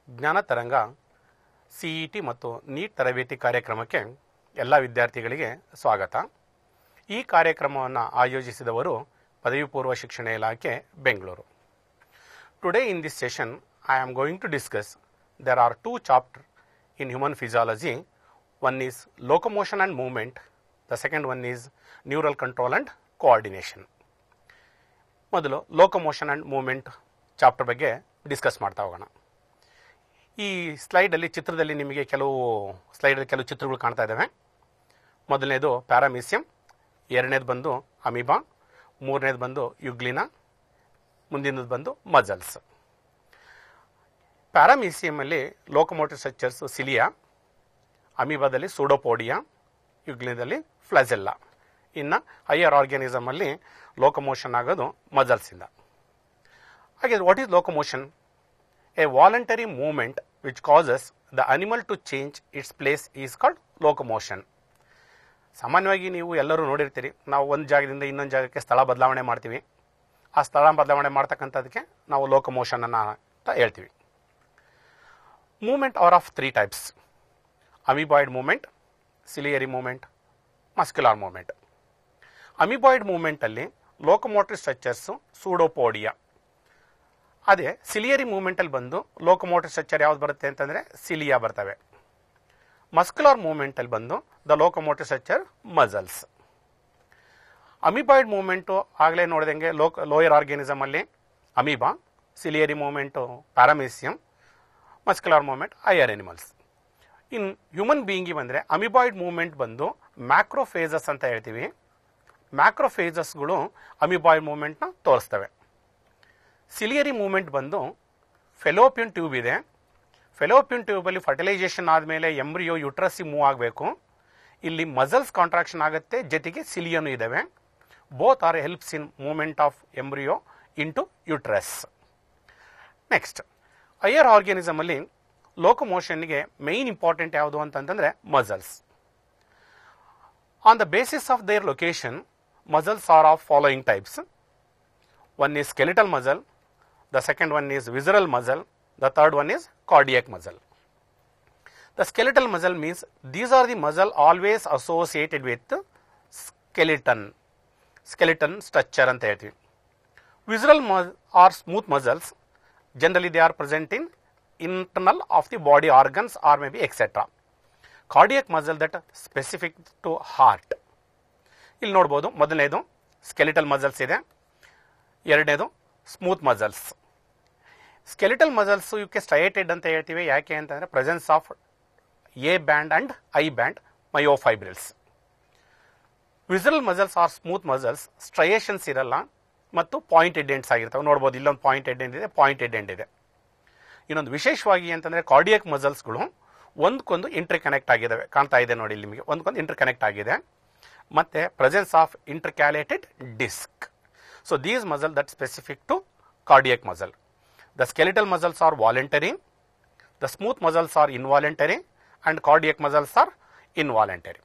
ಜ್ಞಾನ Taranga C E T ಮತ್ತು NEET ತರಬೇತಿ ಕಾರ್ಯಕ್ರಮಕ್ಕೆ ಎಲ್ಲ ವಿದ್ಯಾರ್ಥಿಗಳಿಗೆ ಸ್ವಾಗತ ಈ ಕಾರ್ಯಕ್ರಮವನ್ನು ಆಯೋಜಿಸಿದವರು ಪದವಿ ಪೂರ್ವ ಶಿಕ್ಷಣ ಇಲಾಖೆ Bengaluru today in this session I am going to discuss there are two chapter in human physiology one is locomotion and movement the second one is neural control and coordination ಮೊದಲು ಲೋಕೋಮೋಷನ್ ಆ್ಯಂಡ್ ಮೂವ್ಮೆಂಟ್ ಚಾಪ್ಟರ್ ಬಗ್ಗೆ discuss ಮಾಡ್ತಾ ಹೋಗೋಣ ಈ ಸ್ಲೈಡಲ್ಲಿ ಚಿತ್ರದಲ್ಲಿ ನಿಮಗೆ ಕೆಲವು ಸ್ಲೈಡಲ್ಲಿ ಕೆಲವು ಚಿತ್ರಗಳು ಕಾಣ್ತಾ ಇದ್ದಾವೆ ಮೊದಲನೇದು ಪ್ಯಾರಾಮೀಸಿಯಂ ಎರಡನೇದು ಬಂದು ಅಮೀಬಾ ಮೂರನೇದು ಬಂದು ಯುಗ್ಲಿನ ಮುಂದಿನದು ಬಂದು ಮಜಲ್ಸ್ ಪ್ಯಾರಾಮೀಸಿಯಮಲ್ಲಿ ಲೋಕೋಮೋಟಿವ್ ಸ್ಟ್ರಕ್ಚರ್ಸ್ ಸಿಲಿಯಾ ಅಮೀಬಾದಲ್ಲಿ ಸೂಡೋಪೋಡಿಯಾ ಯುಗ್ಲಿನದಲ್ಲಿ ಫ್ಲಜೆಲ್ಲಾ ಇನ್ನು ಹೈಯರ್ ಆರ್ಗ್ಯಾನಿಸಮಲ್ಲಿ ಲೋಕೋಮೋಷನ್ ಆಗೋದು ಮಜಲ್ಸಿಂದ ಹಾಗೆ what is locomotion a voluntary movement which causes the animal to change its place is called locomotion ಸಾಮಾನ್ಯವಾಗಿ ನೀವು ಎಲ್ಲರೂ ನೋಡಿರ್ತೀರಿ ನಾವು ಒಂದು ಜಾಗದಿಂದ ಇನ್ನೊಂದು ಜಾಗಕ್ಕೆ ಸ್ಥಳ ಬದಲಾವಣೆ ಮಾಡ್ತೀವಿ ಆ ಸ್ಥಳ ಬದಲಾವಣೆ ಮಾಡ್ತಕ್ಕಂಥದ್ದಕ್ಕೆ ನಾವು ಲೋಕೋಮೋಷನ್ ಅನ್ನ ಅಂತ ಹೇಳ್ತೀವಿ movement are of three types amoeboid movement ciliary movement muscular movement amoeboid ಮೂವ್ಮೆಂಟಲ್ಲಿ ಲೋಕೋಮೋಟಿವ್ ಸ್ಟ್ರಕ್ಚರ್ಸು ಸೂಡೋಪೋಡಿಯಾ ಅದೇ ಸಿಲಿಯರಿ ಮೂವ್ಮೆಂಟಲ್ಲಿ ಬಂದು ಲೋಕೋಮೋಟಿವ್ ಸ್ಟ್ರಕ್ಚರ್ ಯಾವ್ದು ಬರುತ್ತೆ ಅಂತಂದರೆ ಸಿಲಿಯಾ ಬರ್ತವೆ ಮಸ್ಕ್ಯುಲರ್ ಮೂವ್ಮೆಂಟಲ್ಲಿ ಬಂದು the locomotive structure muscles amoeboid movement ಆಗಲೇ ನೋಡಿದಂಗೆ ಲೋಕ್ ಲೋಯರ್ ಆರ್ಗ್ಯಾನಿಸಮಲ್ಲಿ amoeba ciliary movement paramecium muscular movement higher animals in human ಬೀಯಿಂಗಿ ಬಂದರೆ ಅಮಿಬಾಯ್ಡ್ ಮೂವ್ಮೆಂಟ್ ಬಂದು ಮ್ಯಾಕ್ರೋಫೇಸಸ್ ಅಂತ ಹೇಳ್ತೀವಿ ಮ್ಯಾಕ್ರೋಫೇಸಸ್ಗಳು ಅಮಿಬಾಯ್ಡ್ ಮೂವ್ಮೆಂಟ್ನ ತೋರಿಸ್ತವೆ ಸಿಲಿಯರಿ ಮೂವ್ಮೆಂಟ್ ಬಂದು ಫೆಲೋಪಿಯನ್ ಟ್ಯೂಬ್ ಇದೆ ಫೆಲೋಪಿಯನ್ ಟ್ಯೂಬಲ್ಲಿ ಫರ್ಟಿಲೈಸೇಷನ್ ಆದಮೇಲೆ ಎಂಬ್ರಿಯೋ ಯುಟ್ರಸ್ಸಿ ಮೂವ್ ಆಗಬೇಕು ಇಲ್ಲಿ ಮಸಲ್ಸ್ ಕಾಂಟ್ರಾಕ್ಷನ್ ಆಗುತ್ತೆ ಜೊತೆಗೆ ಸಿಲಿಯನು ಇದ್ದಾವೆ both are helps in movement of embryo into uterus next higher ಆರ್ಗ್ಯಾನಿಸಮಲ್ಲಿ ಲೋಕೋಮೋಷನ್ಗೆ main important ಯಾವುದು ಅಂತಂತಂದರೆ muscles on the basis of their location muscles are of following types one is skeletal muscle, the second one is visceral muscle, the third one is cardiac muscle. The skeletal muscle means these are the muscle always associated with skeleton, skeleton structure ಅಂತ ಹೇಳ್ತೀವಿ visceral or smooth muscles generally they are present in internal of the body organs or may be etcetera cardiac muscle that specific to heart ಇಲ್ಲಿ ನೋಡ್ಬೋದು ಮೊದಲನೇದು skeletal muscles ಇದೆ ಎರಡನೇದು smooth muscles skeletal muscles ಇವಕ್ಕೆ striated ಅಂತ ಹೇಳ್ತೀವಿ ಯಾಕೆ ಅಂತಂದರೆ presence of A band and I band myofibrils visceral muscles are smooth muscles striations ಇರಲ್ಲ ಮತ್ತು ಪಾಯಿಂಟ್ ಎಂಡ್ಸ್ ಆಗಿರ್ತವೆ ನೋಡ್ಬೋದು ಇಲ್ಲೊಂದು ಪಾಯಿಂಟ್ ಎಂಡ್ ಇದೆ ಪಾಯಿಂಟ್ ಎಂಡ್ ಇದೆ ಇನ್ನೊಂದು ವಿಶೇಷವಾಗಿ ಅಂತಂದರೆ ಕಾರ್ಡಿಯಕ್ ಮಸಲ್ಸ್ಗಳು ಒಂದಕ್ಕೊಂದು ಇಂಟರ್ ಕನೆಕ್ಟ್ ಆಗಿದ್ದಾವೆ ಕಾಣ್ತಾ ಇದೆ ನೋಡಿ ನಿಮಗೆ ಒಂದಕ್ಕೊಂದು ಇಂಟರ್ ಕನೆಕ್ಟ್ ಆಗಿದೆ ಮತ್ತೆ presence of intercalated disc So these muscle that specific to cardiac muscle. The skeletal muscles are voluntary, the smooth muscles are involuntary and cardiac muscles are involuntary.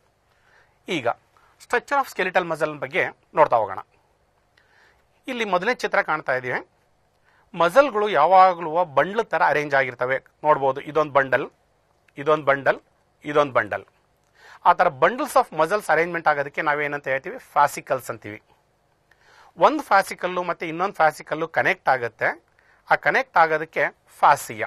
ಈಗ structure of skeletal muscle ಬಗ್ಗೆ ನೋಡ್ತಾ ಹೋಗೋಣ ಇಲ್ಲಿ ಮೊದಲನೇ ಚಿತ್ರ ಕಾಣ್ತಾ ಇದ್ದೀವಿ ಮಸಲ್ಗಳು ಯಾವಾಗಲೂ bundle ಥರ ಅರೇಂಜ್ ಆಗಿರ್ತವೆ ನೋಡ್ಬೋದು ಇದೊಂದು ಬಂಡಲ್ ಇದೊಂದು ಬಂಡಲ್ ಇದೊಂದು ಬಂಡಲ್ ಆ ಥರ ಬಂಡಲ್ಸ್ ಆಫ್ ಮಸಲ್ಸ್ ಅರೇಂಜ್ಮೆಂಟ್ ಆಗೋದಕ್ಕೆ ನಾವೇನಂತ ಹೇಳ್ತೀವಿ ಫ್ಯಾಸಿಕಲ್ಸ್ ಅಂತೀವಿ ಒಂದು ಫ್ಯಾಸಿಕಲ್ಲು ಮತ್ತು ಇನ್ನೊಂದು ಫ್ಯಾಸಿಕಲ್ಲು ಕನೆಕ್ಟ್ ಆಗುತ್ತೆ ಆ ಕನೆಕ್ಟ್ ಆಗೋದಕ್ಕೆ fascia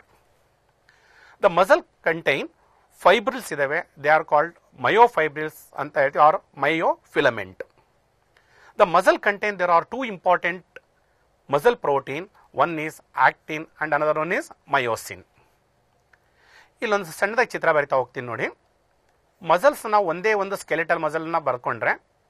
the muscle contain fibrils ಇದಾವೆ ದೇ ಆರ್ ಕಾಲ್ಡ್ ಮಯೋಫೈಬ್ರಿಲ್ಸ್ ಅಂತ ಹೇಳ್ತೀವಿ or myofilament the muscle contain there are two important muscle protein one is actin and another one is myosin ಇಲ್ಲೊಂದು ಸಣ್ಣದಾಗಿ ಚಿತ್ರ ಬರಿತಾ ಹೋಗ್ತೀನಿ ನೋಡಿ ಮಸಲ್ಸ್ ನಾವು ಒಂದೇ ಒಂದು ಸ್ಕೆಲಿಟಲ್ ಮಸಲ್ನ ಬರ್ಕೊಂಡ್ರೆ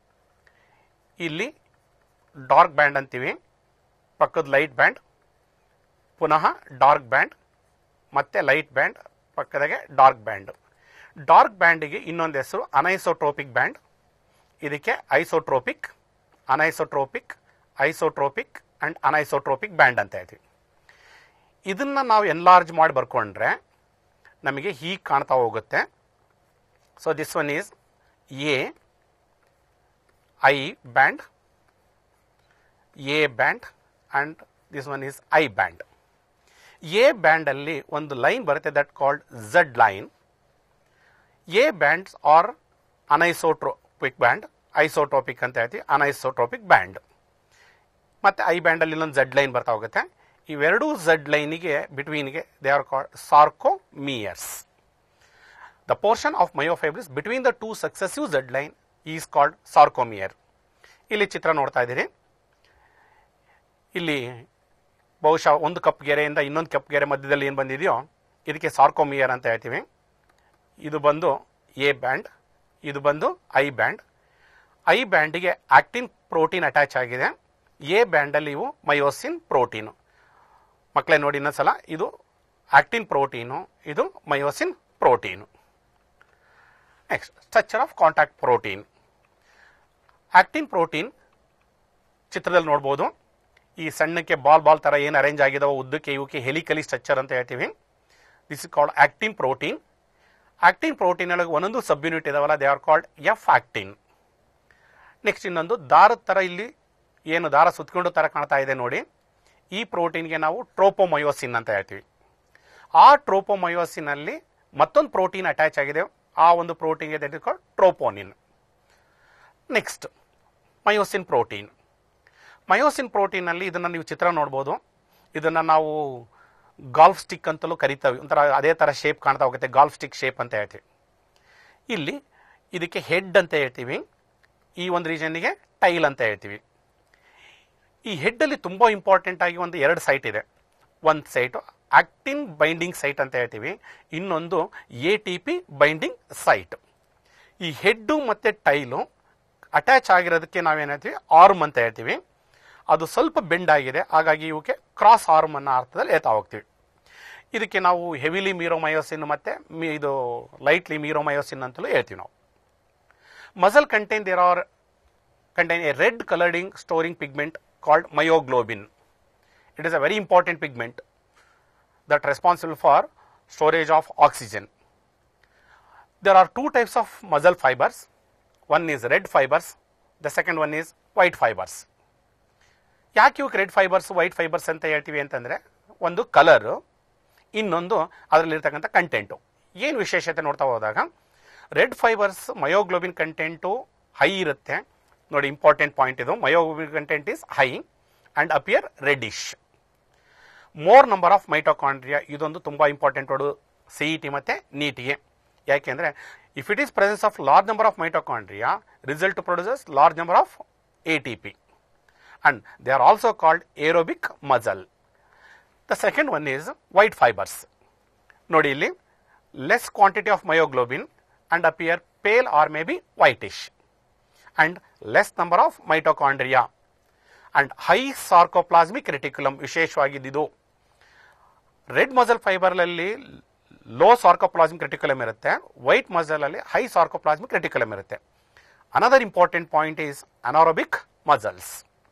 ಇಲ್ಲಿ ಡಾರ್ಕ್ ಬ್ಯಾಂಡ್ ಅಂತೀವಿ ಪಕ್ಕದ ಲೈಟ್ ಬ್ಯಾಂಡ್ ಪುನಃ ಡಾರ್ಕ್ ಬ್ಯಾಂಡ್ ಮತ್ತೆ ಲೈಟ್ ಬ್ಯಾಂಡ್ ಪಕ್ಕದಾಗೆ ಡಾರ್ಕ್ ಬ್ಯಾಂಡ್ ಡಾರ್ಕ್ ಬ್ಯಾಂಡಿಗೆ ಇನ್ನೊಂದು ಹೆಸರು ಅನೈಸೋಟ್ರೋಪಿಕ್ ಬ್ಯಾಂಡ್ ಇದಕ್ಕೆ isotropic anisotropic isotropic and anisotropic band ಅಂತ ಹೇಳ್ತೀವಿ ಇದನ್ನ ನಾವು ಎನ್ಲಾರ್ಜ್ ಮಾಡಿ ಬರ್ಕೊಂಡ್ರೆ ನಮಗೆ ಹೀಗೆ ಕಾಣ್ತಾ ಹೋಗುತ್ತೆ so this one is A I band A band and this one is I band. A band ಅಲ್ಲಿ ಒಂದು ಲೈನ್ ಬರುತ್ತೆ that called Z line A bands are anisotropic band isotropic ಅಂತ ಹೇಳ್ತೀವಿ ಅನೈಸೋಟ್ರೋಪಿಕ್ ಬ್ಯಾಂಡ್ ಮತ್ತೆ ಐ ಬ್ಯಾಂಡ್ ಅಲ್ಲಿ ಇನ್ನೊಂದು Z line ಬರ್ತಾ ಹೋಗುತ್ತೆ ಇವೆರಡೂ ಝಡ್ ಲೈನಿಗೆ ಬಿಟ್ವೀನ್ಗೆ they are called sarcomeres the portion of myofibrils between the two successive Z line is called sarcomere ಇಲ್ಲಿ ಚಿತ್ರ ನೋಡ್ತಾ ಇದ್ದೀರಿ ಇಲ್ಲಿ ಬಹುಶಃ ಒಂದು ಕಪ್ ಗೆರೆಯಿಂದ ಇನ್ನೊಂದು ಕಪ್ ಗೆರೆ ಮಧ್ಯದಲ್ಲಿ ಏನು ಬಂದಿದೆಯೋ ಇದಕ್ಕೆ ಸಾರ್ಕೋಮಿಯರ್ ಅಂತ ಹೇಳ್ತೀವಿ ಇದು ಬಂದು ಎ ಬ್ಯಾಂಡ್ ಇದು ಬಂದು ಐ ಬ್ಯಾಂಡ್ ಐ ಬ್ಯಾಂಡಿಗೆ ಆಕ್ಟಿನ್ ಪ್ರೋಟೀನ್ ಅಟ್ಯಾಚ್ ಆಗಿದೆ ಎ ಬ್ಯಾಂಡಲ್ಲಿ ಇವು ಮಯೋಸಿನ್ ಪ್ರೋಟೀನು ಮಕ್ಕಳೇ ನೋಡಿ ಇನ್ನೊಂದ್ಸಲ ಇದು ಆಕ್ಟಿನ್ ಪ್ರೋಟೀನು ಇದು myosin protein next structure of contact protein actin protein ಚಿತ್ರದಲ್ಲಿ ನೋಡ್ಬೋದು ಈ ಸಣ್ಣಕ್ಕೆ ಬಾಲ್ ಬಾಲ್ ತರ ಏನು ಅರೇಂಜ್ ಆಗಿದಾವೋ ಉದ್ದಕ್ಕೆ ಇವಕ್ಕೆ ಹೆಲಿಕಲಿ ಸ್ಟ್ರಕ್ಚರ್ ಅಂತ ಹೇಳ್ತೀವಿ this is called actin protein actin protein ಒಳಗೆ ಒಂದೊಂದು ಸಬ್ ಯೂನಿಟ್ ಇದಾವಲ್ಲ they are called F actin next ಇನ್ನೊಂದು ದಾರದ ತರ ಇಲ್ಲಿ ಏನು ದಾರ ಸುತ್ತಕೊಂಡು ತರ ಕಾಣ್ತಾ ಇದೆ ನೋಡಿ ಈ ಪ್ರೋಟೀನ್ಗೆ ನಾವು ಟ್ರೋಪೋಮಯೋಸಿನ್ ಅಂತ ಹೇಳ್ತೀವಿ ಆ ಟ್ರೋಪೋಮಯೋಸಿನ್ ಅಲ್ಲಿ ಮತ್ತೊಂದು ಪ್ರೋಟೀನ್ ಅಟ್ಯಾಚ್ ಆಗಿದೆ ಆ ಒಂದು ಪ್ರೋಟೀನ್ಗೆ that is called troponin next myosin protein myosin protein ಅಲ್ಲಿ ಇದನ್ನ ನೀವು ಚಿತ್ರ ನೋಡ್ಬೋದು ಇದನ್ನ ನಾವು ಗಾಲ್ಫ್ ಸ್ಟಿಕ್ ಅಂತಲೂ ಕರಿತೇವೆ ಒಂಥರ ಅದೇ ತರ ಶೇಪ್ ಕಾಣ್ತಾ ಹೋಗುತ್ತೆ ಗಾಲ್ಫ್ ಸ್ಟಿಕ್ ಶೇಪ್ ಅಂತ ಹೇಳ್ತೀವಿ ಇಲ್ಲಿ ಇದಕ್ಕೆ ಹೆಡ್ ಅಂತ ಹೇಳ್ತೀವಿ ಈ ಒಂದು ರೀಜನ್ಗೆ ಟೈಲ್ ಅಂತ ಹೇಳ್ತೀವಿ ಈ ಹೆಡ್ ಅಲ್ಲಿ ತುಂಬಾ ಇಂಪಾರ್ಟೆಂಟ್ ಆಗಿ ಒಂದು ಎರಡು ಸೈಟ್ ಇದೆ ಒಂದು ಸೈಟ್ ಆಕ್ಟಿನ್ ಬೈಂಡಿಂಗ್ ಸೈಟ್ ಅಂತ ಹೇಳ್ತೀವಿ ಇನ್ನೊಂದು A T P binding site ಈ ಹೆಡ್ಡು ಮತ್ತೆ ಟೈಲು ಅಟ್ಯಾಚ್ ಆಗಿರೋದಕ್ಕೆ ನಾವೇನ್ ಹೇಳ್ತೀವಿ ಆರ್ಮ್ ಅಂತ ಹೇಳ್ತೀವಿ ಅದು ಸ್ವಲ್ಪ ಬೆಂಡ್ ಆಗಿದೆ ಹಾಗಾಗಿ ಇವಕ್ಕೆ ಕ್ರಾಸ್ ಆರ್ಮ್ ಅನ್ನೋ ಅರ್ಥದಲ್ಲಿ ಏತಾ ಹೋಗ್ತೀವಿ ಇದಕ್ಕೆ ನಾವು ಹೆವಿಲಿ ಮೀರೋಮಯೋಸಿನ್ ಮತ್ತೆ ಮಿ- ಇದು ಲೈಟ್ಲಿ ಮೀರೋಮಯೋಸಿನ್ ಅಂತಲೂ ಹೇಳ್ತೀವಿ ನಾವು muscle contain there are contain a red coloring storing pigment called myoglobin. It is a very important pigment that responsible for storage of oxygen. There are two types of muscle fibers. One is red fibers, the second one is white fibers. ಯಾಕೆ ಇವಕ್ಕೆ red fibres white fibres ಅಂತ ಹೇಳ್ತೀವಿ ಅಂತಂದ್ರೆ ಒಂದು colour ಇನ್ನೊಂದು ಅದರಲ್ಲಿರ್ತಕ್ಕಂಥ content ಏನು ವಿಶೇಷತೆ ನೋಡ್ತಾ ಹೋದಾಗ red fibres myoglobin content high ಇರುತ್ತೆ ನೋಡಿ ಇಂಪಾರ್ಟೆಂಟ್ ಪಾಯಿಂಟ್ ಇದು myoglobin content is high and appear reddish more number of mitochondria ಇದೊಂದು ತುಂಬಾ ಇಂಪಾರ್ಟೆಂಟ್ ವರ್ಡ್ ಸಿಇ ಟಿ ಮತ್ತೆ ನೀಟಿಗೆ ಯಾಕೆಂದ್ರೆ if it is presence of large number of mitochondria result produces large number of A T P and they are also called aerobic muscle. The second one is white fibers. ನೋಡಿ ಇಲ್ಲಿ less quantity of myoglobin and appear pale or maybe whitish and less number of mitochondria and high sarcoplasmic reticulum ವಿಶೇಷವಾಗಿದ್ದು red muscle fibre ಅಲ್ಲಿ low sarcoplasmic reticulum ಇರುತ್ತೆ white muscle ಅಲ್ಲಿ high sarcoplasmic reticulum ಇರುತ್ತೆ another important point is anaerobic muscles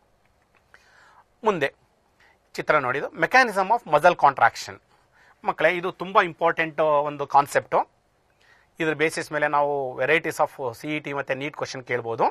ಮುಂದೆ ಚಿತ್ರ ನೋಡಿದ್ದು mechanism of muscle contraction ಮಕ್ಕಳೇ ಇದು ತುಂಬ ಇಂಪಾರ್ಟೆಂಟ್ ಒಂದು ಕಾನ್ಸೆಪ್ಟು ಇದ್ರ ಬೇಸಿಸ್ ಮೇಲೆ ನಾವು varieties of C E T ಮತ್ತು ನೀಟ್ ಕ್ವಶನ್ ಕೇಳ್ಬೋದು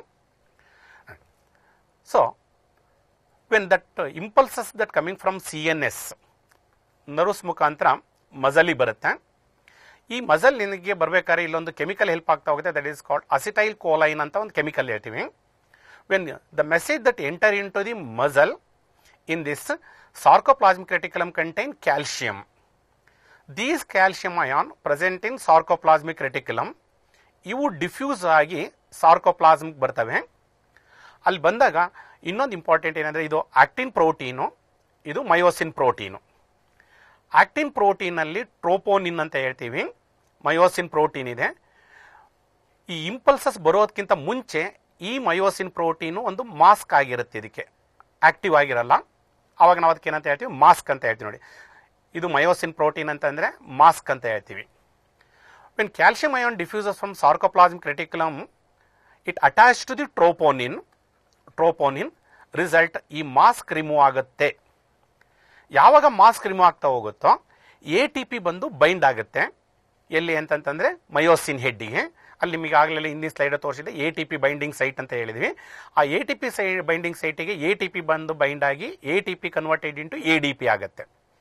so when that impulses that coming from C N S nerves ಮುಖಾಂತರ ಮಜಲಿ ಬರುತ್ತೆ ಈ ಮಜಲ್ ನಿನಗೆ ಬರ್ಬೇಕಾದ್ರೆ ಇಲ್ಲೊಂದು ಕೆಮಿಕಲ್ ಹೆಲ್ಪ್ ಆಗ್ತಾ ಹೋಗುತ್ತೆ ದಟ್ ಈಸ್ ಕಾಲ್ಡ್ ಅಸಿಟೈಲ್ ಕೋಲೈನ್ ಅಂತ ಒಂದು ಕೆಮಿಕಲ್ ಹೇಳ್ತೀವಿ when the message that enter into the muscle in this sarcoplasmic reticulum contain calcium these calcium ion present in sarcoplasmic reticulum ಇವು ಡಿಫ್ಯೂಸ್ ಆಗಿ ಸಾರ್ಕೋಪ್ಲಾಸ್ಮಿಕ್ ಬರ್ತವೆ ಅಲ್ಲಿ ಬಂದಾಗ ಇನ್ನೊಂದು ಇಂಪಾರ್ಟೆಂಟ್ ಏನಂದ್ರೆ ಇದು ಆಕ್ಟಿನ್ ಪ್ರೋಟೀನು ಇದು ಮಯೋಸಿನ್ ಪ್ರೋಟೀನು ಆಕ್ಟಿನ್ ಪ್ರೋಟೀನ್ ಅಲ್ಲಿ ಟ್ರೋಪೋನಿನ್ ಅಂತ ಹೇಳ್ತೀವಿ ಮಯೋಸಿನ್ ಪ್ರೋಟೀನ್ ಇದೆ ಈ ಇಂಪಲ್ಸಸ್ ಬರೋದಕ್ಕಿಂತ ಮುಂಚೆ ಈ ಮಯೋಸಿನ್ ಪ್ರೋಟೀನು ಒಂದು ಮಾಸ್ಕ್ ಆಗಿರುತ್ತೆ ಇದಕ್ಕೆ ಆಕ್ಟಿವ್ ಆಗಿರಲ್ಲ ಅವಾಗ ನಾವು ಅದಕ್ಕೆ ಏನಂತ ಹೇಳ್ತೀವಿ ಮಾಸ್ಕ್ ಅಂತ ಹೇಳ್ತೀವಿ ನೋಡಿ ಇದು ಮಯೋಸಿನ್ ಪ್ರೋಟೀನ್ ಅಂತಂದ್ರೆ ಮಾಸ್ಕ್ ಅಂತ ಹೇಳ್ತೀವಿ when calcium ion diffuses from sarcoplasmic reticulum it attach to the troponin troponin result ಈ ಮಾಸ್ಕ್ ರಿಮೂವ್ ಆಗುತ್ತೆ ಯಾವಾಗ ಮಾಸ್ಕ್ ರಿಮೂವ್ ಆಗ್ತಾ ಹೋಗುತ್ತೋ ಎ ಟಿ ಪಿ ಬಂದು ಬೈಂಡ್ ಆಗುತ್ತೆ ಎಲ್ಲಿ ಅಂತಂತಂದ್ರೆ ಮಯೋಸಿನ್ ಹೆಡ್ಡಿಗೆ ಅಲ್ಲಿ ನಿಮಗೆ ಆಗಲೇ ಹಿಂದಿನ ಸ್ಲೈಡ್ ತೋರಿಸಿದೆ A T P binding site ಅಂತ ಹೇಳಿದ್ವಿ ಆ ಎ ಟಿ ಪಿ ಸೈ ಬೈಂಡಿಂಗ್ ಸೈಟಿಗೆ ಎ ಟಿ ಪಿ ಬಂದು ಬೈಂಡ್ ಆಗಿ A T P converted into A D P ಆಗುತ್ತೆ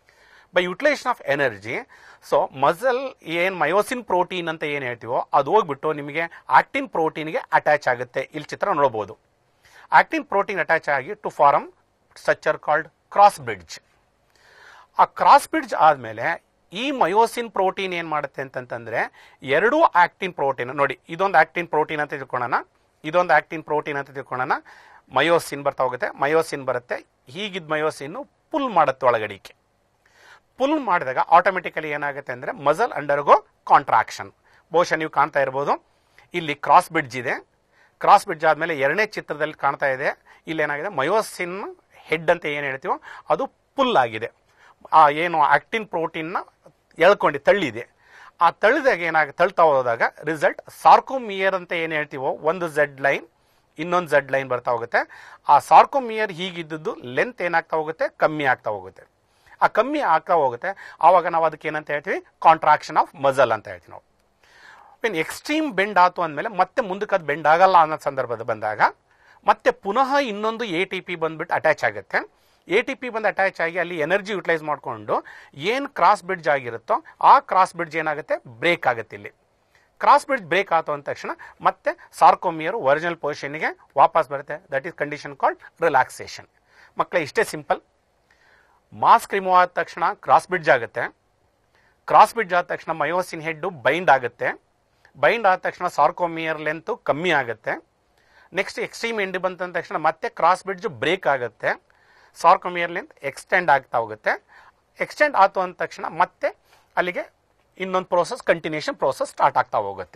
by utilisation of energy so muscle ಏನ್ ಮಯೋಸಿನ್ ಪ್ರೋಟೀನ್ ಅಂತ ಏನ್ ಹೇಳ್ತೀವೋ ಅದು ಹೋಗ್ಬಿಟ್ಟು ನಿಮಗೆ ಆಕ್ಟಿನ್ ಪ್ರೋಟೀನ್ಗೆ ಅಟ್ಯಾಚ್ ಆಗುತ್ತೆ ಇಲ್ಲಿ ಚಿತ್ರ ನೋಡಬಹುದು ಆಕ್ಟಿನ್ ಪ್ರೋಟೀನ್ ಅಟ್ಯಾಚ್ ಆಗಿ to form structure called cross bridge ಆ ಕ್ರಾಸ್ ಬ್ರಿಡ್ಜ್ ಆದ್ಮೇಲೆ ಈ ಮಯೋಸಿನ್ ಪ್ರೋಟೀನ್ ಏನ್ ಮಾಡುತ್ತೆ ಅಂತಂತಂದ್ರೆ ಎರಡೂ ಆಕ್ಟಿನ್ ಪ್ರೋಟೀನ್ ನೋಡಿ ಇದೊಂದು ಆಕ್ಟಿನ್ ಪ್ರೋಟೀನ್ ಅಂತ ತಿಳ್ಕೊಳ್ಳೋಣ ಇದೊಂದು ಆಕ್ಟಿನ್ ಪ್ರೋಟೀನ್ ಅಂತ ತಿಳ್ಕೊಳ್ಳೋಣ ಮಯೋಸಿನ್ ಬರ್ತಾ ಹೋಗುತ್ತೆ ಮಯೋಸಿನ್ ಬರುತ್ತೆ ಹೀಗಿದ್ ಮಯೋಸಿನ್ ಪುಲ್ ಮಾಡುತ್ತೆ ಒಳಗಡಿಕೆ ಪುಲ್ ಮಾಡಿದಾಗ ಆಟೋಮೆಟಿಕಲಿ ಏನಾಗುತ್ತೆ ಅಂದ್ರೆ ಮಸಲ್ ಅಂಡರ್ಗೋ ಕಾಂಟ್ರಾಕ್ಷನ್ ಬಹುಶಃ ನೀವು ಕಾಣ್ತಾ ಇರ್ಬೋದು ಇಲ್ಲಿ ಕ್ರಾಸ್ ಬ್ರಿಡ್ಜ್ ಇದೆ ಕ್ರಾಸ್ ಬ್ರಿಡ್ಜ್ ಆದ್ಮೇಲೆ ಎರಡನೇ ಚಿತ್ರದಲ್ಲಿ ಕಾಣ್ತಾ ಇದೆ ಇಲ್ಲಿ ಏನಾಗಿದೆ ಮಯೋಸಿನ್ ಹೆಡ್ ಅಂತ ಏನು ಹೇಳ್ತೀವೋ ಅದು ಪುಲ್ ಆಗಿದೆ ಆ ಏನು ಆಕ್ಟಿನ್ ಪ್ರೋಟೀನ್ನ ಎಳ್ಕೊಂಡು ತಳ್ಳಿದೆ ಆ ತಳ್ಳಿದಾಗ ಏನಾಗ ತಳ್ತಾ ಹೋದಾಗ ರಿಸಲ್ಟ್ ಸಾರ್ಕೋಮಿಯರ್ ಅಂತ ಏನು ಹೇಳ್ತೀವೋ ಒಂದು ಝೆಡ್ ಲೈನ್ ಇನ್ನೊಂದು ಝೆಡ್ ಲೈನ್ ಬರ್ತಾ ಹೋಗುತ್ತೆ ಆ ಸಾರ್ಕೋಮಿಯರ್ ಹೀಗಿದ್ದದ್ದು ಲೆಂತ್ ಏನಾಗ್ತಾ ಹೋಗುತ್ತೆ ಕಮ್ಮಿ ಆಗ್ತಾ ಹೋಗುತ್ತೆ ಆ ಕಮ್ಮಿ ಆಗ್ತಾ ಹೋಗುತ್ತೆ ಆವಾಗ ನಾವು ಅದಕ್ಕೆ ಏನಂತ ಹೇಳ್ತೀವಿ ಕಾಂಟ್ರಾಕ್ಷನ್ ಆಫ್ ಮಸಲ್ ಅಂತ ಹೇಳ್ತೀವಿ ನಾವು ಇನ್ ಎಕ್ಸ್ಟ್ರೀಮ್ ಬೆಂಡ್ ಆತು ಅಂದಮೇಲೆ ಮತ್ತೆ ಮುಂದಕ್ಕೆ ಅದು ಬೆಂಡ್ ಆಗಲ್ಲ ಅನ್ನೋ ಸಂದರ್ಭದ ಬಂದಾಗ ಮತ್ತೆ ಪುನಃ ಇನ್ನೊಂದು ಎ ಟಿ ಪಿ ಬಂದ್ಬಿಟ್ಟು ಅಟ್ಯಾಚ್ ಆಗುತ್ತೆ ಎ ಟಿ ಪಿ ಬಂದು ಅಟ್ಯಾಚ್ ಆಗಿ ಅಲ್ಲಿ ಎನರ್ಜಿ ಯುಟಿಲೈಸ್ ಮಾಡಿಕೊಂಡು ಏನು ಕ್ರಾಸ್ ಬ್ರಿಡ್ಜ್ ಆಗಿರುತ್ತೋ ಆ ಕ್ರಾಸ್ ಬ್ರಿಡ್ಜ್ ಏನಾಗುತ್ತೆ ಬ್ರೇಕ್ ಆಗುತ್ತೆ ಇಲ್ಲಿ ಕ್ರಾಸ್ ಬ್ರಿಡ್ಜ್ ಬ್ರೇಕ್ ಆಯ್ತು ಅಂದ ತಕ್ಷಣ ಮತ್ತೆ ಸಾರ್ಕೋಮಿಯರ್ ಒರಿಜಿನಲ್ ಪೊಸಿಷನ್ಗೆ ವಾಪಸ್ ಬರುತ್ತೆ that is condition called relaxation ಮಕ್ಕಳೇ ಇಷ್ಟೇ ಸಿಂಪಲ್ ಮಾಸ್ಕ್ ರಿಮೂವ್ ಆದ ತಕ್ಷಣ ಕ್ರಾಸ್ ಬ್ರಿಡ್ಜ್ ಆಗುತ್ತೆ ಕ್ರಾಸ್ ಬ್ರಿಡ್ಜ್ ಆದ ತಕ್ಷಣ ಮಯೋಸಿನ್ ಹೆಡ್ ಬೈಂಡ್ ಆಗುತ್ತೆ ಬೈಂಡ್ ಆದ ತಕ್ಷಣ ಸಾರ್ಕೋಮಿಯರ್ ಲೆಂತ್ ಕಮ್ಮಿ ಆಗುತ್ತೆ ನೆಕ್ಸ್ಟ್ ಎಕ್ಸ್ಟ್ರೀಮ್ ಎಂಡ್ ಬಂತ ತಕ್ಷಣ ಮತ್ತೆ ಕ್ರಾಸ್ ಬ್ರಿಡ್ಜ್ ಬ್ರೇಕ್ ಆಗುತ್ತೆ ಸಾರ್ಕೋಮಿಯರ್ ಲೆಂತ್ ಎಕ್ಸ್ಟೆಂಡ್ ಆಗ್ತಾ ಹೋಗುತ್ತೆ ಎಕ್ಸ್ಟೆಂಡ್ ಆಯ್ತು ಅಂದ ತಕ್ಷಣ ಮತ್ತೆ ಅಲ್ಲಿಗೆ ಇನ್ನೊಂದು ಪ್ರೋಸೆಸ್ ಕಂಟಿನ್ಯೂಷನ್ ಪ್ರೋಸೆಸ್ ಸ್ಟಾರ್ಟ್ ಆಗ್ತಾ ಹೋಗುತ್ತೆ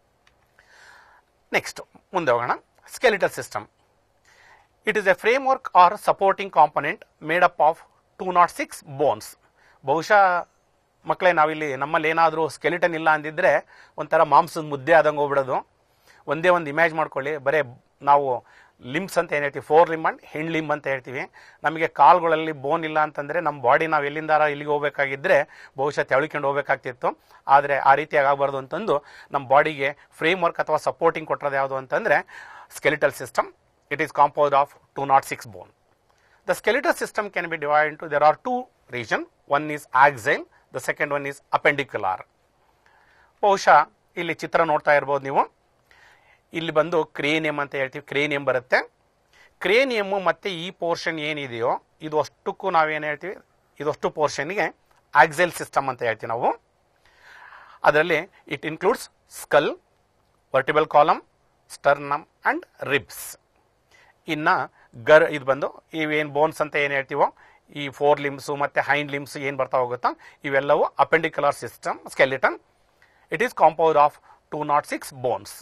ನೆಕ್ಸ್ಟ್ ಮುಂದೆ ಹೋಗೋಣ skeletal system it is a framework or supporting component made up of two nought six bones ಬಹುಶಃ ಮಕ್ಕಳೇ ನಾವಿಲ್ಲಿ ನಮ್ಮಲ್ಲಿ ಏನಾದರೂ ಸ್ಕೆಲಿಟನ್ ಇಲ್ಲ ಅಂದಿದ್ರೆ ಒಂಥರ ಮಾಂಸದ ಮುದ್ದೆ ಆದಂಗೆ ಹೋಗ್ಬಿಡೋದು ಒಂದೇ ಒಂದು ಇಮ್ಯಾಜ್ ಮಾಡ್ಕೊಳ್ಳಿ ಬರೇ ನಾವು ಲಿಮ್ಸ್ ಅಂತ ಏನು ಹೇಳ್ತೀವಿ fore limb and hind limb ಅಂತ ಹೇಳ್ತೀವಿ ನಮಗೆ ಕಾಲ್ಗಳಲ್ಲಿ ಬೋನ್ ಇಲ್ಲ ಅಂತಂದ್ರೆ ನಮ್ಮ ಬಾಡಿ ನಾವು ಎಲ್ಲಿಂದಾರ ಇಲ್ಲಿಗೆ ಹೋಗ್ಬೇಕಾಗಿದ್ರೆ ಬಹುಶಃ ತೆಳ್ಕೊಂಡು ಹೋಗ್ಬೇಕಾಗ್ತಿತ್ತು ಆದರೆ ಆ ರೀತಿಯಾಗಿ ಆಗಬಾರ್ದು ಅಂತಂದು ನಮ್ಮ ಬಾಡಿಗೆ ಫ್ರೇಮ್ ವರ್ಕ್ ಅಥವಾ ಸಪೋರ್ಟಿಂಗ್ ಕೊಟ್ಟರೆ ಯಾವುದು ಅಂತಂದ್ರೆ skeletal system it is compost of two nought six bone The skeletal system can be divided into there are two region. One is axial, the second one is appendicular. ಬಹುಶಃ ಇಲ್ಲಿ ಚಿತ್ರ ನೋಡ್ತಾ ಇರ್ಬೋದು ನೀವು ಇಲ್ಲಿ ಬಂದು ಕ್ರೇನಿಯಂ ಅಂತ ಹೇಳ್ತೀವಿ ಕ್ರೇನಿಯಂ ಬರುತ್ತೆ ಕ್ರೇನಿಯಮ್ಮು ಮತ್ತೆ ಈ ಪೋರ್ಷನ್ ಏನಿದೆಯೋ ಇದು ಅಷ್ಟಕ್ಕೂ ನಾವೇನು ಹೇಳ್ತೀವಿ ಇದಷ್ಟು ಪೋರ್ಷನ್ಗೆ ಆಕ್ಸೈಲ್ ಸಿಸ್ಟಮ್ ಅಂತ ಹೇಳ್ತೀವಿ ನಾವು ಅದರಲ್ಲಿ it includes skull vertebral column sternum and ribs ಇನ್ನ ಗರ್ ಇದು ಬಂದು ಇವೇನು ಬೋನ್ಸ್ ಅಂತ ಏನು ಹೇಳ್ತೀವೋ ಈ ಫೋರ್ ಲಿಮ್ಸು ಮತ್ತೆ ಹೈಂಡ್ ಲಿಮ್ಸ್ ಏನು ಬರ್ತಾ ಹೋಗುತ್ತೋ ಇವೆಲ್ಲವೂ appendicular system skeleton it is compound of two nought six bones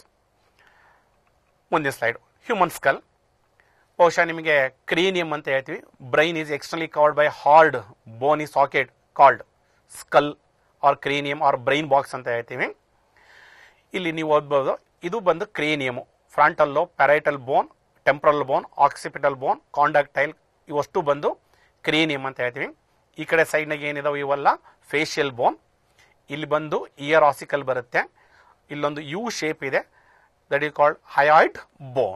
ಮುಂದಿನ ಸ್ಲೈಡ್ ಹ್ಯೂಮನ್ ಸ್ಕಲ್ ಬಹುಶಃ ನಿಮಗೆ ಕ್ರೀನಿಯಂ ಅಂತ ಹೇಳ್ತೀವಿ brain is externally covered by hard bony socket called skull or cranium or brain box ಅಂತ ಹೇಳ್ತೀವಿ ಇಲ್ಲಿ ನೀವು ಓದ್ಬೋದು ಇದು ಬಂದು cranium frontal lobe parietal bone temporal bone occipital bone ಕಾಂಡಕ್ಟೈಲ್ ಇವಷ್ಟು ಬಂದು ಕ್ರೇನಿಯಂ ಅಂತ ಹೇಳ್ತೀವಿ ಈ ಕಡೆ ಸೈಡ್ನಾಗ ಏನಿದಾವೆ ಇವೆಲ್ಲ ಫೇಶಿಯಲ್ ಬೋನ್ ಇಲ್ಲಿ ಬಂದು ಇಯರ್ ಆಸಿಕಲ್ ಬರುತ್ತೆ ಇಲ್ಲೊಂದು ಯು ಶೇಪ್ ಇದೆ that is called hyoid bone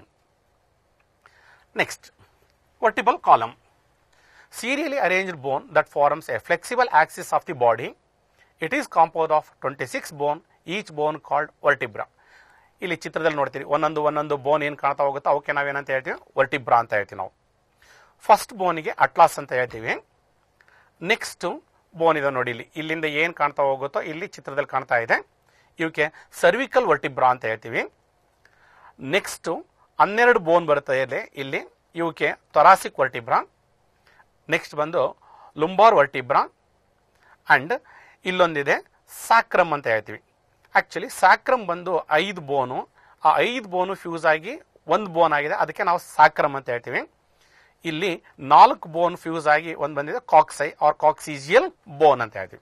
next vertebral column serially arranged bone that forms a flexible axis of the body. It is composed of 26 bone, each bone called vertebra. ಇಲ್ಲಿ ಚಿತ್ರದಲ್ಲಿ ನೋಡ್ತೀರಿ ಒಂದೊಂದು ಒಂದೊಂದು ಬೋನ್ ಏನು ಕಾಣ್ತಾ ಹೋಗುತ್ತೋ ಅವಕ್ಕೆ ನಾವೇನಂತ ಹೇಳ್ತೀವಿ ವರ್ಟಿಬ್ರಾ ಅಂತ ಹೇಳ್ತೀವಿ ನಾವು ಫಸ್ಟ್ ಬೋನಿಗೆ ಅಟ್ಲಾಸ್ ಅಂತ ಹೇಳ್ತೀವಿ ನೆಕ್ಸ್ಟ್ ಬೋನ್ ಇದೆ ನೋಡಿ ಇಲ್ಲಿ ಇಲ್ಲಿಂದ ಏನು ಕಾಣ್ತಾ ಹೋಗುತ್ತೋ ಇಲ್ಲಿ ಚಿತ್ರದಲ್ಲಿ ಕಾಣ್ತಾ ಇದೆ ಇವಕ್ಕೆ ಸರ್ವಿಕಲ್ ವರ್ಟಿಬ್ರಾ ಅಂತ ಹೇಳ್ತೀವಿ ನೆಕ್ಸ್ಟ್ ಹನ್ನೆರಡು ಬೋನ್ ಬರುತ್ತೆ ಇಲ್ಲಿ ಇಲ್ಲಿ ಇವಕ್ಕೆ ತೊರಾಸಿಕ್ ವರ್ಟಿಬ್ರಾ ನೆಕ್ಸ್ಟ್ ಬಂದು ಲುಂಬಾರ್ ವರ್ಟಿಬ್ರಾ ಅಂಡ್ ಇಲ್ಲೊಂದಿದೆ ಸಾಕ್ರಮ್ ಅಂತ ಹೇಳ್ತೀವಿ ಆಕ್ಚುಲಿ ಸಾಕ್ರಮ್ ಬಂದು ಐದು ಬೋನು ಆ ಐದು ಬೋನು ಫ್ಯೂಸ್ ಆಗಿ ಒಂದು ಬೋನ್ ಆಗಿದೆ ಅದಕ್ಕೆ ನಾವು ಸಾಕ್ರಮ್ ಅಂತ ಹೇಳ್ತೀವಿ ಇಲ್ಲಿ ನಾಲ್ಕು ಬೋನ್ ಫ್ಯೂಸ್ ಆಗಿ ಒಂದು ಬಂದಿದೆ ಕಾಕ್ಸೈ ಆರ್ ಕಾಕ್ಸಿಜಿಯಲ್ ಬೋನ್ ಅಂತ ಹೇಳ್ತೀವಿ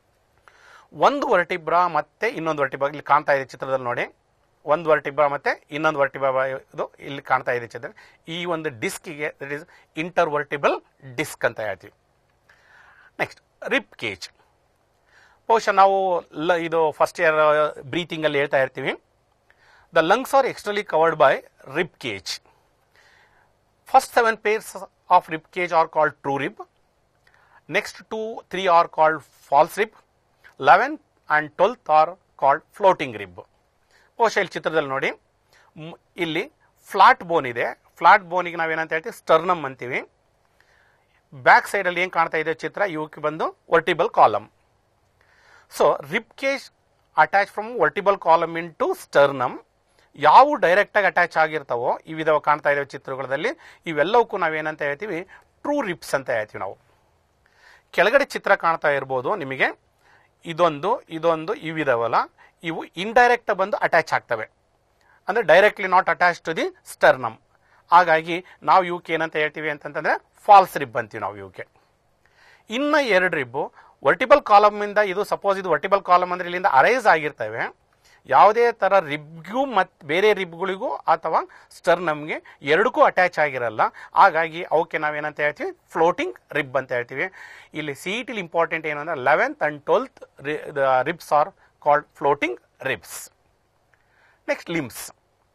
ಒಂದು ವರ್ಟಿಬ್ರಾ ಮತ್ತೆ ಇನ್ನೊಂದು ವರ್ಟಿಬ್ರಾ ಇಲ್ಲಿ ಕಾಣ್ತಾ ಇದೆ ಚಿತ್ರದಲ್ಲಿ ನೋಡಿ ಒಂದು ವರ್ಟಿಬ್ರಾ ಮತ್ತೆ ಇನ್ನೊಂದು ವರ್ಟಿಬ್ರಾ ಇದು ಇಲ್ಲಿ ಕಾಣ್ತಾ ಇದೆ ಚಿತ್ರ ಈ ಒಂದು ಡಿಸ್ಕಿಗೆ that is intervertebral disc ಅಂತ ಹೇಳ್ತೀವಿ ನೆಕ್ಸ್ಟ್ ರಿಪ್ ಕೇಜ್ ಬಹುಶಃ ನಾವು ಲ ಇದು ಫಸ್ಟ್ ಇಯರ್ ಬ್ರೀತಿಂಗ್ ಅಲ್ಲಿ ಹೇಳ್ತಾ ಇರ್ತೀವಿ the lungs are externally covered by rib cage first seven pairs of rib cage are called true rib next two three are called false rib eleven and twelfth are called floating rib ಬಹುಶಃ ಇಲ್ಲಿ ಚಿತ್ರದಲ್ಲಿ ನೋಡಿ ಮ್- ಇಲ್ಲಿ flat ಬೋನ್ ಇದೆ flat ಬೋನಿಗೆ ನಾವೇನಂತ ಹೇಳ್ತೀವಿ sternum ಅಂತೀವಿ back ಸೈಡಲ್ಲಿ ಏನು ಕಾಣ್ತಾ ಇದೆ ಚಿತ್ರ ಇವಕ್ಕೆ ಬಂದು vertebral column so rib cage attach from vertebral column into sternum ಯಾವ ಡೈರೆಕ್ಟಾಗಿ ಅಟ್ಯಾಚ್ ಆಗಿರ್ತಾವೋ ಇವಿದಾವ ಕಾಣ್ತಾ ಇರೋ ಚಿತ್ರಗಳಲ್ಲಿ ಇವೆಲ್ಲವಕ್ಕೂ ನಾವೇನಂತ ಹೇಳ್ತೀವಿ ಟ್ರೂ ರಿಪ್ಸ್ ಅಂತ ಹೇಳ್ತೀವಿ ನಾವು ಕೆಳಗಡೆ ಚಿತ್ರ ಕಾಣ್ತಾ ಇರ್ಬೋದು ನಿಮಗೆ ಇದೊಂದು ಇದೊಂದು ಇವಿದಾವಲ್ಲ ಇವು ಇಂಡೈರೆಕ್ಟ್ ಬಂದು ಅಟ್ಯಾಚ್ ಆಗ್ತವೆ ಅಂದರೆ directly not attach to the sternum ಹಾಗಾಗಿ ನಾವು ಇವಕ್ಕೆ ಏನಂತ ಹೇಳ್ತೀವಿ ಅಂತಂತಂದ್ರೆ ಫಾಲ್ಸ್ ರಿಬ್ ಅಂತೀವಿ ನಾವು ಇವಕ್ಕೆ ಇನ್ನ ಎರಡು ರಿಬ್ಬು ವರ್ಟಿಬಲ್ ಕಾಲಮ್ ಇಂದ ಇದು ಸಪೋಸ್ ಇದು ವರ್ಟಿಬಲ್ ಕಾಲಮ್ ಅಂದ್ರೆ ಇಲ್ಲಿಂದ ಅರೈಸ್ ಆಗಿರ್ತವೆ ಯಾವುದೇ ತರ ರಿಬ್ಗೂ ಮತ್ ಬೇರೆ ರಿಬ್ಗಳಿಗೂ ಅಥವಾ ಸ್ಟರ್ನಮ್ಗೆ ಎರಡಕ್ಕೂ ಅಟ್ಯಾಚ್ ಆಗಿರಲ್ಲ ಹಾಗಾಗಿ ಅವಕ್ಕೆ ನಾವೇನಂತ ಹೇಳ್ತೀವಿ ಫ್ಲೋಟಿಂಗ್ ರಿಬ್ ಅಂತ ಹೇಳ್ತೀವಿ ಇಲ್ಲಿ ಸಿ ಟಿಲಿ ಇಂಪಾರ್ಟೆಂಟ್ ಏನು ಅಂದ್ರೆ eleventh and twelfth ribs are called floating ribs next limbs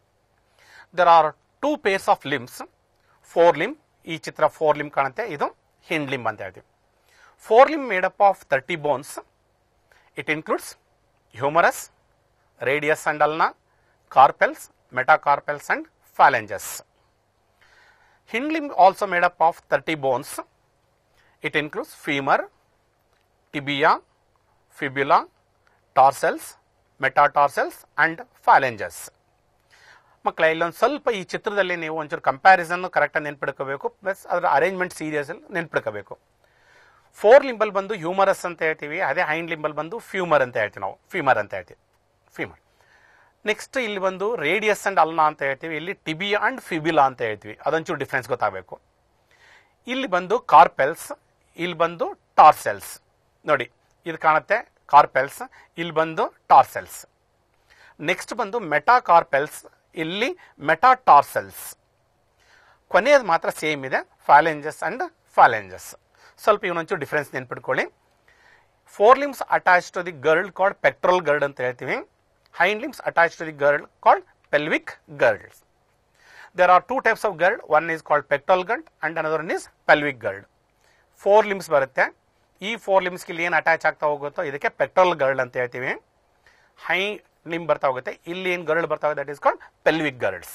there are two pairs of limbs fore limb ಈ ಚಿತ್ರ ಫೋರ್ ಲಿಮ್ ಕಾಣುತ್ತೆ ಇದು ಹಿಂಡ್ ಲಿಮ್ ಅಂತ ಹೇಳ್ತೀವಿ fore limb made up of thirty bones it includes humerus radius and ulna carpals metacarpals and phalanges hind limb also made up of thirty bones it includes femur tibia fibula tarsals metatarsals and phalanges ಮಕ್ಕಳ ಇಲ್ಲೊಂದು ಸ್ವಲ್ಪ ಈ ಚಿತ್ರದಲ್ಲಿ ನೀವು ಒಂಚೂರು comparison ಕರೆಕ್ಟಾಗಿ ನೆನ್ಪಿಡ್ಕೋಬೇಕು plus ಅದರ ಅರೇಂಜ್ಮೆಂಟ್ ಸೀರಿಯಸ್ ನೆನ್ಪಿಡ್ಕೋಬೇಕು ಫೋರ್ ಲಿಂಬಲ್ ಬಂದು ಹ್ಯೂಮರಸ್ ಅಂತ ಹೇಳ್ತೀವಿ ಅದೇ ಹೈಂಡ್ ಲಿಂಬಲ್ ಬಂದು ಫ್ಯೂಮರ್ ಅಂತ ಹೇಳ್ತೀವಿ ನಾವು ಫ್ಯೂಮರ್ ಅಂತ ಹೇಳ್ತೀವಿ ಫ್ಯೂಮರ್ ನೆಕ್ಸ್ಟ್ ಇಲ್ಲಿ ಬಂದು ರೇಡಿಯಸ್ ಅಂಡ್ ಅಲ್ನಾ ಅಂತ ಹೇಳ್ತೀವಿ ಇಲ್ಲಿ ಟಿಬಿಯಾ ಅಂಡ್ ಫಿಬಿಲಾ ಅಂತ ಹೇಳ್ತೀವಿ ಅದೊಂಚೂರು ಡಿಫ್ರೆನ್ಸ್ ಗೊತ್ತಾಗಬೇಕು ಇಲ್ಲಿ ಬಂದು ಕಾರ್ಪೆಲ್ಸ್ ಇಲ್ಲಿ ಬಂದು ಟಾರ್ಸೆಲ್ಸ್ ನೋಡಿ ಇದು ಕಾಣುತ್ತೆ ಕಾರ್ಪೆಲ್ಸ್ ಇಲ್ಲಿ ಬಂದು ಟಾರ್ಸೆಲ್ಸ್ ನೆಕ್ಸ್ಟ್ ಬಂದು ಮೆಟಾಕಾರ್ಪೆಲ್ಸ್ ಇಲ್ಲಿ ಮೆಟಾಟಾರ್ಸೆಲ್ಸ್ ಕೊನೆಯದು ಮಾತ್ರ ಸೇಮ್ ಇದೆ ಫ್ಯಾಲೆಂಜಸ್ ಅಂಡ್ ಫ್ಯಾಲೆಂಜಸ್ ಸ್ವಲ್ಪ ಇವನೊಂಚೂರು ಡಿಫ್ರೆನ್ಸ್ ನೆನ್ಪಿಟ್ಕೊಳ್ಳಿ four limbs attach to the girl called ಪೆಕ್ಟ್ರೋಲ್ ಗರ್ಡ್ ಅಂತ ಹೇಳ್ತೀವಿ hind limbs attach to the girl called pelvic girls there are two types of ಗರ್ಡ್ one is called ಪೆಕ್ಟ್ರೋಲ್ ಗರ್ಡ್ and another one is pelvic ಗರ್ಡ್ four limbs ಬರುತ್ತೆ ಈ four ಲಿಮ್ಸ್ಗೆ ಇಲ್ಲಿ ಏನು attach ಆಗ್ತಾ ಹೋಗುತ್ತೋ ಇದಕ್ಕೆ petrol ಗರ್ಡ್ ಅಂತ ಹೇಳ್ತೀವಿ ಹೈ ನಿಮ್ ಬರ್ತಾ ಹೋಗುತ್ತೆ ಇಲ್ಲಿ ಏನು ಗರ್ಡ್ ಬರ್ತಾ ಹೋಗುತ್ತೆ that is called pelvic girdles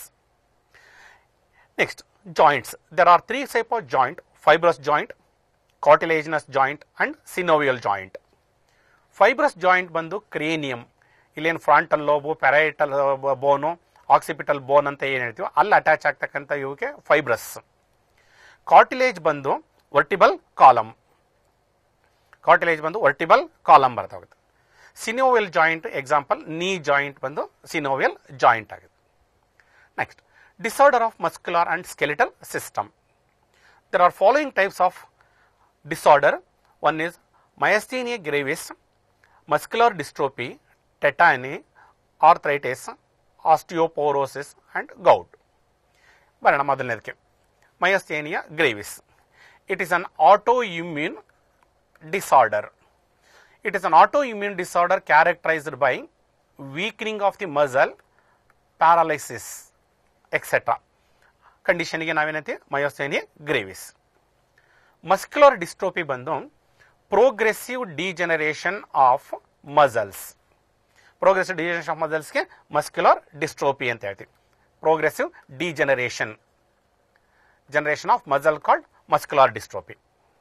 next joints there are three type of joint fibrous joint cartilaginous joint and synovial joint fibrous joint ಬಂದು ಕ್ರೇನಿಯಂ ಇಲ್ಲೇನು frontal lobe parietal bone occipital bone ಅಂತ ಏನು ಹೇಳ್ತೀವಿ ಅಲ್ಲಿ ಅಟ್ಯಾಚ್ ಆಗ್ತಕ್ಕಂಥ ಇವಕ್ಕೆ ಫೈಬ್ರಸ್ ಕಾರ್ಟಿಲೇಜ್ ಬಂದು vertebral column cartilage ಬಂದು ವರ್ಟಿಬಲ್ ಕಾಲಮ್ ಬರ್ತಾ ಹೋಗುತ್ತೆ synovial joint example knee joint ಬಂದು ಸಿನೋವಿಯಲ್ ಜಾಯಿಂಟ್ ಆಗಿದೆ next disorder of muscular and skeletal system there are following types of disorder one is myasthenia gravis muscular dystrophy tetany arthritis osteoporosis and gout ಬರೋಣ ಮೊದಲನೇದಕ್ಕೆ myasthenia gravis it is an autoimmune disorder it is an autoimmune disorder characterised by weakening of the muscle paralysis etcetera ಕಂಡೀಷನ್ಗೆ ನಾವೇನಂತೀವಿ myasthenia gravis muscular dystrophy ಬಂದು progressive degeneration of muscles progressive degeneration of ಮಸಲ್ಸ್ಗೆ muscular dystrophy ಅಂತ ಹೇಳ್ತೀವಿ progressive degeneration generation of muscle called muscular dystrophy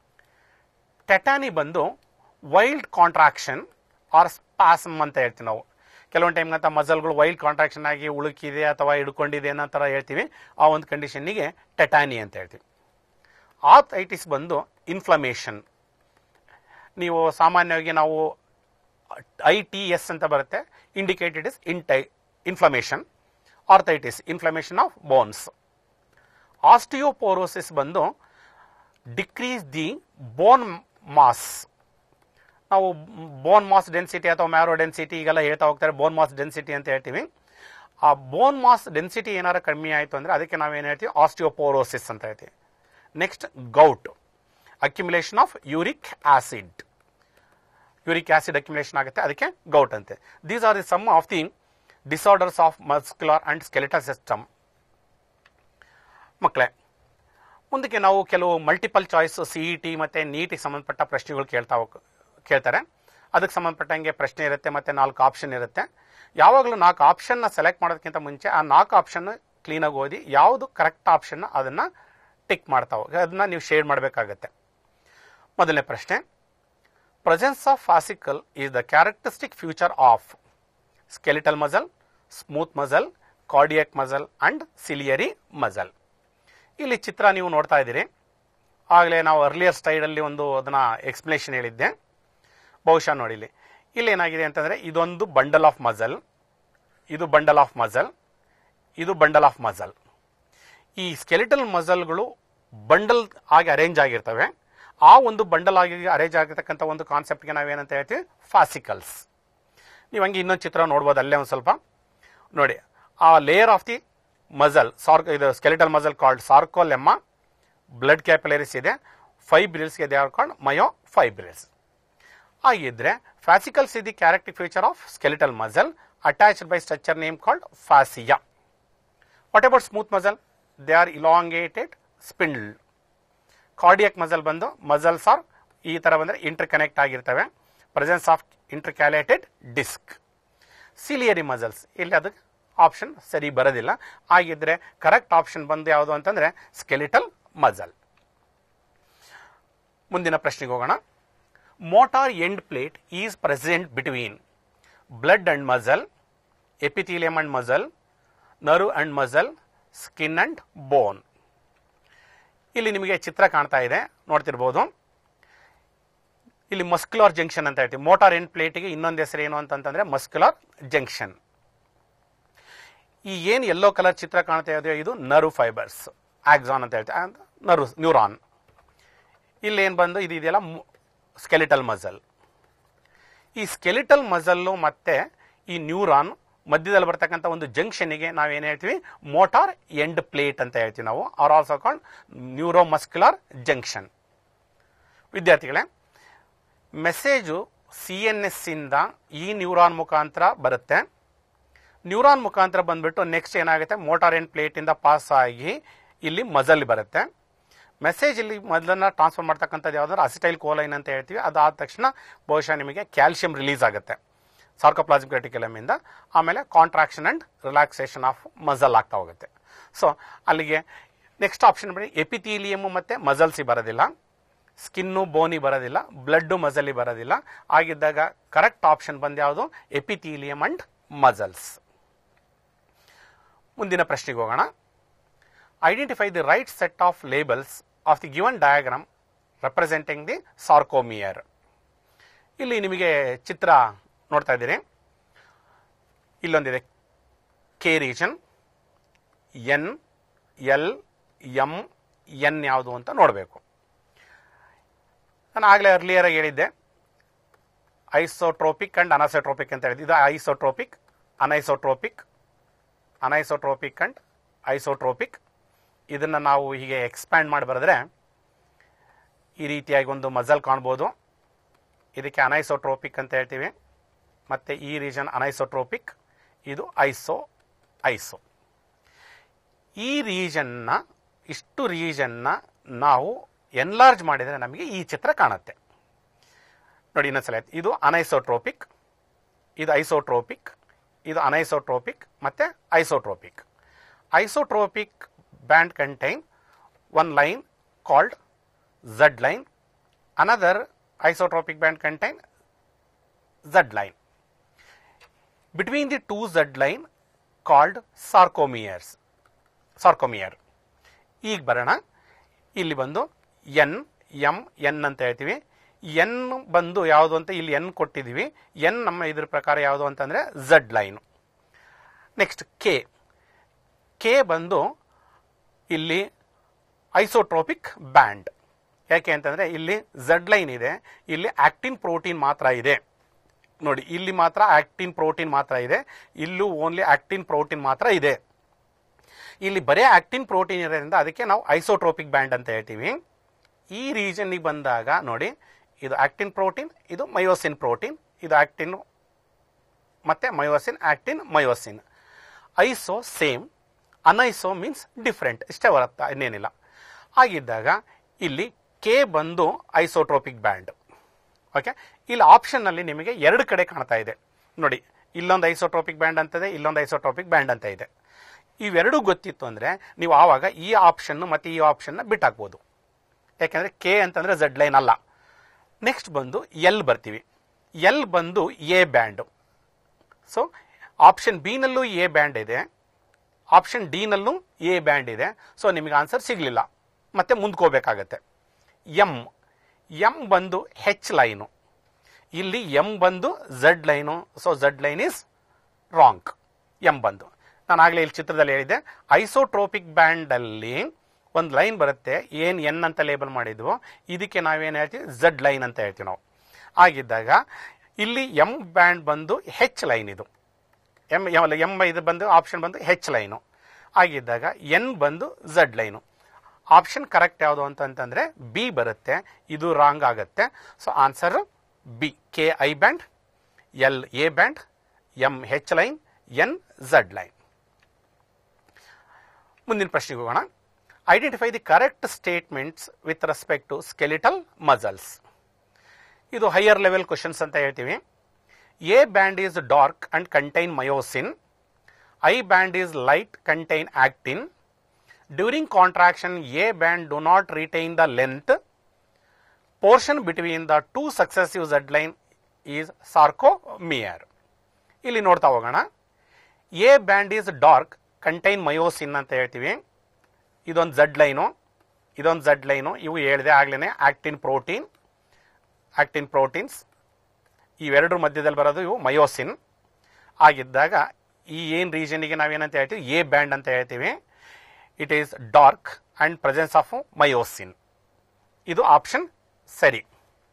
tetany ಬಂದು wild contraction R spasm ಅಂತ ಹೇಳ್ತೀವಿ ನಾವು ಕೆಲವೊಂದು ಟೈಮ್ ಅಂತ ಮಸಲ್ಗಳು ವೈಲ್ಡ್ ಕಾಂಟ್ರಾಕ್ಷನ್ ಆಗಿ ಉಳುಕಿದೆ ಅಥವಾ ಹಿಡ್ಕೊಂಡಿದೆ ಅನ್ನೋ ಥರ ಹೇಳ್ತೀವಿ ಆ ಒಂದು ಕಂಡೀಷನ್ನಿಗೆ ಟೆಟಾನಿ ಅಂತ ಹೇಳ್ತೀವಿ ಆರ್ಥೈಟಿಸ್ ಬಂದು ಇನ್ಫ್ಲಮೇಷನ್ ನೀವು ಸಾಮಾನ್ಯವಾಗಿ ನಾವು ಐ ಟಿ ಎಸ್ ಅಂತ ಬರುತ್ತೆ ಇಂಡಿಕೇಟೆಡ್ ಇಸ್ ಇಂಟೈ inflammation arthritis inflammation of bones osteoporosis ಬಂದು ಡಿಕ್ರೀಸ್ ದಿ ಬೋನ್ ಮಾಸ್ ನಾವು ಬೋನ್ ಮಾಸ್ ಡೆನ್ಸಿಟಿ ಅಥವಾ ಮ್ಯಾರೋ ಡೆನ್ಸಿಟಿ ಈಗೆಲ್ಲ ಹೇಳ್ತಾ ಹೋಗ್ತಾರೆ ಬೋನ್ ಮಾಸ್ ಡೆನ್ಸಿಟಿ ಅಂತ ಹೇಳ್ತೀವಿ ಆ ಬೋನ್ ಮಾಸ್ ಡೆನ್ಸಿಟಿ ಏನಾರು ಕಮ್ಮಿ ಆಯಿತು ಅಂದರೆ ಅದಕ್ಕೆ ನಾವೇನು ಹೇಳ್ತೀವಿ ಆಸ್ಟಿಯೋಪೋರೋಸಿಸ್ ಅಂತ ಹೇಳ್ತೀವಿ next gout accumulation of uric acid uric acid accumulation ಆಗುತ್ತೆ ಅದಕ್ಕೆ ಗೌಟ್ ಅಂತೆ these are the some of the disorders of muscular and skeletal system ಮಕ್ಕಳೇ ಮುಂದಕ್ಕೆ ನಾವು ಕೆಲವು multiple choice C E T ಮತ್ತು ನೀಟಿಗೆ ಸಂಬಂಧಪಟ್ಟ ಪ್ರಶ್ನೆಗಳು ಕೇಳ್ತಾ ಹೋಗ್ ಕೇಳ್ತಾರೆ ಅದಕ್ಕೆ ಸಂಬಂಧಪಟ್ಟಂಗೆ ಪ್ರಶ್ನೆ ಇರುತ್ತೆ ಮತ್ತು ನಾಲ್ಕು ಆಪ್ಷನ್ ಇರುತ್ತೆ ಯಾವಾಗಲೂ ನಾಲ್ಕು ಆಪ್ಷನ್ನ ಸೆಲೆಕ್ಟ್ ಮಾಡೋದಕ್ಕಿಂತ ಮುಂಚೆ ಆ ನಾಲ್ಕು ಆಪ್ಷನ್ ಕ್ಲೀನಾಗಿ ಓದಿ ಯಾವುದು ಕರೆಕ್ಟ್ ಆಪ್ಷನ್ ಅದನ್ನು ಟಿಕ್ ಮಾಡ್ತಾ ಹೋಗಿ ಅದನ್ನ ನೀವು ಶೇರ್ ಮಾಡಬೇಕಾಗತ್ತೆ ಮೊದಲನೇ ಪ್ರಶ್ನೆ presence of fascicle is the characteristic feature of skeletal muscle smooth muscle cardiac muscle and ciliary muscle ಇಲ್ಲಿ ಚಿತ್ರ ನೀವು ನೋಡ್ತಾ ಇದ್ದೀರಿ ಆಗಲೇ ನಾವು ಅರ್ಲಿಯರ್ ಸ್ಟೈಡಲ್ಲಿ ಒಂದು ಅದನ್ನ ಎಕ್ಸ್ಪ್ಲನೇಷನ್ ಹೇಳಿದ್ದೆ ಬಹುಶಃ ನೋಡಿ ಇಲ್ಲಿ ಇಲ್ಲಿ ಏನಾಗಿದೆ ಅಂತಂದ್ರೆ ಇದೊಂದು ಬಂಡಲ್ ಆಫ್ ಮಜಲ್ ಇದು ಬಂಡಲ್ ಆಫ್ ಮಜಲ್ ಇದು ಬಂಡಲ್ ಆಫ್ ಮಜಲ್ ಈ ಸ್ಕೆಲಿಟಲ್ ಮಜಲ್ಗಳು ಬಂಡಲ್ ಆಗಿ ಅರೇಂಜ್ ಆಗಿರ್ತವೆ ಆ ಒಂದು ಬಂಡಲ್ ಆಗಿ ಅರೇಂಜ್ ಆಗಿರ್ತಕ್ಕಂಥ ಒಂದು ಕಾನ್ಸೆಪ್ಟ್ಗೆ ನಾವೇನಂತ ಹೇಳ್ತೀವಿ ಫಾಸಿಕಲ್ಸ್ ನೀವು ಹಂಗೆ ಇನ್ನೊಂದು ಚಿತ್ರ ನೋಡ್ಬೋದು ಅಲ್ಲೇ ಒಂದು ಸ್ವಲ್ಪ ನೋಡಿ ಆ ಲೇಯರ್ ಆಫ್ ದಿ ಮಜಲ್ ಸಾರ್ ಇದು skeletal muscle called sarcolemma blood capillaries ಇದೆ ಫೈಬ್ರಿಲ್ಸ್ಗೆ they are called myofibrils ಹಾಗಿದ್ರೆ fascicles is the characteristic feature of skeletal muscle attached by structure name called fascia what about smooth muscle they are elongated spindle cardiac muscle ಬಂದು muscles are ಈ ತರ ಬಂದ್ರೆ interconnect ಆಗಿರ್ತವೆ presence of intercalated disc ciliary muscles ಇಲ್ಲಿ ಅದಕ್ಕೆ option ಸರಿ ಬರೋದಿಲ್ಲ ಹಾಗಿದ್ರೆ ಕರೆಕ್ಟ್ ಆಪ್ಷನ್ ಬಂದು ಯಾವುದು ಅಂತಂದ್ರೆ ಸ್ಕೆಲಿಟಲ್ ಮಜಲ್ ಮುಂದಿನ ಪ್ರಶ್ನೆಗೆ ಹೋಗೋಣ motor end plate is present between blood and muscle epithelium and muscle nerve and muscle skin and bone ಇಲ್ಲಿ ನಿಮಗೆ ಚಿತ್ರ ಕಾಣ್ತಾ ಇದೆ ನೋಡ್ತಿರ್ಬೋದು ಇಲ್ಲಿ ಮಸ್ಕ್ಯುಲರ್ ಜಂಕ್ಷನ್ ಅಂತ ಹೇಳ್ತೀವಿ ಮೋಟಾರ್ ಎಂಡ್ ಪ್ಲೇಟ್ಗೆ ಇನ್ನೊಂದು ಹೆಸರು ಏನು ಅಂತಂತಂದ್ರೆ ಮಸ್ಕ್ಯುಲರ್ ಜಂಕ್ಷನ್ ಈ ಏನು ಯೆಲ್ಲೋ ಕಲರ್ ಚಿತ್ರ ಕಾಣ್ತಾ ಇದೆ ಇದು ನರ್ವ್ ಫೈಬರ್ಸ್ ಆಕ್ಸಾನ್ ಅಂತ ಹೇಳ್ತೀವಿ ನರ್ವ್ ನ್ಯೂರಾನ್ ಇಲ್ಲಿ ಏನು ಬಂದು ಇದು ಇದೆಯಲ್ಲ ಸ್ಕೆಲಿಟಲ್ ಮಜಲ್ ಈ ಸ್ಕೆಲಿಟಲ್ ಮಜಲ್ಲು ಮತ್ತೆ ಈ ನ್ಯೂರಾನ್ ಮಧ್ಯದಲ್ಲಿ ಬರ್ತಕ್ಕಂಥ ಒಂದು ಜಂಕ್ಷನ್ಗೆ ನಾವೇನು ಹೇಳ್ತೀವಿ ಮೋಟಾರ್ ಎಂಡ್ ಪ್ಲೇಟ್ ಅಂತ ಹೇಳ್ತೀವಿ ನಾವು are also called neuromuscular junction ವಿದ್ಯಾರ್ಥಿಗಳೇ ಮೆಸೇಜು ಸಿ ಎನ್ ಎಸ್ ಇಂದ ಈ ನ್ಯೂರಾನ್ ಮುಖಾಂತರ ಬರುತ್ತೆ ನ್ಯೂರಾನ್ ಮುಖಾಂತರ ಬಂದ್ಬಿಟ್ಟು ನೆಕ್ಸ್ಟ್ ಏನಾಗುತ್ತೆ ಮೋಟಾರ್ ಎಂಡ್ ಪ್ಲೇಟ್ ಇಂದ ಪಾಸ್ ಆಗಿ ಇಲ್ಲಿ ಮಜಲ್ ಬರುತ್ತೆ ಮೆಸೇಜ್ ಇಲ್ಲಿ ಮೊದಲನ್ನ ಟ್ರಾನ್ಸ್ಫರ್ ಮಾಡ್ತಕ್ಕಂಥದ್ದು ಯಾವ್ದಾದ್ರು ಅಸಿಟೈಲ್ ಕೋಲೈನ್ ಅಂತ ಹೇಳ್ತೀವಿ ಅದಾದ ತಕ್ಷಣ ಬಹುಶಃ ನಿಮಗೆ ಕ್ಯಾಲ್ಸಿಯಂ ರಿಲೀಸ್ ಆಗುತ್ತೆ ಸಾರ್ಕೋಪ್ಲಾಸ್ಮಿಕ್ ರೆಟಿಕ್ಯುಲಮ್ ಇಂದ ಆಮೇಲೆ contraction and relaxation of muscle ಆಗ್ತಾ ಹೋಗುತ್ತೆ ಸೊ ಅಲ್ಲಿಗೆ ನೆಕ್ಸ್ಟ್ ಆಪ್ಷನ್ ಬರೀ ಎಪಿಥೀಲಿಯಮ್ ಮತ್ತೆ ಮಜಲ್ಸಿ ಬರೋದಿಲ್ಲ ಸ್ಕಿನ್ನು ಬೋನಿ ಬರೋದಿಲ್ಲ ಬ್ಲಡ್ ಮಜಲಿ ಬರೋದಿಲ್ಲ ಆಗಿದ್ದಾಗ ಕರೆಕ್ಟ್ ಆಪ್ಷನ್ ಬಂದು ಯಾವುದು ಎಪಿಥೀಲಿಯಂ ಅಂಡ್ ಮಜಲ್ಸ್ ಮುಂದಿನ ಪ್ರಶ್ನೆಗೆ ಹೋಗೋಣ identify the right set of labels of the given diagram representing the sarcomere ಇಲ್ಲಿ ನಿಮಗೆ ಚಿತ್ರ ನೋಡ್ತಾ ಇದ್ದೀರಿ ಇಲ್ಲೊಂದಿದೆ K region N L M N ಯಾವುದು ಅಂತ ನೋಡಬೇಕು ನಾನು ಆಗಲೇ ಅರ್ಲಿಯರ್ ಆಗಿ ಹೇಳಿದ್ದೆ ಐಸೋಟ್ರೋಪಿಕ್ ಅಂಡ್ ಅನಸೋಟ್ರೋಪಿಕ್ ಅಂತ ಹೇಳಿದ್ದೆ ಇದು isotropic anisotropic anisotropic and isotropic ಇದನ್ನು ನಾವು ಹೀಗೆ ಎಕ್ಸ್ಪ್ಯಾಂಡ್ ಮಾಡಿ ಬರೆದ್ರೆ ಈ ರೀತಿಯಾಗಿ ಒಂದು ಮಜಲ್ ಕಾಣ್ಬೋದು ಇದಕ್ಕೆ ಅನೈಸೋಟ್ರೋಪಿಕ್ ಅಂತ ಹೇಳ್ತೀವಿ ಮತ್ತು ಈ ರೀಜನ್ ಅನೈಸೋಟ್ರೋಪಿಕ್ ಇದು ಐಸೋ ಐಸೋ ಈ ರೀಜನ್ನ ಇಷ್ಟು ರೀಜನ್ನ ನಾವು ಎನ್ಲಾರ್ಜ್ ಮಾಡಿದರೆ ನಮಗೆ ಈ ಚಿತ್ರ ಕಾಣುತ್ತೆ ನೋಡಿ ಇನ್ನೊಂದ್ಸಲ ಇದು ಅನೈಸೋಟ್ರೋಪಿಕ್ ಇದು ಐಸೋಟ್ರೋಪಿಕ್ ಇದು ಅನೈಸೋಟ್ರೋಪಿಕ್ ಮತ್ತು isotropic isotropic band contain one line called Z line another isotropic band contain Z line between the two Z line called sarcomeres sarcomere ಈಗ ಬರೋಣ ಇಲ್ಲಿ ಬಂದು ಎನ್ ಎಂ ಎನ್ ಅಂತ ಹೇಳ್ತೀವಿ ಎನ್ ಬಂದು ಯಾವುದು ಅಂತ ಇಲ್ಲಿ ಎನ್ ಕೊಟ್ಟಿದ್ದೀವಿ ಎನ್ ನಮ್ಮ ಇದ್ರ ಪ್ರಕಾರ ಯಾವುದು ಅಂತಂದರೆ Z line next K K ಬಂದು ಇಲ್ಲಿ ಐಸೋಟ್ರೋಪಿಕ್ ಬ್ಯಾಂಡ್ ಯಾಕೆ ಅಂತಂದರೆ ಇಲ್ಲಿ ಝಡ್ ಲೈನ್ ಇದೆ ಇಲ್ಲಿ ಆಕ್ಟಿನ್ ಪ್ರೋಟೀನ್ ಮಾತ್ರ ಇದೆ ನೋಡಿ ಇಲ್ಲಿ ಮಾತ್ರ ಆಕ್ಟಿನ್ ಪ್ರೋಟೀನ್ ಮಾತ್ರ ಇದೆ ಇಲ್ಲೂ ಓನ್ಲಿ ಆಕ್ಟಿನ್ ಪ್ರೋಟೀನ್ ಮಾತ್ರ ಇದೆ ಇಲ್ಲಿ ಬರೇ ಆಕ್ಟಿನ್ ಪ್ರೋಟೀನ್ ಇರೋದ್ರಿಂದ ಅದಕ್ಕೆ ನಾವು ಐಸೋಟ್ರೋಪಿಕ್ ಬ್ಯಾಂಡ್ ಅಂತ ಹೇಳ್ತೀವಿ ಈ ರೀಜನ್ನಿಗೆ ಬಂದಾಗ ನೋಡಿ ಇದು ಆಕ್ಟಿನ್ ಪ್ರೋಟೀನ್ ಇದು ಮಯೋಸಿನ್ ಪ್ರೋಟೀನ್ ಇದು ಆಕ್ಟಿನ್ ಮತ್ತೆ myosin actin myosin iso same aniso means different ಇಷ್ಟೇ ಬರುತ್ತಾ ಇನ್ನೇನಿಲ್ಲ ಹಾಗಿದ್ದಾಗ ಇಲ್ಲಿ ಕೆ ಬಂದು ಐಸೋಟ್ರೋಪಿಕ್ ಬ್ಯಾಂಡ್ ಓಕೆ ಇಲ್ಲಿ ಆಪ್ಷನ್ನಲ್ಲಿ ನಿಮಗೆ ಎರಡು ಕಡೆ ಕಾಣ್ತಾ ಇದೆ ನೋಡಿ ಇಲ್ಲೊಂದು ಐಸೋಟ್ರೋಪಿಕ್ ಬ್ಯಾಂಡ್ ಅಂತದೆ ಇಲ್ಲೊಂದು ಐಸೋಟ್ರೋಪಿಕ್ ಬ್ಯಾಂಡ್ ಅಂತ ಇದೆ ಇವೆರಡೂ ಗೊತ್ತಿತ್ತು ಅಂದರೆ ನೀವು ಆವಾಗ ಈ ಆಪ್ಷನ್ ಮತ್ತು ಈ ಆಪ್ಷನ್ನ ಬಿಟ್ಟಾಕ್ಬೋದು ಯಾಕೆಂದರೆ ಕೆ ಅಂತಂದರೆ ಝಡ್ ಲೈನ್ ಅಲ್ಲ ನೆಕ್ಸ್ಟ್ ಬಂದು ಎಲ್ ಬರ್ತೀವಿ ಎಲ್ ಬಂದು ಎ ಬ್ಯಾಂಡು ಸೊ ಆಪ್ಷನ್ ಬಿನಲ್ಲೂ ಎ ಬ್ಯಾಂಡ್ ಇದೆ ಆಪ್ಷನ್ ಡಿನಲ್ಲೂ ಎ ಬ್ಯಾಂಡ್ ಇದೆ ಸೊ ನಿಮಗೆ ಆನ್ಸರ್ ಸಿಗಲಿಲ್ಲ ಮತ್ತೆ ಮುಂದ್ಕೋಬೇಕಾಗತ್ತೆ ಎಮ್ ಎಮ್ ಬಂದು ಹೆಚ್ ಲೈನು ಇಲ್ಲಿ ಎಮ್ ಬಂದು Z line so Z line is wrong M ಬಂದು ನಾನು ಆಗಲೇ ಇಲ್ಲಿ ಚಿತ್ರದಲ್ಲಿ ಹೇಳಿದ್ದೆ ಐಸೋಟ್ರೋಪಿಕ್ ಬ್ಯಾಂಡಲ್ಲಿ ಒಂದು ಲೈನ್ ಬರುತ್ತೆ ಏನು ಎನ್ ಅಂತ ಲೇಬಲ್ ಮಾಡಿದ್ವು ಇದಕ್ಕೆ ನಾವೇನು ಹೇಳ್ತೀವಿ ಝಡ್ ಲೈನ್ ಅಂತ ಹೇಳ್ತೀವಿ ನಾವು ಆಗಿದ್ದಾಗ ಇಲ್ಲಿ ಎಮ್ ಬ್ಯಾಂಡ್ ಬಂದು ಹೆಚ್ ಲೈನ್ ಇದು ಎಮ್ ಎಮ್ ಇದು ಬಂದು ಆಪ್ಷನ್ ಬಂದು ಹೆಚ್ ಲೈನು ಆಗಿದ್ದಾಗ ಎನ್ ಬಂದು ಝಡ್ ಲೈನು ಆಪ್ಷನ್ ಕರೆಕ್ಟ್ ಯಾವುದು ಅಂತಂತಂದ್ರೆ ಬಿ ಬರುತ್ತೆ ಇದು ರಾಂಗ್ ಆಗುತ್ತೆ so answer B K I band L A band M H line N Z line ಮುಂದಿನ ಪ್ರಶ್ನೆಗೆ ಹೋಗೋಣ identify the correct statements with respect to skeletal muscles ಇದು ಹೈಯರ್ ಲೆವೆಲ್ ಕ್ವಶನ್ಸ್ ಅಂತ ಹೇಳ್ತೀವಿ A band is dark and contain myosin I band is light contain actin during contraction A band do not retain the length portion between the two successive Z line is sarcomere ಇಲ್ಲಿ ನೋಡ್ತಾ ಹೋಗೋಣ A band is dark contain myosin ಅಂತ ಹೇಳ್ತೀವಿ ಇದೊಂದು Z line ಇದೊಂದು Z line ಇವು ಹೇಳಿದೆ ಆಗ್ಲೇ ಆಕ್ಟಿನ್ ಪ್ರೋಟೀನ್ ಆಕ್ಟಿನ್ ಪ್ರೋಟೀನ್ಸ್ ಇವೆರಡರ ಮಧ್ಯದಲ್ಲಿ ಬರೋದು ಇವು ಮಯೋಸಿನ್ ಆಗಿದ್ದಾಗ ಈ ಏನು ರೀಜನಿಗೆ ನಾವೇನಂತ ಹೇಳ್ತೀವಿ ಎ ಬ್ಯಾಂಡ್ ಅಂತ ಹೇಳ್ತೀವಿ it is dark and presence of myosin ಇದು ಆಪ್ಷನ್ ಸರಿ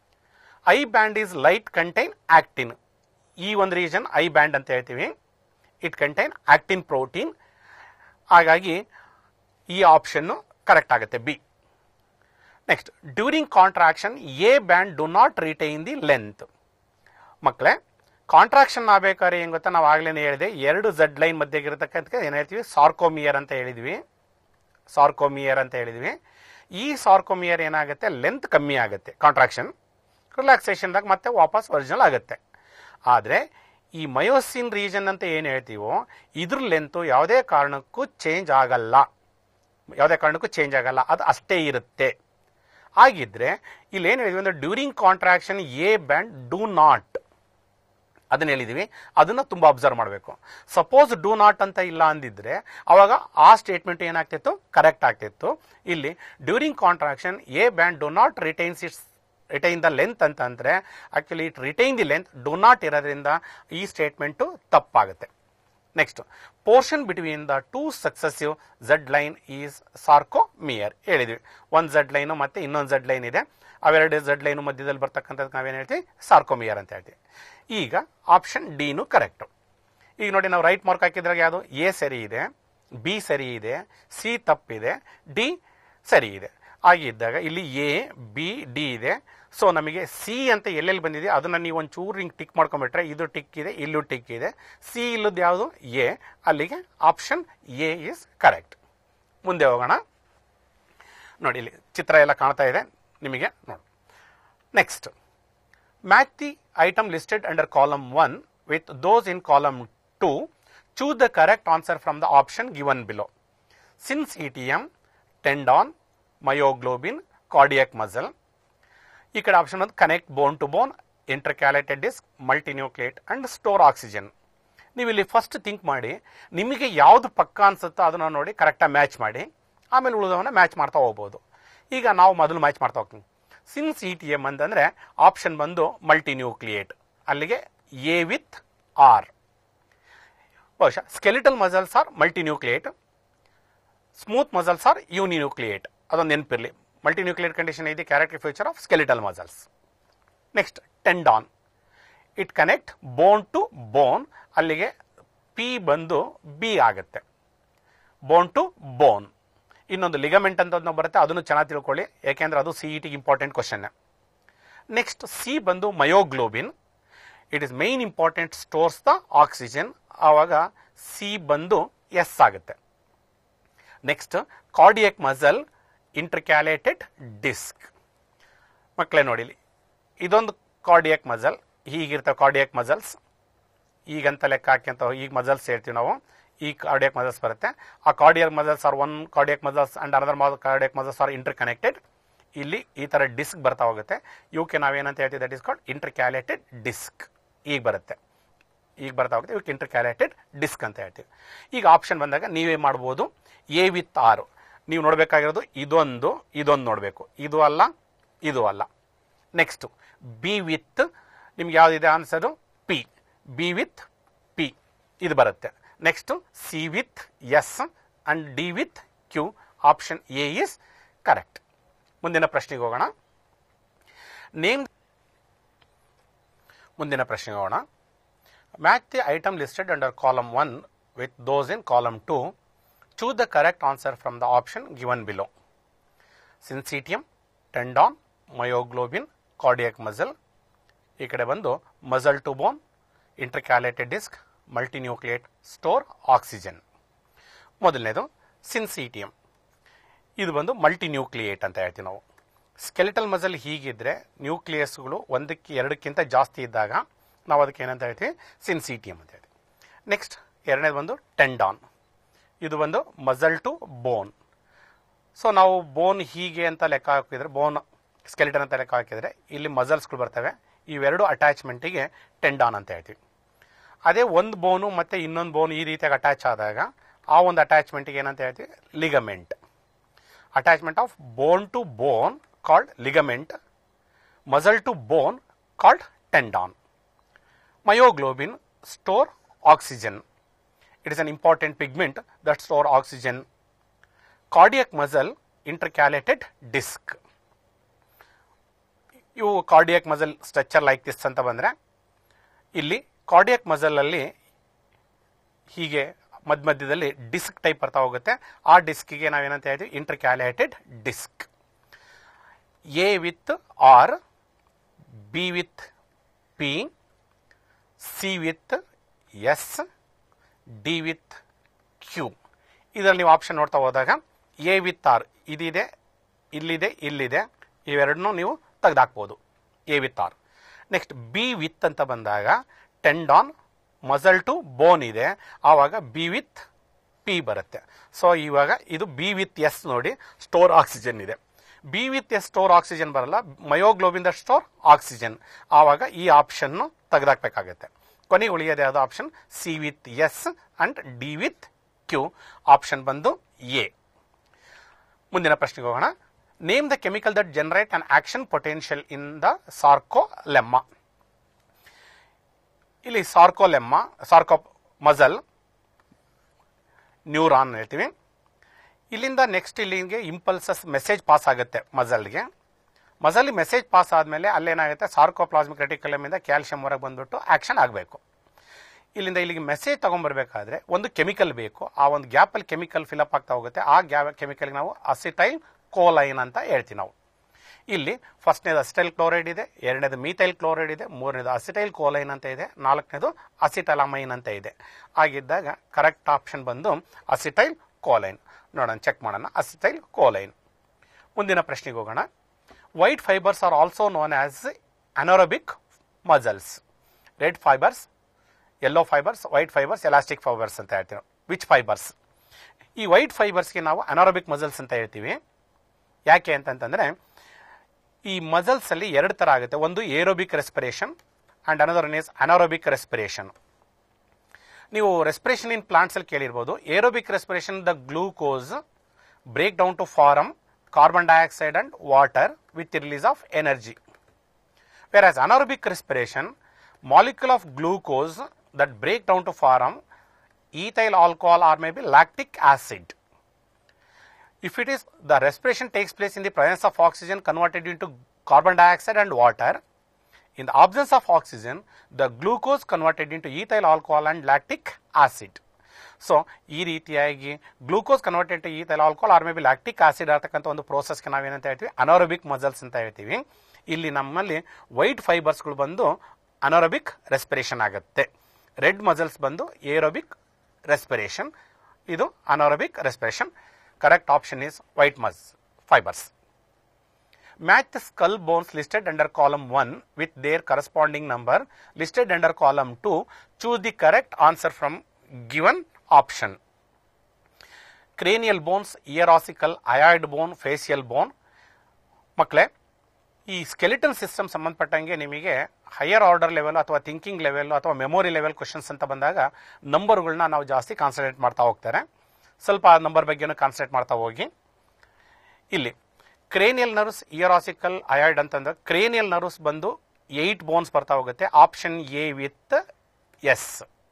I band is light contain actin ಈ ಒಂದು ರೀಜನ್ ಐ ಬ್ಯಾಂಡ್ ಅಂತ ಹೇಳ್ತೀವಿ ಇಟ್ ಕಂಟೈನ್ ಆಕ್ಟಿನ್ ಪ್ರೋಟೀನ್ ಹಾಗಾಗಿ ಈ ಆಪ್ಷನ್ನು ಕರೆಕ್ಟ್ ಆಗುತ್ತೆ B next during contraction A band do not retain the length ಮಕ್ಕಳೇ ಕಾಂಟ್ರಾಕ್ಷನ್ ಆಗ್ಬೇಕಾದ್ರೆ ಏನು ಗೊತ್ತಾ ನಾವು ಆಗ್ಲೇ ಹೇಳಿದೆ ಎರಡು ಝಡ್ ಲೈನ್ ಮಧ್ಯೆ ಇರತಕ್ಕಂಥ ಏನು ಹೇಳ್ತೀವಿ ಸಾರ್ಕೋಮಿಯರ್ ಅಂತ ಹೇಳಿದ್ವಿ ಸಾರ್ಕೋಮಿಯರ್ ಅಂತ ಹೇಳಿದ್ವಿ ಈ ಸಾರ್ಕೋಮಿಯರ್ ಏನಾಗುತ್ತೆ ಲೆಂತ್ ಕಮ್ಮಿ ಆಗುತ್ತೆ ಕಾಂಟ್ರಾಕ್ಷನ್ ರಿಲ್ಯಾಕ್ಸೇಷನ್ದಾಗ ಮತ್ತೆ ವಾಪಸ್ ಒರಿಜಿನಲ್ ಆಗುತ್ತೆ ಆದರೆ ಈ ಮಯೋಸಿನ್ ರೀಜನ್ ಅಂತ ಏನು ಹೇಳ್ತೀವೋ ಇದ್ರ ಲೆಂತು ಯಾವುದೇ ಕಾರಣಕ್ಕೂ ಚೇಂಜ್ ಆಗಲ್ಲ ಯಾವುದೇ ಕಾರಣಕ್ಕೂ ಚೇಂಜ್ ಆಗಲ್ಲ ಅದು ಅಷ್ಟೇ ಇರುತ್ತೆ ಆಗಿದ್ರೆ ಇಲ್ಲಿ ಏನು ಹೇಳಿದ್ವಿ ಅಂದ್ರೆ during contraction A band do not ಅದನ್ನ ಹೇಳಿದೀವಿ ಅದನ್ನ ತುಂಬಾ ಅಬ್ಸರ್ವ್ ಮಾಡಬೇಕು ಸಪೋಸ್ ಡೂ ನಾಟ್ ಅಂತ ಇಲ್ಲ ಅಂದಿದ್ರೆ ಅವಾಗ ಆ ಸ್ಟೇಟ್ಮೆಂಟ್ ಏನಾಗ್ತಿತ್ತು ಕರೆಕ್ಟ್ ಆಗ್ತಿತ್ತು ಇಲ್ಲಿ during contraction A band do not retains its retain the length ಅಂತಂದ್ರೆ actually it retain the length do not ಇರೋದ್ರಿಂದ ಈ ಸ್ಟೇಟ್ಮೆಂಟು ತಪ್ಪಾಗುತ್ತೆ next portion between the two successive Z line is sarcomere ಹೇಳಿದ್ವಿ ಒಂದು Z line ಮತ್ತೆ ಇನ್ನೊಂದು Z line ಇದೆ ಅವೆರಡು ಝಡ್ ಲೈನು ಮಧ್ಯದಲ್ಲಿ ಬರ್ತಕ್ಕಂಥದ್ದು ನಾವೇನು ಹೇಳ್ತೀವಿ ಸಾರ್ಕೋಮಿಯರ್ ಅಂತ ಹೇಳ್ತೀವಿ ಈಗ ಆಪ್ಷನ್ ಡಿನು ಕರೆಕ್ಟು ಈಗ ನೋಡಿ ನಾವು ರೈಟ್ ಮಾರ್ಕ್ ಹಾಕಿದ್ರಾಗ ಯಾವುದು ಎ ಸರಿ ಇದೆ ಬಿ ಸರಿ ಇದೆ ಸಿ ತಪ್ಪಿದೆ ಡಿ ಸರಿ ಇದೆ ಆಗಿದ್ದಾಗ ಇಲ್ಲಿ ಎ ಬಿ ಡಿ ಇದೆ ಸೊ ನಮಗೆ ಸಿ ಅಂತ ಎಲ್ಲೆಲ್ಲಿ ಬಂದಿದೆ ಅದನ್ನ ನೀವು ಒಂಚೂರು ಹಿಂಗೆ ಟಿಕ್ ಮಾಡ್ಕೊಂಡ್ಬಿಟ್ರೆ ಇದು ಟಿಕ್ ಇದೆ ಇಲ್ಲೂ ಟಿಕ್ ಇದೆ ಸಿ ಇಲ್ಲದ್ದು ಯಾವುದು ಎ ಅಲ್ಲಿಗೆ ಆಪ್ಷನ್ ಎ ಇಸ್ ಕರೆಕ್ಟ್ ಮುಂದೆ ಹೋಗೋಣ ನೋಡಿ ಇಲ್ಲಿ ಚಿತ್ರ ಎಲ್ಲ ಕಾಣ್ತಾ ಇದೆ ನಿಮಗೆ ನೋಡಿ next match the item listed under column one with those in column two choose the correct answer from the option given below syncytium tendon myoglobin cardiac muscle ಈ ಕಡೆ ಆಪ್ಷನ್ ಒಂದು connect bone to bone intercalated disc multinucleate and store oxygen ನೀವು ಇಲ್ಲಿ first think ಮಾಡಿ ನಿಮಗೆ ಯಾವುದು ಪಕ್ಕ ಅನ್ಸುತ್ತೋ ಅದನ್ನ ನೋಡಿ ಕರೆಕ್ಟಾಗಿ ಮ್ಯಾಚ್ ಮಾಡಿ ಆಮೇಲೆ ಉಳಿದವನ್ನ ಮ್ಯಾಚ್ ಮಾಡ್ತಾ ಹೋಗ್ಬೋದು ಈಗ ನಾವು ಮೊದಲು ಮ್ಯಾಚ್ ಮಾಡ್ತಾ ಹೋಗ್ತೀವಿ ಸಿನ್ಸ್ ಇ ಟಿ ಎಮ್ ಅಂತಂದ್ರೆ ಆಪ್ಷನ್ ಬಂದು ಮಲ್ಟಿನ್ಯೂಕ್ಲಿಯೇಟ್ ಅಲ್ಲಿಗೆ ಎ ವಿತ್ ಆರ್ ಬಹುಶಃ skeletal muscles are multinucleate smooth muscles are uninucleate ಅದೊಂದು ನೆನಪಿರಲಿ ಮಲ್ಟಿನ್ಯೂಕ್ಲಿಯೇಟ್ ಕಂಡೀಷನ್ ಇದೆ character future of skeletal muscles next tendon it connect bone to bone ಅಲ್ಲಿಗೆ P ಬಂದು B ಆಗುತ್ತೆ ಬೋನ್ ಟು ಬೋನ್ ಇನ್ನೊಂದು ಲಿಗಮೆಂಟ್ ಅಂತ ಒಂದು ಬರುತ್ತೆ ಅದನ್ನು ಚೆನ್ನಾಗಿ ತಿಳ್ಕೊಳ್ಳಿ ಯಾಕೆಂದ್ರೆ ಅದು ಸಿ ಇ ಟಿಗೆ ಇಂಪಾರ್ಟೆಂಟ್ ಕ್ವಶನ್ ನೆಕ್ಸ್ಟ್ ಸಿ ಬಂದು myoglobin it is main important stores the oxygen ಆವಾಗ ಸಿ ಬಂದು ಎಸ್ ಆಗುತ್ತೆ next cardiac muscle intercalated disc ಮಕ್ಕಳೇ ನೋಡಿ ಇಲ್ಲಿ. ಇದೊಂದು ಕಾರ್ಡಿಯಕ್ ಮಜಲ್ ಹೀಗಿರ್ತವೆ ಕಾರ್ಡಿಯಕ್ ಮಜಲ್ಸ್ ಈಗಂತ ಲೆಕ್ಕ ಹಾಕ್ಯಂತ ಈಗ ಮಜಲ್ಸ್ ಹೇಳ್ತೀವಿ ನಾವು ಈ ಕಾರ್ಡಿಯಕ್ ಮಜಲ್ಸ್ ಬರುತ್ತೆ ಆ cardiac muscles are one cardiac muscles and another cardiac muscles are interconnected ಇಲ್ಲಿ ಈ ತರ ಡಿಸ್ಕ್ ಬರ್ತಾ ಹೋಗುತ್ತೆ ಇವಕ್ಕೆ ನಾವೇನಂತ ಹೇಳ್ತೀವಿ that is called intercalated disc ಈಗ ಬರುತ್ತೆ ಈಗ ಬರ್ತಾ ಹೋಗುತ್ತೆ ಇವಕ್ಕೆ ಇಂಟರ್ ಕ್ಯಾಲೇಟೆಡ್ ಡಿಸ್ಕ್ ಅಂತ ಹೇಳ್ತೀವಿ ಈಗ ಆಪ್ಷನ್ ಬಂದಾಗ ನೀವೇ ಮಾಡ್ಬೋದು ಎ ವಿತ್ ಆರು ನೀವು ನೋಡಬೇಕಾಗಿರೋದು ಇದೊಂದು ಇದೊಂದು ನೋಡಬೇಕು ಇದು ಅಲ್ಲ ಇದು ಅಲ್ಲ ನೆಕ್ಸ್ಟ್ ಬಿ ವಿತ್ ನಿಮ್ಗೆ ಯಾವುದಿದೆ answer P B with P ಇದು ಬರುತ್ತೆ next C with S and D with Q option A is correct ಮುಂದಿನ ಪ್ರಶ್ನೆಗೆ ಹೋಗೋಣ ನೇಮ್ ಮುಂದಿನ ಪ್ರಶ್ನೆಗೆ ಹೋಗೋಣ match the item listed under column one with those in column two choose the correct answer from the option given below syncytium tendon myoglobin cardiac muscle ಈ ಕಡೆ ಬಂದು muscle to bone intercalated disc multinucleate store oxygen ಮೊದಲನೇದು syncytium ಇದು ಬಂದು ಮಲ್ಟಿನ್ಯೂಕ್ಲಿಯೇಟ್ ಅಂತ ಹೇಳ್ತೀವಿ ನಾವು skeletal muscle ಹೀಗಿದ್ರೆ ನ್ಯೂಕ್ಲಿಯಸ್ಗಳು ಒಂದಕ್ಕೆ ಎರಡಕ್ಕಿಂತ ಜಾಸ್ತಿ ಇದ್ದಾಗ ನಾವು ಅದಕ್ಕೆ ಏನಂತ ಹೇಳ್ತೀವಿ ಸಿನ್ಸಿಟಿಯಂ ಅಂತ ಹೇಳ್ತೀವಿ ನೆಕ್ಸ್ಟ್ ಎರಡನೇದು ಬಂದು ಟೆಂಡಾನ್ ಇದು ಬಂದು ಮಸಲ್ ಟು ಬೋನ್ ಸೊ ನಾವು ಬೋನ್ ಹೀಗೆ ಅಂತ ಲೆಕ್ಕ ಹಾಕಿದ್ರೆ ಬೋನ್ ಸ್ಕೆಲಿಟನ್ ಅಂತ ಲೆಕ್ಕ ಹಾಕಿದ್ರೆ ಇಲ್ಲಿ ಮಸಲ್ಸ್ಗಳು ಬರ್ತವೆ ಇವೆರಡು ಅಟ್ಯಾಚ್ಮೆಂಟಿಗೆ ಟೆಂಡಾನ್ ಅಂತ ಹೇಳ್ತೀವಿ ಅದೇ ಒಂದು ಬೋನು ಮತ್ತೆ ಇನ್ನೊಂದು ಬೋನ್ ಈ ರೀತಿಯಾಗಿ ಅಟ್ಯಾಚ್ ಆದಾಗ ಆ ಒಂದು ಅಟ್ಯಾಚ್ಮೆಂಟಿಗೆ ಏನಂತ ಹೇಳ್ತೀವಿ ligament attachment of bone to bone called ligament muscle to bone called tendon myoglobin store oxygen it is an important pigment that store oxygen cardiac muscle intercalated disc ಇವು cardiac muscle structure like this ಅಂತ ಬಂದ್ರೆ ಇಲ್ಲಿ cardiac muscle ಅಲ್ಲಿ ಹೀಗೆ ಮಧ್ಯ ಮಧ್ಯದಲ್ಲಿ disc type ಬರ್ತಾ ಹೋಗುತ್ತೆ ಆ ಡಿಸ್ಕ್ಗೆ ನಾವೇನಂತ ಹೇಳ್ತೀವಿ intercalated disc A with R B with P C with S D with Q ಇದರಲ್ಲಿ ನೀವು ಆಪ್ಷನ್ ನೋಡ್ತಾ ಹೋದಾಗ ಎ ವಿತ್ ಆರ್ ಇದಿದೆ ಇಲ್ಲಿದೆ ಇಲ್ಲಿದೆ ಇವೆರಡನ್ನೂ ನೀವು ತೆಗೆದಾಕ್ಬೋದು A with R next B with ಅಂತ ಬಂದಾಗ ಟೆಂಡಾನ್ ಮಸಲ್ ಟು ಬೋನ್ ಇದೆ ಆವಾಗ ಬಿ ವಿತ್ ಪಿ ಬರುತ್ತೆ ಸೊ ಇವಾಗ ಇದು ಬಿ ವಿತ್ ಎಸ್ ನೋಡಿ ಸ್ಟೋರ್ ಆಕ್ಸಿಜನ್ ಇದೆ B with S store oxygen ಬರಲ್ಲ ಮಯೋಗ್ಲೋಬಿನ್ ದ ಸ್ಟೋರ್ ಆಕ್ಸಿಜನ್ ಆವಾಗ ಈ ಆಪ್ಷನ್ ತೆಗೆದಾಕ್ಬೇಕಾಗತ್ತೆ ಕೊನೆಗೆ ಉಳಿಯೋದು ಯಾವುದು option C with S and D with Q option ಬಂದು ಎ ಮುಂದಿನ ಪ್ರಶ್ನೆಗೆ ಹೋಗೋಣ name the chemical that generate an action potential in the sarcolemma ಇಲ್ಲಿ ಸಾರ್ಕೋಲೆಮ್ಮ ಸಾರ್ಕೋ ಮಸಲ್ ನ್ಯೂರಾನ್ ಹೇಳ್ತೀವಿ ಇಲ್ಲಿಂದ ನೆಕ್ಸ್ಟ್ ಇಲ್ಲಿಗೆ ಇಂಪಲ್ಸಸ್ ಮೆಸೇಜ್ ಪಾಸ್ ಆಗುತ್ತೆ ಮಸಲ್ಗೆ ಮಸಲ್ ಮೆಸೇಜ್ ಪಾಸ್ ಆದಮೇಲೆ ಅಲ್ಲೇನಾಗುತ್ತೆ ಸಾರ್ಕೋಪ್ಲಾಸ್ಮಿಕ್ ರೆಟಿಕ್ಯುಲಮ್ ಇಂದ ಕ್ಯಾಲ್ಸಿಯಂ ಹೊರಗೆ ಬಂದ್ಬಿಟ್ಟು ಆಕ್ಷನ್ ಆಗಬೇಕು ಇಲ್ಲಿಂದ ಇಲ್ಲಿಗೆ ಮೆಸೇಜ್ ತಗೊಂಡ್ಬರ್ಬೇಕಾದ್ರೆ ಒಂದು ಕೆಮಿಕಲ್ ಬೇಕು ಆ ಒಂದು ಗ್ಯಾಪಲ್ಲಿ ಕೆಮಿಕಲ್ ಫಿಲಪ್ ಆಗ್ತಾ ಹೋಗುತ್ತೆ ಆ ಗ್ಯಾ ಕೆಮಿಕಲ್ಗೆ ನಾವು ಅಸಿಟೈಲ್ ಕೋಲೈನ್ ಅಂತ ಹೇಳ್ತೀವಿ ನಾವು ಇಲ್ಲಿ ಫಸ್ಟ್ನೇದು ಅಸಿಟೈಲ್ ಕ್ಲೋರೈಡ್ ಇದೆ ಎರಡನೇದು ಮೀಥೈಲ್ ಕ್ಲೋರೈಡ್ ಇದೆ ಮೂರನೇದು ಅಸಿಟೈಲ್ ಕೋಲೈನ್ ಅಂತ ಇದೆ ನಾಲ್ಕನೇದು ಅಸಿಟಲಮೈನ್ ಅಂತ ಇದೆ ಆಗಿದ್ದಾಗ ಕರೆಕ್ಟ್ ಆಪ್ಷನ್ ಬಂದು ಅಸಿಟೈಲ್ ಕೋಲೈನ್ ನೋಡೋಣ ಚೆಕ್ ಮಾಡೋಣ ಅಸಿಟೈಲ್ ಕೋಲೈನ್ ಮುಂದಿನ ಪ್ರಶ್ನೆಗೆ ಹೋಗೋಣ white fibres are also known as anaerobic muscles red fibres yellow fibres white fibres elastic fibres ಅಂತ ಹೇಳ್ತೀವಿ ವಿಚ್ ಫೈಬರ್ಸ್ ಈ ವೈಟ್ ಫೈಬರ್ಸ್ಗೆ ನಾವು ಅನಾರೋಬಿಕ್ ಮಸಲ್ಸ್ ಅಂತ ಹೇಳ್ತೀವಿ ಯಾಕೆ ಅಂತಂತಂದ್ರೆ ಈ ಮಸಲ್ಸ್ ಅಲ್ಲಿ ಎರಡು ತರ ಆಗುತ್ತೆ ಒಂದು aerobic respiration and another is anaerobic respiration ನೀವು ರೆಸ್ಪಿರೇಷನ್ ಇನ್ ಪ್ಲಾಂಟ್ಸ್ ಅಲ್ಲಿ ಕೇಳಿರ್ಬೋದು aerobic respiration the glucose break down to form carbon dioxide and water with release of energy whereas anaerobic respiration molecule of glucose that break down to form ethyl alcohol or maybe lactic acid if it is the respiration takes place in the presence of oxygen converted into carbon dioxide and water in the absence of oxygen the glucose converted into ethyl alcohol and lactic acid so ಈ ರೀತಿಯಾಗಿ glucose converted to ethyl alcohol or May maybe lactic acid ಆಗ್ತಕ್ಕಂಥ ಒಂದು ಪ್ರೋಸೆಸ್ಗೆ ನಾವೇನಂತ ಹೇಳ್ತೀವಿ anaerobic muscles ಅಂತ ಹೇಳ್ತೀವಿ ಇಲ್ಲಿ ನಮ್ಮಲ್ಲಿ ವೈಟ್ ಫೈಬರ್ಸ್ಗಳು ಬಂದು ಅನಾರೋಬಿಕ್ ರೆಸ್ಪಿರೇಷನ್ ಆಗುತ್ತೆ ರೆಡ್ ಮಸಲ್ಸ್ ಬಂದು ಏರೋಬಿಕ್ ರೆಸ್ಪಿರೇಷನ್ ಇದು anaerobic respiration correct option is white muscle fibers. Match the skull bones listed under column 1 with their corresponding number listed under column 2. Choose the correct answer from given option. Cranial bones, ear ossicle, hyoid bone, facial bone. ಮಕ್ಕಳೇ ಈ skeleton system ಸಂಬಂಧಪಟ್ಟಂಗೆ ನಿಮಗೆ higher order level ಅಥವಾ thinking level ಅಥವಾ memory level questions ಅಂತ ಬಂದಾಗ ನಂಬರ್ಗಳನ್ನ ನಾವು ಜಾಸ್ತಿ ಕಾನ್ಸಂಟ್ರೇಟ್ ಮಾಡ್ತಾ ಹೋಗ್ತಾರೆ ಸ್ವಲ್ಪ ಆ ನಂಬರ್ ಬಗ್ಗೆನೂ ಕಾನ್ಸಂಟ್ರೇಟ್ ಮಾಡ್ತಾ ಹೋಗಿ ಇಲ್ಲಿ ಕ್ರೇನಿಯಲ್ ನರ್ವ್ಸ್ ಇಯರಾಸಿಕಲ್ ಅಯಾಯ್ಡ್ ಅಂತಂದ್ರೆ ಕ್ರೇನಿಯಲ್ ನರ್ವ್ಸ್ ಬಂದು ಏಯ್ಟ್ ಬೋನ್ಸ್ ಬರ್ತಾ ಹೋಗುತ್ತೆ option A with S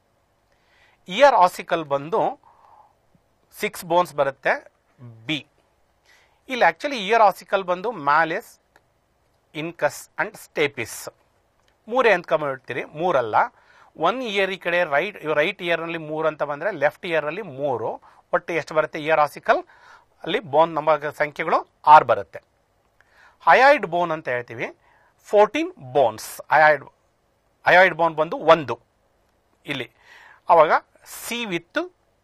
ear ossicle ಬಂದು ಸಿಕ್ಸ್ ಬೋನ್ಸ್ ಬರುತ್ತೆ ಬಿ ಇಲ್ಲಿ ಆಕ್ಚುಲಿ ಇಯರ್ ಆಸಿಕಲ್ ಬಂದು ಮ್ಯಾಲಿಸ್ ಇನ್ಕಸ್ ಅಂಡ್ ಸ್ಟೇಪಿಸ್ ಮೂರೇ ಅಂದ್ಕೊಂಬಿಡ್ತೀರಿ ಮೂರಲ್ಲ ಒನ್ ಇಯರ್ ಈ ಕಡೆ ರೈಟ್ ರೈಟ್ ಇಯರ್ನಲ್ಲಿ ಮೂರು ಅಂತ ಬಂದರೆ ಲೆಫ್ಟ್ ಇಯರ್ನಲ್ಲಿ ಮೂರು ಒಟ್ಟು ಎಷ್ಟು ಬರುತ್ತೆ ಇಯರ್ ಆಸಿಕಲ್ ಅಲ್ಲಿ ಬೋನ್ ನಂಬರ್ ಸಂಖ್ಯೆಗಳು ಆರು ಬರುತ್ತೆ ಹಯಾಯ್ಡ್ ಬೋನ್ ಅಂತ ಹೇಳ್ತೀವಿ ಫೋರ್ಟೀನ್ ಬೋನ್ಸ್ ಅಯಾಯ್ಡ್ ಅಯಾಯ್ಡ್ ಬೋನ್ ಬಂದು ಒಂದು ಇಲ್ಲಿ ಅವಾಗ ಸಿ ವಿತ್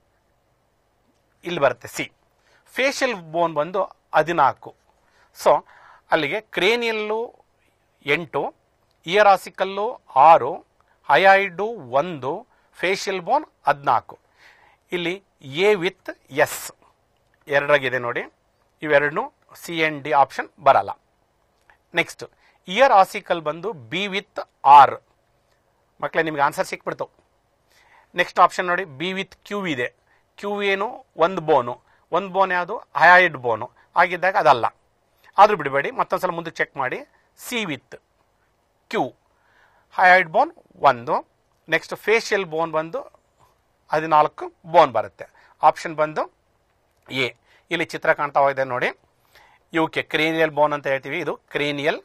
ಇಲ್ಲಿ ಬರುತ್ತೆ ಸಿ ಫೇಶಿಯಲ್ ಬೋನ್ ಬಂದು ಹದಿನಾಲ್ಕು ಸೊ ಅಲ್ಲಿಗೆ ಕ್ರೇನಿಯಲ್ಲು ಎಂಟು ಇಯರಾಸಿಕಲ್ಲು ಆರು ಹಯಾಯ್ಡು ಒಂದು ಫೇಶಿಯಲ್ ಬೋನ್ ಹದಿನಾಲ್ಕು ಇಲ್ಲಿ ಎ ವಿತ್ ಎಸ್ ಎರಡಾಗಿದೆ ನೋಡಿ ಇವೆರಡೂ ಸಿ ಎನ್ ಡಿ ಆಪ್ಷನ್ ಬರಲ್ಲ ನೆಕ್ಸ್ಟ್ ಇಯರ್ ಆಸಿಕಲ್ ಬಂದು ಬಿ ವಿತ್ ಆರ್ ಮಕ್ಕಳೇ ನಿಮ್ಗೆ ಆನ್ಸರ್ ಸಿಕ್ಬಿಡ್ತು ನೆಕ್ಸ್ಟ್ ಆಪ್ಷನ್ ನೋಡಿ ಬಿ ವಿತ್ ಕ್ಯೂ ಇದೆ ಕ್ಯೂ ಏನು ಒಂದು ಬೋನು ಒಂದು ಬೋನ್ ಯಾವುದು ಹಯಾಯ್ಡ್ ಬೋನು ಆಗಿದ್ದಾಗ ಅದಲ್ಲ ಆದರೂ ಬಿಡಬೇಡಿ ಮತ್ತೊಂದ್ಸಲ ಮುಂದಕ್ಕೆ ಚೆಕ್ ಮಾಡಿ C with Q hyoid bone ಒಂದು ನೆಕ್ಸ್ಟ್ ಫೇಶಿಯಲ್ ಬೋನ್ ಬಂದು ಹದಿನಾಲ್ಕು ಬೋನ್ ಬರುತ್ತೆ ಆಪ್ಷನ್ ಬಂದು ಎ ಇಲ್ಲಿ ಚಿತ್ರ ಕಾಣ್ತಾ ಇದೆ ನೋಡಿ ಇವಕ್ಕೆ ಕ್ರೇನಿಯಲ್ ಬೋನ್ ಅಂತ ಹೇಳ್ತೀವಿ ಇದು ಕ್ರೇನಿಯಲ್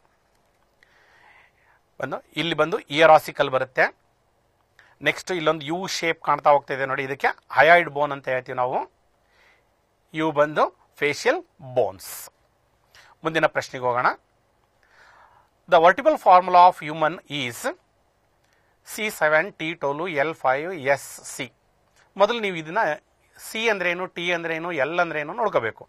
ಬಂದು ಇಲ್ಲಿ ಬಂದು ಇಯರಾಸಿಕಲ್ ಬರುತ್ತೆ ನೆಕ್ಸ್ಟ್ ಇಲ್ಲೊಂದು ಯು ಶೇಪ್ ಕಾಣ್ತಾ ಹೋಗ್ತಾ ಇದೆ ನೋಡಿ ಇದಕ್ಕೆ ಹಯಾಯ್ಡ್ ಬೋನ್ ಅಂತ ಹೇಳ್ತೀವಿ ನಾವು ಇವು ಬಂದು ಫೇಶಿಯಲ್ ಬೋನ್ಸ್ ಮುಂದಿನ ಪ್ರಶ್ನೆಗೆ ಹೋಗೋಣ the vertebral formula of human is C seven T twelve L five S C ಮೊದಲು ನೀವು ಇದನ್ನ ಸಿ ಅಂದ್ರೇನು ಟಿ ಅಂದ್ರೇನು ಎಲ್ ಅಂದ್ರೇನು ನೋಡ್ಕೋಬೇಕು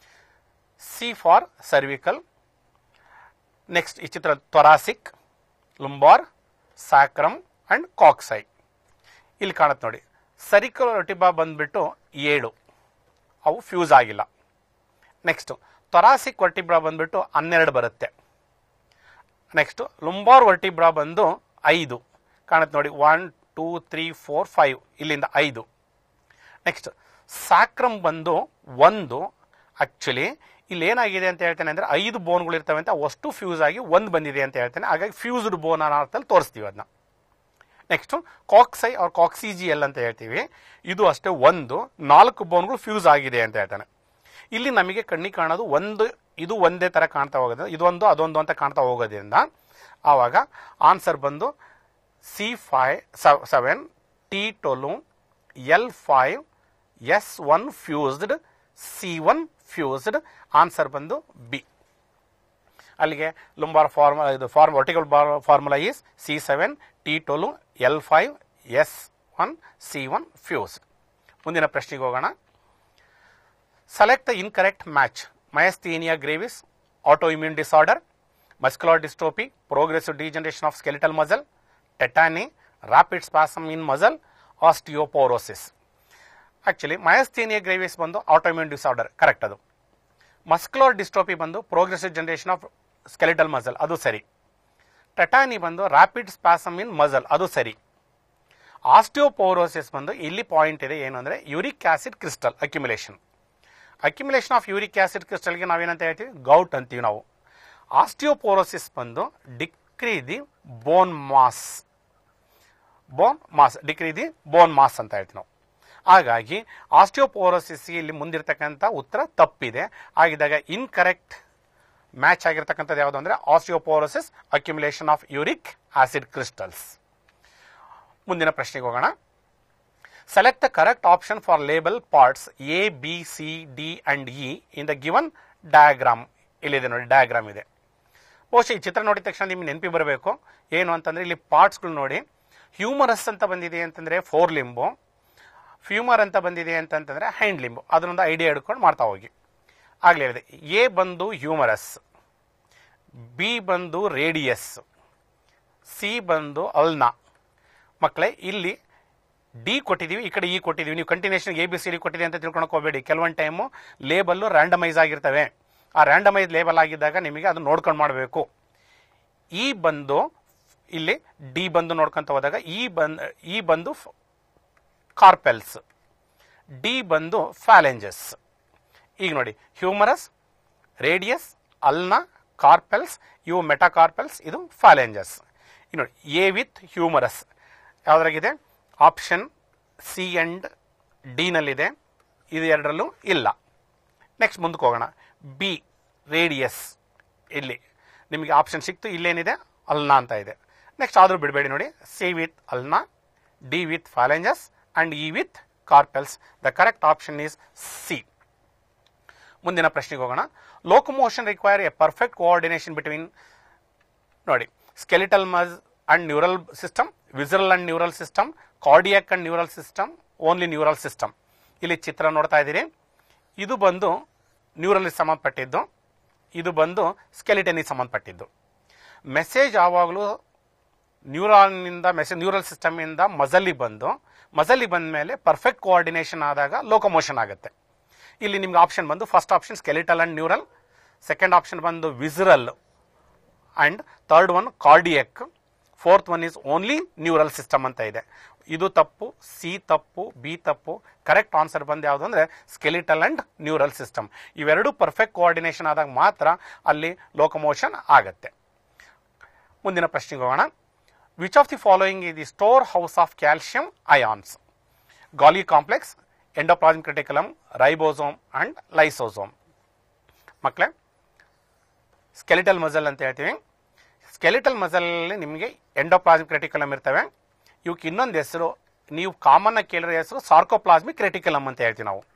ಸಿ ಫಾರ್ ಸರ್ವಿಕಲ್ ನೆಕ್ಸ್ಟ್ ಈ ಚಿತ್ರ ತೊರಾಸಿಕ್ ಲುಂಬಾರ್ ಸ್ಯಾಕ್ರಮ್ ಅಂಡ್ ಕಾಕ್ಸೈ ಇಲ್ಲಿ ಕಾಣುತ್ತೆ ನೋಡಿ ಸರಿಕಲ್ ರೊಟಿಬಾ ಬಂದ್ಬಿಟ್ಟು ಏಳು ಅವು ಫ್ಯೂಸ್ ಆಗಿಲ್ಲ ನೆಕ್ಸ್ಟ್ ತೊರಾಸಿಕ್ ವರ್ಟಿಬ್ರಾ ಬಂದ್ಬಿಟ್ಟು ಹನ್ನೆರಡು ಬರುತ್ತೆ ನೆಕ್ಸ್ಟ್ ಲುಂಬಾರ್ ವರ್ಟಿಬ್ರಾ ಬಂದು ಐದು ಕಾಣುತ್ತೆ ನೋಡಿ one two three four five ಇಲ್ಲಿಂದ ಐದು ನೆಕ್ಸ್ಟ್ ಸಾಕ್ರಮ್ ಬಂದು ಒಂದು ಆಕ್ಚುಲಿ ಇಲ್ಲಿ ಏನಾಗಿದೆ ಅಂತ ಹೇಳ್ತೇನೆ ಅಂದ್ರೆ ಐದು ಬೋನ್ಗಳು ಇರ್ತವೆ ಅಂತ ಅಷ್ಟು ಫ್ಯೂಸ್ ಆಗಿ ಒಂದು ಬಂದಿದೆ ಅಂತ ಹೇಳ್ತೇನೆ ಹಾಗಾಗಿ ಫ್ಯೂಸ್ಡ್ ಬೋನ್ ಅನ್ನೋ ಅರ್ಥದಲ್ಲಿ ತೋರಿಸ್ತೀವಿ ಅದನ್ನ ನೆಕ್ಸ್ಟ್ ಕಾಕ್ಸೈ ಅವ್ರ ಕಾಕ್ಸಿಜಿ ಎಲ್ ಅಂತ ಹೇಳ್ತೀವಿ ಇದು ಅಷ್ಟೇ ಒಂದು ನಾಲ್ಕು ಬೋನ್ಗಳು ಫ್ಯೂಸ್ ಆಗಿದೆ ಅಂತ ಹೇಳ್ತಾನೆ ಇಲ್ಲಿ ನಮಗೆ ಕಣ್ಣಿಗೆ ಕಾಣೋದು ಒಂದು ಇದು ಒಂದೇ ತರ ಕಾಣ್ತಾ ಹೋಗೋದು ಇದೊಂದು ಅದೊಂದು ಅಂತ ಕಾಣ್ತಾ ಹೋಗೋದ್ರಿಂದ ಆವಾಗ ಆನ್ಸರ್ ಬಂದು C five seven T twelve L five S one fused C one fused answer ಬಂದು ಬಿ ಅಲ್ಲಿಗೆ ಲುಂಬಾರ್ ಫಾರ್ಮ ಇದು form vertical formula is C seven T twelve L five S one C one fuse ಮುಂದಿನ ಪ್ರಶ್ನೆಗೆ ಹೋಗೋಣ select the incorrect match myasthenia gravis autoimmune disorder muscular dystrophy progressive degeneration of skeletal muscle tetany rapid spasm in muscle osteoporosis actually myasthenia gravis ಬಂದು autoimmune disorder correct ಅದು muscular dystrophy ಬಂದು progressive generation of skeletal muscle ಅದು ಸರಿ ಟೆಟಾನಿ ಬಂದು rapid spasm in muscle ಅದು ಸರಿ osteoporosis ಬಂದು ಇಲ್ಲಿ ಪಾಯಿಂಟ್ ಇದೆ ಏನು ಅಂದರೆ uric acid crystal accumulation accumulation of uric acid ಕ್ರಿಸ್ಟಲ್ಗೆ ನಾವೇನಂತ ಹೇಳ್ತೀವಿ ಗೌಟ್ ಅಂತೀವಿ ನಾವು ಆಸ್ಟಿಯೋಪೋರೋಸಿಸ್ ಬಂದು decrease the bone mass bone mass decrease the bone mass ಅಂತ ಹೇಳ್ತೀವಿ ನಾವು ಹಾಗಾಗಿ ಆಸ್ಟಿಯೋಪೋರೋಸಿಸ್ ಇಲ್ಲಿ ಮುಂದಿರ್ತಕ್ಕಂಥ ಉತ್ತರ ತಪ್ಪಿದೆ ಆಗಿದ್ದಾಗ ಇನ್ಕರೆಕ್ಟ್ ಮ್ಯಾಚ್ ಆಗಿರ್ತಕ್ಕಂಥದ್ದು ಯಾವುದು ಅಂದರೆ osteoporosis accumulation of uric acid crystals ಮುಂದಿನ ಪ್ರಶ್ನೆಗೆ ಹೋಗೋಣ select the correct option for label parts A B C D and E in the given diagram ಇಲ್ಲಿದೆ ನೋಡಿ ಡಯಾಗ್ರಾಮ್ ಇದೆ ಬಹುಶಃ ಈ ಚಿತ್ರ ನೋಡಿದ ತಕ್ಷಣ ನಿಮ್ಗೆ ನೆನಪಿ ಬರಬೇಕು ಏನು ಅಂತಂದ್ರೆ ಇಲ್ಲಿ ಪಾರ್ಟ್ಸ್ಗಳು ನೋಡಿ ಹ್ಯೂಮರಸ್ ಅಂತ ಬಂದಿದೆ ಅಂತಂದ್ರೆ ಫೋರ್ ಲಿಂಬು ಫ್ಯೂಮರ್ ಅಂತ ಬಂದಿದೆ ಅಂತಂತಂದ್ರೆ ಹೈಂಡ್ ಲಿಂಬು ಅದನ್ನೊಂದು ಐಡಿಯಾ ಹಿಡ್ಕೊಂಡು ಮಾಡ್ತಾ ಹೋಗಿ ಆಗ್ಲೇ ಹೇಳಿದೆ ಎ ಬಂದು ಹ್ಯೂಮರಸ್ ಬಿ ಬಂದು ರೇಡಿಯಸ್ ಸಿ ಬಂದು ಅಲ್ನಾ ಮಕ್ಕಳೇ ಇಲ್ಲಿ ಡಿ ಕೊಟ್ಟಿದ್ದೀವಿ ಈ ಕಡೆ ಇ ಕೊಟ್ಟಿದ್ದೀವಿ ನೀವು continuation A B C D ಕೊಟ್ಟಿದೆ ಅಂತ ತಿಳ್ಕೊಳಕ್ ಹೋಗಬೇಡಿ ಕೆಲವೊಂದು ಟೈಮು ಲೇಬಲ್ಲು ರ್ಯಾಂಡಮೈಸ್ ಆಗಿರ್ತವೆ ಆ ರ್ಯಾಂಡಮೈಸ್ ಲೇಬಲ್ ಆಗಿದ್ದಾಗ ನಿಮಗೆ ಅದು ನೋಡ್ಕೊಂಡು ಮಾಡಬೇಕು ಇ ಬಂದು ಇಲ್ಲಿ ಡಿ ಬಂದು ನೋಡ್ಕೊಂತ ಹೋದಾಗ ಇ ಬಂದ್ ಇ ಬಂದು ಕಾರ್ಪೆಲ್ಸ್ ಡಿ ಬಂದು ಫ್ಯಾಲೆಂಜಸ್ ಈಗ ನೋಡಿ ಹ್ಯೂಮರಸ್ ರೇಡಿಯಸ್ ಅಲ್ನಾ ಕಾರ್ಪೆಲ್ಸ್ ಇವು ಮೆಟಾಕಾರ್ಪೆಲ್ಸ್ ಇದು ಫ್ಯಾಲೆಂಜಸ್ ಈಗ ನೋಡಿ ಎ ವಿತ್ ಹ್ಯೂಮರಸ್ ಯಾವ್ದ್ರಾಗಿದೆ ಆಪ್ಷನ್ ಸಿ ಅಂಡ್ ಡಿನಲ್ಲಿದೆ ಇದು ಎರಡರಲ್ಲೂ ಇಲ್ಲ ನೆಕ್ಸ್ಟ್ ಮುಂದಕ್ಕೆ ಹೋಗೋಣ ಬಿ ರೇಡಿಯಸ್ ಇಲ್ಲಿ ನಿಮಗೆ ಆಪ್ಷನ್ ಸಿಕ್ತು ಇಲ್ಲೇನಿದೆ ಅಲ್ನಾ ಅಂತ ಇದೆ ನೆಕ್ಸ್ಟ್ ಆದರೂ ಬಿಡಬೇಡಿ ನೋಡಿ C with ulna D with phalanges and E with carpels the correct option is C ಮುಂದಿನ ಪ್ರಶ್ನೆಗೆ ಹೋಗೋಣ locomotion require a perfect coordination between ನೋಡಿ skeletal muscle and neural system visceral and neural system cardiac and neural system only neural system ಇಲ್ಲಿ ಚಿತ್ರ ನೋಡ್ತಾ ಇದ್ದೀರಿ ಇದು ಬಂದು ನ್ಯೂರಲ್ಗೆ ಸಂಬಂಧಪಟ್ಟಿದ್ದು ಇದು ಬಂದು ಸ್ಕೆಲಿಟನಿಗೆ ಸಂಬಂಧಪಟ್ಟಿದ್ದು ಮೆಸೇಜ್ ಯಾವಾಗಲೂ ನ್ಯೂರಾನ್ನಿಂದ ಮೆಸೇಜ್ ನ್ಯೂರಲ್ ಸಿಸ್ಟಮಿಂದ ಮಜಲ್ಲಿ ಬಂದು ಮಜಲ್ಲಿ ಬಂದ ಮೇಲೆ ಪರ್ಫೆಕ್ಟ್ ಕೋಆರ್ಡಿನೇಷನ್ ಆದಾಗ ಲೋಕೋಮೋಷನ್ ಆಗುತ್ತೆ ಇಲ್ಲಿ ನಿಮ್ಗೆ ಆಪ್ಷನ್ ಬಂದು first option skeletal and neural second option ಬಂದು visceral and third one cardiac fourth one is only neural system ಅಂತ ಇದೆ ಇದು ತಪ್ಪು ಸಿ ತಪ್ಪು ಬಿ ತಪ್ಪು ಕರೆಕ್ಟ್ ಆನ್ಸರ್ ಬಂದು ಯಾವುದು ಅಂದರೆ ಸ್ಕೆಲಿಟಲ್ ಅಂಡ್ ನ್ಯೂರಲ್ ಸಿಸ್ಟಮ್ ಇವೆರಡು ಪರ್ಫೆಕ್ಟ್ ಕೋಆರ್ಡಿನೇಷನ್ ಆದಾಗ ಮಾತ್ರ ಅಲ್ಲಿ ಲೋಕೋಮೋಷನ್ ಆಗತ್ತೆ ಮುಂದಿನ ಪ್ರಶ್ನೆಗೆ ಹೋಗೋಣ which of the following is the store house of calcium ions Golgi complex endoplasmic reticulum ribosome and lysosome ಮಕ್ಕಳೇ ಸ್ಕೆಲಿಟಲ್ ಮಜಲ್ ಅಂತ ಹೇಳ್ತೀವಿ ಸ್ಕೆಲಿಟಲ್ ಮಜಲಲ್ಲಿ ನಿಮಗೆ ಎಂಡೋಪ್ಲಾಸ್ಮಿಕ್ ಕ್ರೆಟಿಕಲಮ್ ಇರ್ತವೆ ಇವಕ್ಕೆ ಇನ್ನೊಂದು ಹೆಸರು ನೀವು ಕಾಮನ್ ಆಗಿ ಕೇಳಿರೋ ಹೆಸರು ಸಾರ್ಕೋಪ್ಲಾಸ್ಮಿಕ್ ಕ್ರೆಟಿಕಲಮ್ ಅಂತ ಹೇಳ್ತೀವಿ ನಾವು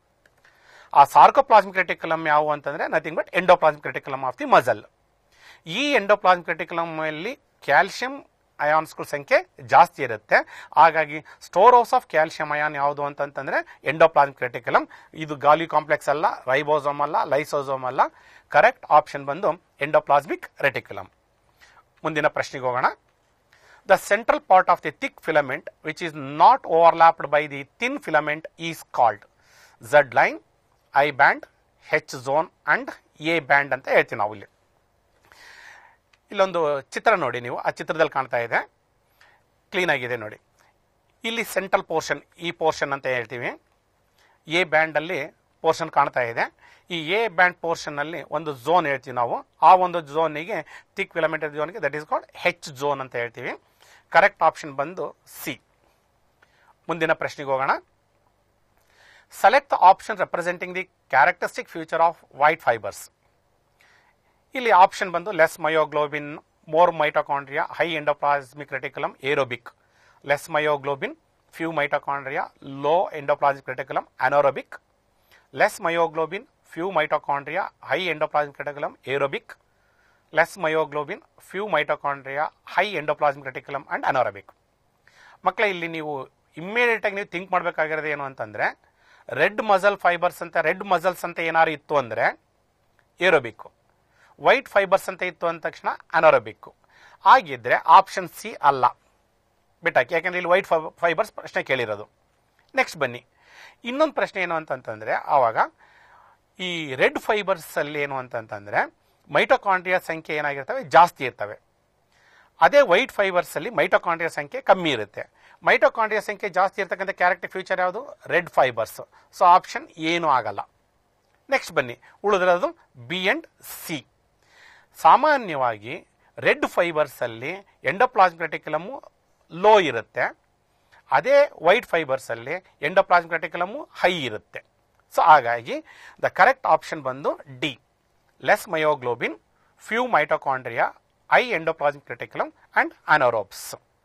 ಆ ಸಾರ್ಕೋಪ್ಲಾಸ್ಮಿಕ್ ಕ್ರೆಟಿಕಲಮ್ ಯಾವುವು ಅಂತಂದ್ರೆ nothing but endoplasmic reticulum of the muscle ಈ ಎಂಡೋಪ್ಲಾಸ್ಮಿಕ್ ಕ್ರೆಟಿಕಲಮ್ ಅಲ್ಲಿ ಕ್ಯಾಲ್ಸಿಯಂ ಅಯಾನ್ಸ್ಗಳ ಸಂಖ್ಯೆ ಜಾಸ್ತಿ ಇರುತ್ತೆ ಹಾಗಾಗಿ store house of calcium ion ಯಾವುದು ಅಂತಂತಂದ್ರೆ ಎಂಡೋಪ್ಲಾಸ್ಮಿಕ್ ಕ್ರೆಟಿಕಲಮ್ ಇದು ಗಾಲಿ ಕಾಂಪ್ಲೆಕ್ಸ್ ಅಲ್ಲ ರೈಬೋಸೋಮ್ ಅಲ್ಲ ಲೈಸೋಸೋಮ್ ಅಲ್ಲ ಕರೆಕ್ಟ್ ಆಪ್ಷನ್ ಬಂದು ಎಂಡೋಪ್ಲಾಸ್ಮಿಕ್ ರೆಟಿಕ್ಯುಲಮ್ ಮುಂದಿನ ಪ್ರಶ್ನೆಗೆ ಹೋಗೋಣ the central part of the thick filament which is not overlapped by the thin filament is called Z line I band H zone and A band ಅಂತ ಹೇಳ್ತೀವಿ ನಾವು ಇಲ್ಲಿ ಇಲ್ಲೊಂದು ಚಿತ್ರ ನೋಡಿ ನೀವು ಆ ಚಿತ್ರದಲ್ಲಿ ಕಾಣ್ತಾ ಇದೆ ಕ್ಲೀನ್ ಆಗಿದೆ ನೋಡಿ ಇಲ್ಲಿ ಸೆಂಟ್ರಲ್ ಪೋರ್ಷನ್ ಈ ಪೋರ್ಷನ್ ಅಂತ ಹೇಳ್ತೀವಿ ಎ ಬ್ಯಾಂಡಲ್ಲಿ ಪೋರ್ಷನ್ ಕಾಣ್ತಾ ಇದೆ ಈ ಎ ಬ್ಯಾಂಡ್ ಪೋರ್ಷನ್ ಅಲ್ಲಿ ಒಂದು ಝೋನ್ ಹೇಳ್ತೀವಿ ನಾವು ಆ ಒಂದು ಝೋನಿಗೆ ತಿಕ್ ಕಿಲೋಮೀಟರ್ ಝೋನ್ಗೆ that is called H zone ಅಂತ ಹೇಳ್ತೀವಿ ಕರೆಕ್ಟ್ ಆಪ್ಷನ್ ಬಂದು ಸಿ ಮುಂದಿನ ಪ್ರಶ್ನೆಗೆ ಹೋಗೋಣ select the option representing the characteristic feature of white fibres ಇಲ್ಲಿ ಆಪ್ಷನ್ ಬಂದು less myoglobin more mitochondria high endoplasmic reticulum aerobic less myoglobin few mitochondria low endoplasmic reticulum anaerobic less myoglobin few mitochondria high endoplasmic reticulum aerobic less myoglobin few mitochondria high endoplasmic reticulum and anaerobic ಮಕ್ಕಳ ಇಲ್ಲಿ ನೀವು immediate ಆಗಿ ನೀವು think ಮಾಡಬೇಕಾಗಿರೋದು ಏನು ಅಂತಂದ್ರೆ red muscle fibres ಅಂತ red muscles ಅಂತ ಏನಾದ್ರು ಇತ್ತು ಅಂದ್ರೆ ಏರೋಬಿಕ್ ವೈಟ್ ಫೈಬರ್ಸ್ ಅಂತ ಇತ್ತು ಅಂದ ತಕ್ಷಣ ಅನೋರಬಿಕ್ ಆಗಿದ್ರೆ ಆಪ್ಷನ್ ಸಿ ಅಲ್ಲ ಬಿಟ್ಟಾಕಿ ಯಾಕಂದ್ರೆ ಇಲ್ಲಿ ವೈಟ್ ಫೈಬರ್ಸ್ ಪ್ರಶ್ನೆ ಕೇಳಿರೋದು ನೆಕ್ಸ್ಟ್ ಬನ್ನಿ ಇನ್ನೊಂದು ಪ್ರಶ್ನೆ ಏನು ಅಂತಂತಂದ್ರೆ ಆವಾಗ ಈ ರೆಡ್ ಫೈಬರ್ಸ್ ಅಲ್ಲಿ ಏನು ಅಂತಂತಂದ್ರೆ ಮೈಟೋಕಾಂಡ್ರಿಯಾ ಸಂಖ್ಯೆ ಏನಾಗಿರ್ತವೆ ಜಾಸ್ತಿ ಇರ್ತವೆ ಅದೇ ವೈಟ್ ಫೈಬರ್ಸ್ ಅಲ್ಲಿ ಮೈಟೋಕಾಂಡ್ರಿಯಾ ಸಂಖ್ಯೆ ಕಮ್ಮಿ ಇರುತ್ತೆ ಮೈಟೋಕಾಂಡ್ರಿಯಾ ಸಂಖ್ಯೆ ಜಾಸ್ತಿ ಇರ್ತಕ್ಕಂಥ ಕ್ಯಾರೆಕ್ಟರ್ ಫ್ಯೂಚರ್ ಯಾವುದು ರೆಡ್ ಫೈಬರ್ಸ್ ಸೊ ಆಪ್ಷನ್ ಏನು ಆಗಲ್ಲ ನೆಕ್ಸ್ಟ್ ಬನ್ನಿ ಉಳಿದಿರೋದು ಬಿ ಅಂಡ್ ಸಿ ಸಾಮಾನ್ಯವಾಗಿ ರೆಡ್ ಫೈಬರ್ಸ್ ಅಲ್ಲಿ ಎಂಡೋಪ್ಲಾಸ್ಮಿಕ್ ರೆಟಿಕ್ಯುಲಮ್ ಲೋ ಇರುತ್ತೆ ಅದೇ ವೈಟ್ ಫೈಬರ್ಸ್ ಅಲ್ಲಿ ಎಂಡೋಪ್ಲಾಸ್ಮಿಕ್ ರೆಟಿಕ್ಯುಲಮ್ ಹೈ ಇರುತ್ತೆ ಸೊ ಹಾಗಾಗಿ ದ ಕರೆಕ್ಟ್ ಆಪ್ಷನ್ ಬಂದು D less myoglobin few mitochondria high endoplasmic reticulum and anaerobes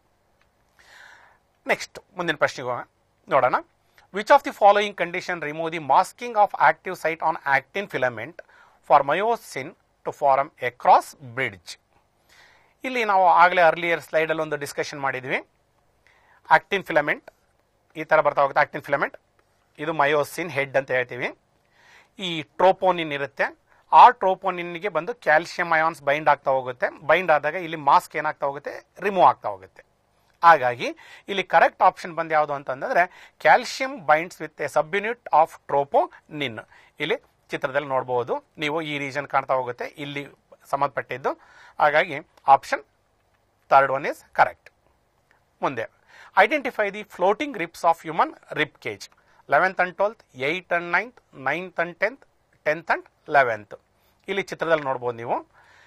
next ಮುಂದಿನ ಪ್ರಶ್ನೆಗೆ ಹೋಗೋಣ ನೋಡೋಣ which of the following condition remove the masking of active site on actin filament for myosin to form a cross bridge ಇಲ್ಲಿ ನಾವು ಆಗಲೇ earlier ಸ್ಲೈಡಲ್ಲಿ ಒಂದು discussion ಮಾಡಿದ್ವಿ actin filament ಈ ಥರ ಬರ್ತಾ ಹೋಗುತ್ತೆ ಆಕ್ಟಿನ್ ಫಿಲಮೆಂಟ್ ಇದು ಮಯೋಸಿನ್ ಹೆಡ್ ಅಂತ ಹೇಳ್ತೀವಿ ಈ ಟ್ರೋಪೋನಿನ್ ಇರುತ್ತೆ ಆ ಟ್ರೋಪೋನಿನ್ಗೆ ಬಂದು ಕ್ಯಾಲ್ಸಿಯಂ ಅಯಾನ್ಸ್ ಬೈಂಡ್ ಆಗ್ತಾ ಹೋಗುತ್ತೆ ಬೈಂಡ್ ಆದಾಗ ಇಲ್ಲಿ ಮಾಸ್ಕ್ ಏನಾಗ್ತಾ ಹೋಗುತ್ತೆ ರಿಮೂವ್ ಆಗ್ತಾ ಹೋಗುತ್ತೆ ಹಾಗಾಗಿ ಇಲ್ಲಿ ಕರೆಕ್ಟ್ ಆಪ್ಷನ್ ಬಂದು ಯಾವುದು ಅಂತಂದ್ರೆ calcium binds with a subunit of troponin ಇಲ್ಲಿ ಚಿತ್ರದಲ್ಲಿ ನೋಡಬಹುದು ನೀವು ಈ ರೀಜನ್ ಕಾಣ್ತಾ ಹೋಗುತ್ತೆ ಇಲ್ಲಿ ಸಂಬಂಧಪಟ್ಟಿದ್ದು ಹಾಗಾಗಿ option third one is correct ಮುಂದೆ identify the floating ribs of human rib cage eleventh and twelfth eight and ninth ninth and tenth tenth and eleventh ಇಲ್ಲಿ ಚಿತ್ರದಲ್ಲಿ ನೋಡ್ಬೋದು ನೀವು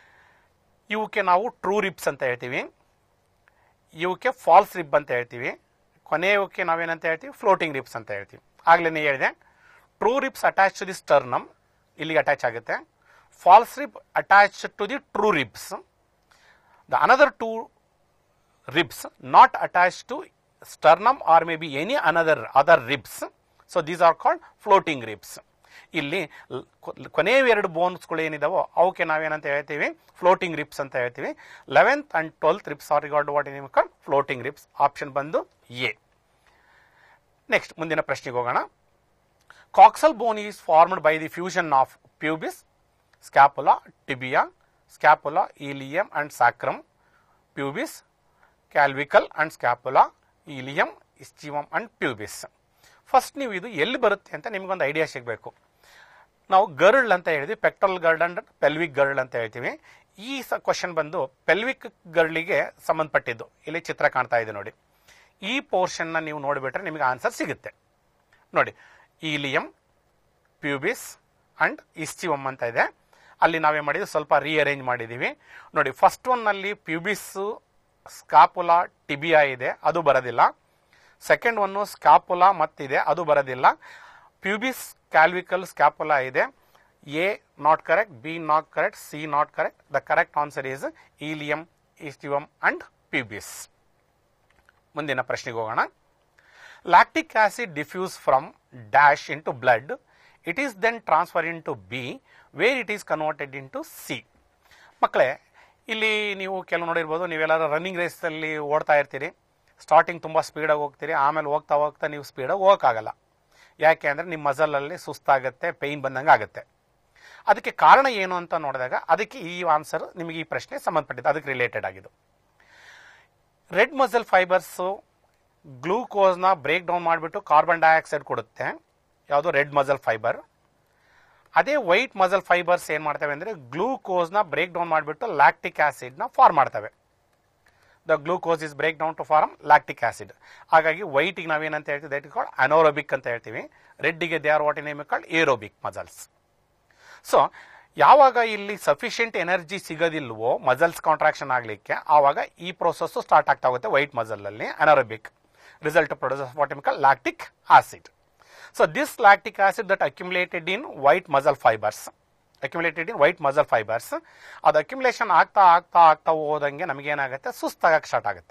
ಇವಕ್ಕೆ ನಾವು ಟ್ರೂ ರಿಪ್ಸ್ ಅಂತ ಹೇಳ್ತೀವಿ ಇವಕ್ಕೆ ಫಾಲ್ಸ್ ರಿಬ್ ಅಂತ ಹೇಳ್ತೀವಿ ಕೊನೆಯವಕ್ಕೆ ನಾವೇನಂತ ಹೇಳ್ತೀವಿ ಫ್ಲೋಟಿಂಗ್ ರಿಪ್ಸ್ ಅಂತ ಹೇಳ್ತೀವಿ ಆಗ್ಲೇ ಹೇಳಿದೆ true ribs attach to the sternum ಇಲ್ಲಿಗೆ ಅಟ್ಯಾಚ್ ಆಗುತ್ತೆ false rib attach to the true ribs the another two ribs not attached to sternum or maybe any another other ribs. So these are called floating ribs. ಇಲ್ಲಿ ಕೊನೆಯ ಎರಡು ಬೋನ್ಸ್ಗಳು ಏನಿದಾವೋ ಅವಕ್ಕೆ ನಾವೇನಂತ ಹೇಳ್ತೀವಿ floating ribs ಅಂತ ಹೇಳ್ತೀವಿ eleventh and twelfth ribs are regard what in called floating ribs option ಬಂದು A next ಮುಂದಿನ ಪ್ರಶ್ನೆಗೆ ಹೋಗೋಣ coxal bone is formed by the fusion of pubis scapula tibia scapula ilium and sacrum pubis clavicle and scapula ilium ischium and pubis first ನೀವು ಇದು ಎಲ್ಲಿ ಬರುತ್ತೆ ಅಂತ ನಿಮ್ಗೊಂದು ಐಡಿಯಾ ಸಿಗಬೇಕು ನಾವು ಗರ್ಲ್ ಅಂತ ಹೇಳಿದ್ವಿ ಪೆಕ್ಟ್ರಲ್ ಗರ್ಡ್ ಅಂಡ್ ಪೆಲ್ವಿಕ್ ಗರ್ಲ್ ಅಂತ ಹೇಳ್ತೀವಿ ಈ ಕ್ವಶನ್ ಬಂದು ಪೆಲ್ವಿಕ್ ಗರ್ಲಿಗೆ ಸಂಬಂಧಪಟ್ಟಿದ್ದು ಇಲ್ಲಿ ಚಿತ್ರ ಕಾಣ್ತಾ ಇದೆ ನೋಡಿ ಈ ಪೋರ್ಷನ್ನ ನೀವು ನೋಡಿಬಿಟ್ರೆ ನಿಮಗೆ ಆನ್ಸರ್ ಸಿಗುತ್ತೆ ನೋಡಿ ಈಲಿಯಂ ಪ್ಯೂಬಿಸ್ ಅಂಡ್ ಇಸ್ಚಿವಮ್ ಅಂತ ಇದೆ ಅಲ್ಲಿ ನಾವೇನು ಮಾಡಿದ್ವಿ ಸ್ವಲ್ಪ ರೀಅರೇಂಜ್ ಮಾಡಿದ್ದೀವಿ ನೋಡಿ ಫಸ್ಟ್ ಒನ್ನಲ್ಲಿ ಪ್ಯೂಬಿಸ್ ಸ್ಕಾಪುಲಾ ಟಿಬಿಯಾ ಇದೆ ಅದು ಬರೋದಿಲ್ಲ ಸೆಕೆಂಡ್ ಒನ್ನು ಸ್ಕಾಪುಲಾ ಮತ್ತಿದೆ ಅದು ಬರೋದಿಲ್ಲ ಪ್ಯೂಬಿಸ್ ಕ್ಯಾಲ್ವಿಕಲ್ ಸ್ಕ್ಯಾಪುಲಾ ಇದೆ A not correct B not correct C not correct the correct answer is ilium ischium and pubis ಮುಂದಿನ ಪ್ರಶ್ನೆಗೆ ಹೋಗೋಣ lactic acid diffuse from dash into blood it is then transfer into B where it is converted into C ಮಕ್ಕಳೇ ಇಲ್ಲಿ ನೀವು ಕೆಲವು ನೋಡಿರ್ಬೋದು ನೀವೆಲ್ಲರೂ running ರೇಸಲ್ಲಿ ಓಡ್ತಾ ಇರ್ತೀರಿ ಸ್ಟಾರ್ಟಿಂಗ್ ತುಂಬ ಸ್ಪೀಡಾಗಿ ಹೋಗ್ತೀರಿ ಆಮೇಲೆ ಹೋಗ್ತಾ ಹೋಗ್ತಾ ನೀವು ಸ್ಪೀಡಾಗಿ ಹೋಗೋಕ್ಕಾಗಲ್ಲ ಯಾಕೆ ಅಂದರೆ ನಿಮ್ಮ ಮಸಲಲ್ಲಿ ಸುಸ್ತಾಗುತ್ತೆ ಪೇಯ್ನ್ ಬಂದಂಗೆ ಆಗುತ್ತೆ ಅದಕ್ಕೆ ಕಾರಣ ಏನು ಅಂತ ನೋಡಿದಾಗ ಅದಕ್ಕೆ ಈ ಆನ್ಸರ್ ನಿಮಗೆ ಈ ಪ್ರಶ್ನೆ ಸಂಬಂಧಪಟ್ಟಿದ್ದು ಅದಕ್ಕೆ ರಿಲೇಟೆಡ್ ಆಗಿದ್ದು ರೆಡ್ ಮಸಲ್ ಫೈಬರ್ಸು ಗ್ಲೂಕೋಸ್ನ ಬ್ರೇಕ್ ಡೌನ್ ಮಾಡಿಬಿಟ್ಟು ಕಾರ್ಬನ್ ಡೈಆಕ್ಸೈಡ್ ಕೊಡುತ್ತೆ ಯಾವುದು ರೆಡ್ ಮಸಲ್ ಫೈಬರ್ ಅದೇ ವೈಟ್ ಮಸಲ್ ಫೈಬರ್ಸ್ ಏನು ಮಾಡ್ತವೆ ಅಂದರೆ ಗ್ಲೂಕೋಸ್ನ ಬ್ರೇಕ್ ಡೌನ್ ಮಾಡಿಬಿಟ್ಟು ಲ್ಯಾಕ್ಟಿಕ್ ಆಸಿಡ್ನ ಫಾರ್ಮ್ ಮಾಡ್ತವೆ the glucose is break down to form lactic acid ಹಾಗಾಗಿ ವೈಟಿಗೆ ನಾವೇನಂತ ಹೇಳ್ತೀವಿ ದಟ್ ಇಸ್ ಕಾಲ್ಡ್ ಅನೋರೋಬಿಕ್ ಅಂತ ಹೇಳ್ತೀವಿ ರೆಡ್ಡಿಗೆ they are what in called aerobic muscles so ಯಾವಾಗ ಇಲ್ಲಿ ಸಫಿಷಿಯಂಟ್ ಎನರ್ಜಿ ಸಿಗೋದಿಲ್ವೋ ಮಸಲ್ಸ್ ಕಾಂಟ್ರಾಕ್ಷನ್ ಆಗಲಿಕ್ಕೆ ಆವಾಗ ಈ ಪ್ರೋಸೆಸ್ ಸ್ಟಾರ್ಟ್ ಆಗ್ತಾ ಹೋಗುತ್ತೆ ವೈಟ್ ಮಸಲಲ್ಲಿ anaerobic result produce what in call lactic acid so this lactic acid that accumulated in white muscle fibres accumulated in white muscle fibres ಅದು ಅಕ್ಯುಮುಲೇಷನ್ ಆಗ್ತಾ ಆಗ್ತಾ ಆಗ್ತಾ ಹೋದಂಗೆ ನಮಗೇನಾಗುತ್ತೆ ಸುಸ್ತಾಗಕ್ಕೆ ಸ್ಟಾರ್ಟ್ ಆಗುತ್ತೆ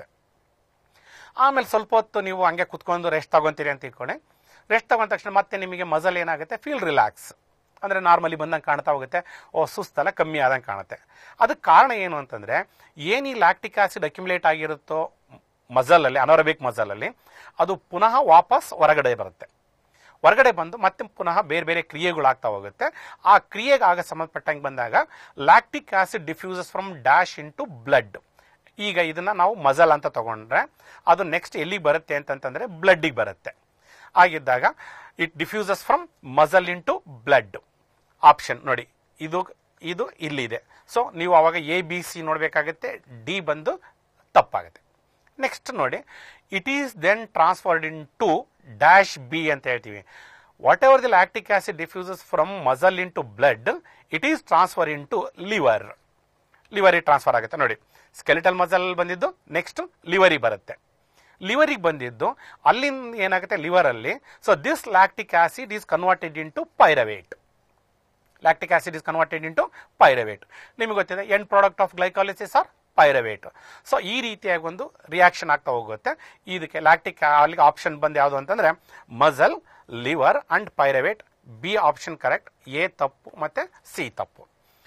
ಆಮೇಲೆ ಸ್ವಲ್ಪ ಹೊತ್ತು ನೀವು ಹಂಗೆ ಕುತ್ಕೊಂಡು ರೆಸ್ಟ್ ತಗೊಂತೀರಿ ಅಂತ ಇಟ್ಕೊಂಡೆ ರೆಸ್ಟ್ ತಗೊಂಡ ತಕ್ಷಣ ಮತ್ತೆ ನಿಮಗೆ ಮಸಲ್ ಏನಾಗುತ್ತೆ ಫೀಲ್ ರಿಲ್ಯಾಕ್ಸ್ ಅಂದರೆ ನಾರ್ಮಲಿ ಬಂದಂಗೆ ಕಾಣ್ತಾ ಹೋಗುತ್ತೆ ಓ ಸುಸ್ತಲ್ಲ ಕಮ್ಮಿ ಆದಂಗೆ ಕಾಣುತ್ತೆ ಅದಕ್ಕೆ ಕಾರಣ ಏನು ಅಂತಂದರೆ ಏನು ಈ ಲ್ಯಾಕ್ಟಿಕ್ ಆಸಿಡ್ ಅಕ್ಯುಮುಲೇಟ್ ಆಗಿರುತ್ತೋ ಮಸಲಲ್ಲಿ ಅನಾರೋಬಿಕ್ ಮಸಲಲ್ಲಿ ಅದು ಪುನಃ ವಾಪಸ್ ಹೊರಗಡೆ ಬರುತ್ತೆ ಹೊರಗಡೆ ಬಂದು ಮತ್ತೆ ಪುನಃ ಬೇರೆ ಬೇರೆ ಕ್ರಿಯೆಗಳಾಗ್ತಾ ಹೋಗುತ್ತೆ ಆ ಕ್ರಿಯೆಗೆ ಆಗ ಸಂಬಂಧಪಟ್ಟಂಗೆ ಬಂದಾಗ lactic acid diffuses from dash into blood ಈಗ ಇದನ್ನ ನಾವು ಮಜಲ್ ಅಂತ ತಗೊಂಡ್ರೆ ಅದು ನೆಕ್ಸ್ಟ್ ಎಲ್ಲಿಗೆ ಬರುತ್ತೆ ಅಂತಂತಂದ್ರೆ ಬ್ಲಡ್ಡಿಗೆ ಬರುತ್ತೆ ಆಗಿದ್ದಾಗ it diffuses from muscle into blood option ನೋಡಿ ಇದು ಇದು ಇಲ್ಲಿದೆ ಸೊ ನೀವು ಅವಾಗ ಎ ಬಿ ಸಿ ನೋಡಬೇಕಾಗುತ್ತೆ ಡಿ ಬಂದು ತಪ್ಪಾಗುತ್ತೆ ನೆಕ್ಸ್ಟ್ ನೋಡಿ it is then transferred into dash B ಅಂತ ಹೇಳ್ತೀವಿ whatever the lactic acid diffuses from muscle into blood it is transfer into liver ಲಿವರಿಗೆ transfer ಆಗುತ್ತೆ ನೋಡಿ skeletal muscle ಬಂದಿದ್ದು ನೆಕ್ಸ್ಟ್ ಲಿವರಿಗೆ ಬರುತ್ತೆ ಲಿವರಿಗೆ ಬಂದಿದ್ದು ಅಲ್ಲಿಂದ ಏನಾಗುತ್ತೆ ಲಿವರ್ ಅಲ್ಲಿ so this lactic acid is converted into pyruvate lactic acid is converted into pyruvate ನಿಮಗೆ ಗೊತ್ತಿದೆ end product of glycolysis are pyruvate so ಈ ರೀತಿಯಾಗಿ ಒಂದು ರಿಯಾಕ್ಷನ್ ಆಗ್ತಾ ಹೋಗುತ್ತೆ ಇದಕ್ಕೆ ಲ್ಯಾಕ್ಟಿಕ್ ಅಲ್ಲಿಗೆ ಆಪ್ಷನ್ ಬಂದು ಯಾವುದು ಅಂತಂದ್ರೆ muscle liver and pyruvate B option correct A ತಪ್ಪು ಮತ್ತೆ ಸಿ ತಪ್ಪು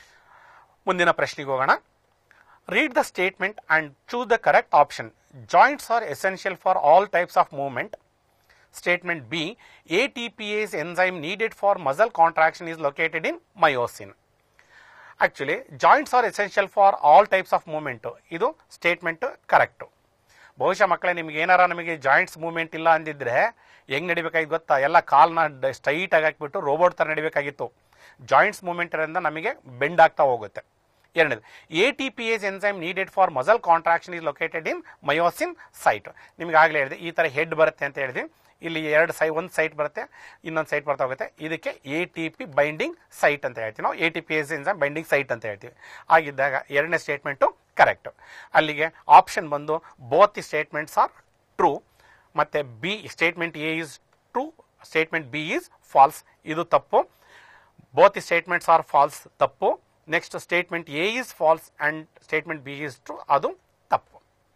ಮುಂದಿನ ಪ್ರಶ್ನೆಗೆ ಹೋಗೋಣ read the statement and choose the correct option joints are essential for all types of movement statement B A T P S enzyme needed for muscle contraction is located in myosin actually joints are essential for all types of movement ಇದು statement correct ಬಹುಶಃ ಮಕ್ಕಳೇ ನಿಮ್ಗೆ ಏನಾರ ನಮಗೆ joints movement ಇಲ್ಲ ಅಂದಿದ್ರೆ ಹೆಂಗ್ ನಡಿಬೇಕಾಗಿತ್ತು ಗೊತ್ತಾ ಎಲ್ಲ ಕಾಲ್ನ ಸ್ಟ್ರೈಟ್ ಆಗಿ ಹಾಕ್ಬಿಟ್ಟು ರೋಬೋಟ್ ತರ ನಡಿಬೇಕಾಗಿತ್ತು ಜಾಯಿಂಟ್ಸ್ ಮೂವ್ಮೆಂಟ್ ಇರೋದ್ರಿಂದ ನಮಗೆ ಬೆಂಡ್ ಆಗ್ತಾ ಹೋಗುತ್ತೆ ಎರಡನೇದು A T P S enzyme needed for muscle contraction is located in myosin site ನಿಮ್ಗೆ ಆಗಲೇ ಹೇಳಿದೆ ಈ ತರ ಹೆಡ್ ಬರುತ್ತೆ ಅಂತ ಹೇಳಿದ್ವಿ ಇಲ್ಲಿ ಎರಡು ಸೈ ಒಂದು ಸೈಟ್ ಬರುತ್ತೆ ಇನ್ನೊಂದು ಸೈಟ್ ಬರ್ತಾ ಹೋಗುತ್ತೆ ಇದಕ್ಕೆ A T P binding site ಅಂತ ಹೇಳ್ತೀವಿ ನಾವು A T P S enzyme binding site ಅಂತ ಹೇಳ್ತೀವಿ ಆಗಿದ್ದಾಗ ಎರಡನೇ ಸ್ಟೇಟ್ಮೆಂಟು ಕರೆಕ್ಟ್ ಅಲ್ಲಿಗೆ ಆಪ್ಷನ್ ಬಂದು both the statements are true ಮತ್ತೆ B statement A is true statement B is false ಇದು ತಪ್ಪು both the statements are false ತಪ್ಪು next statement A is false and statement B is true ಅದು ತಪ್ಪು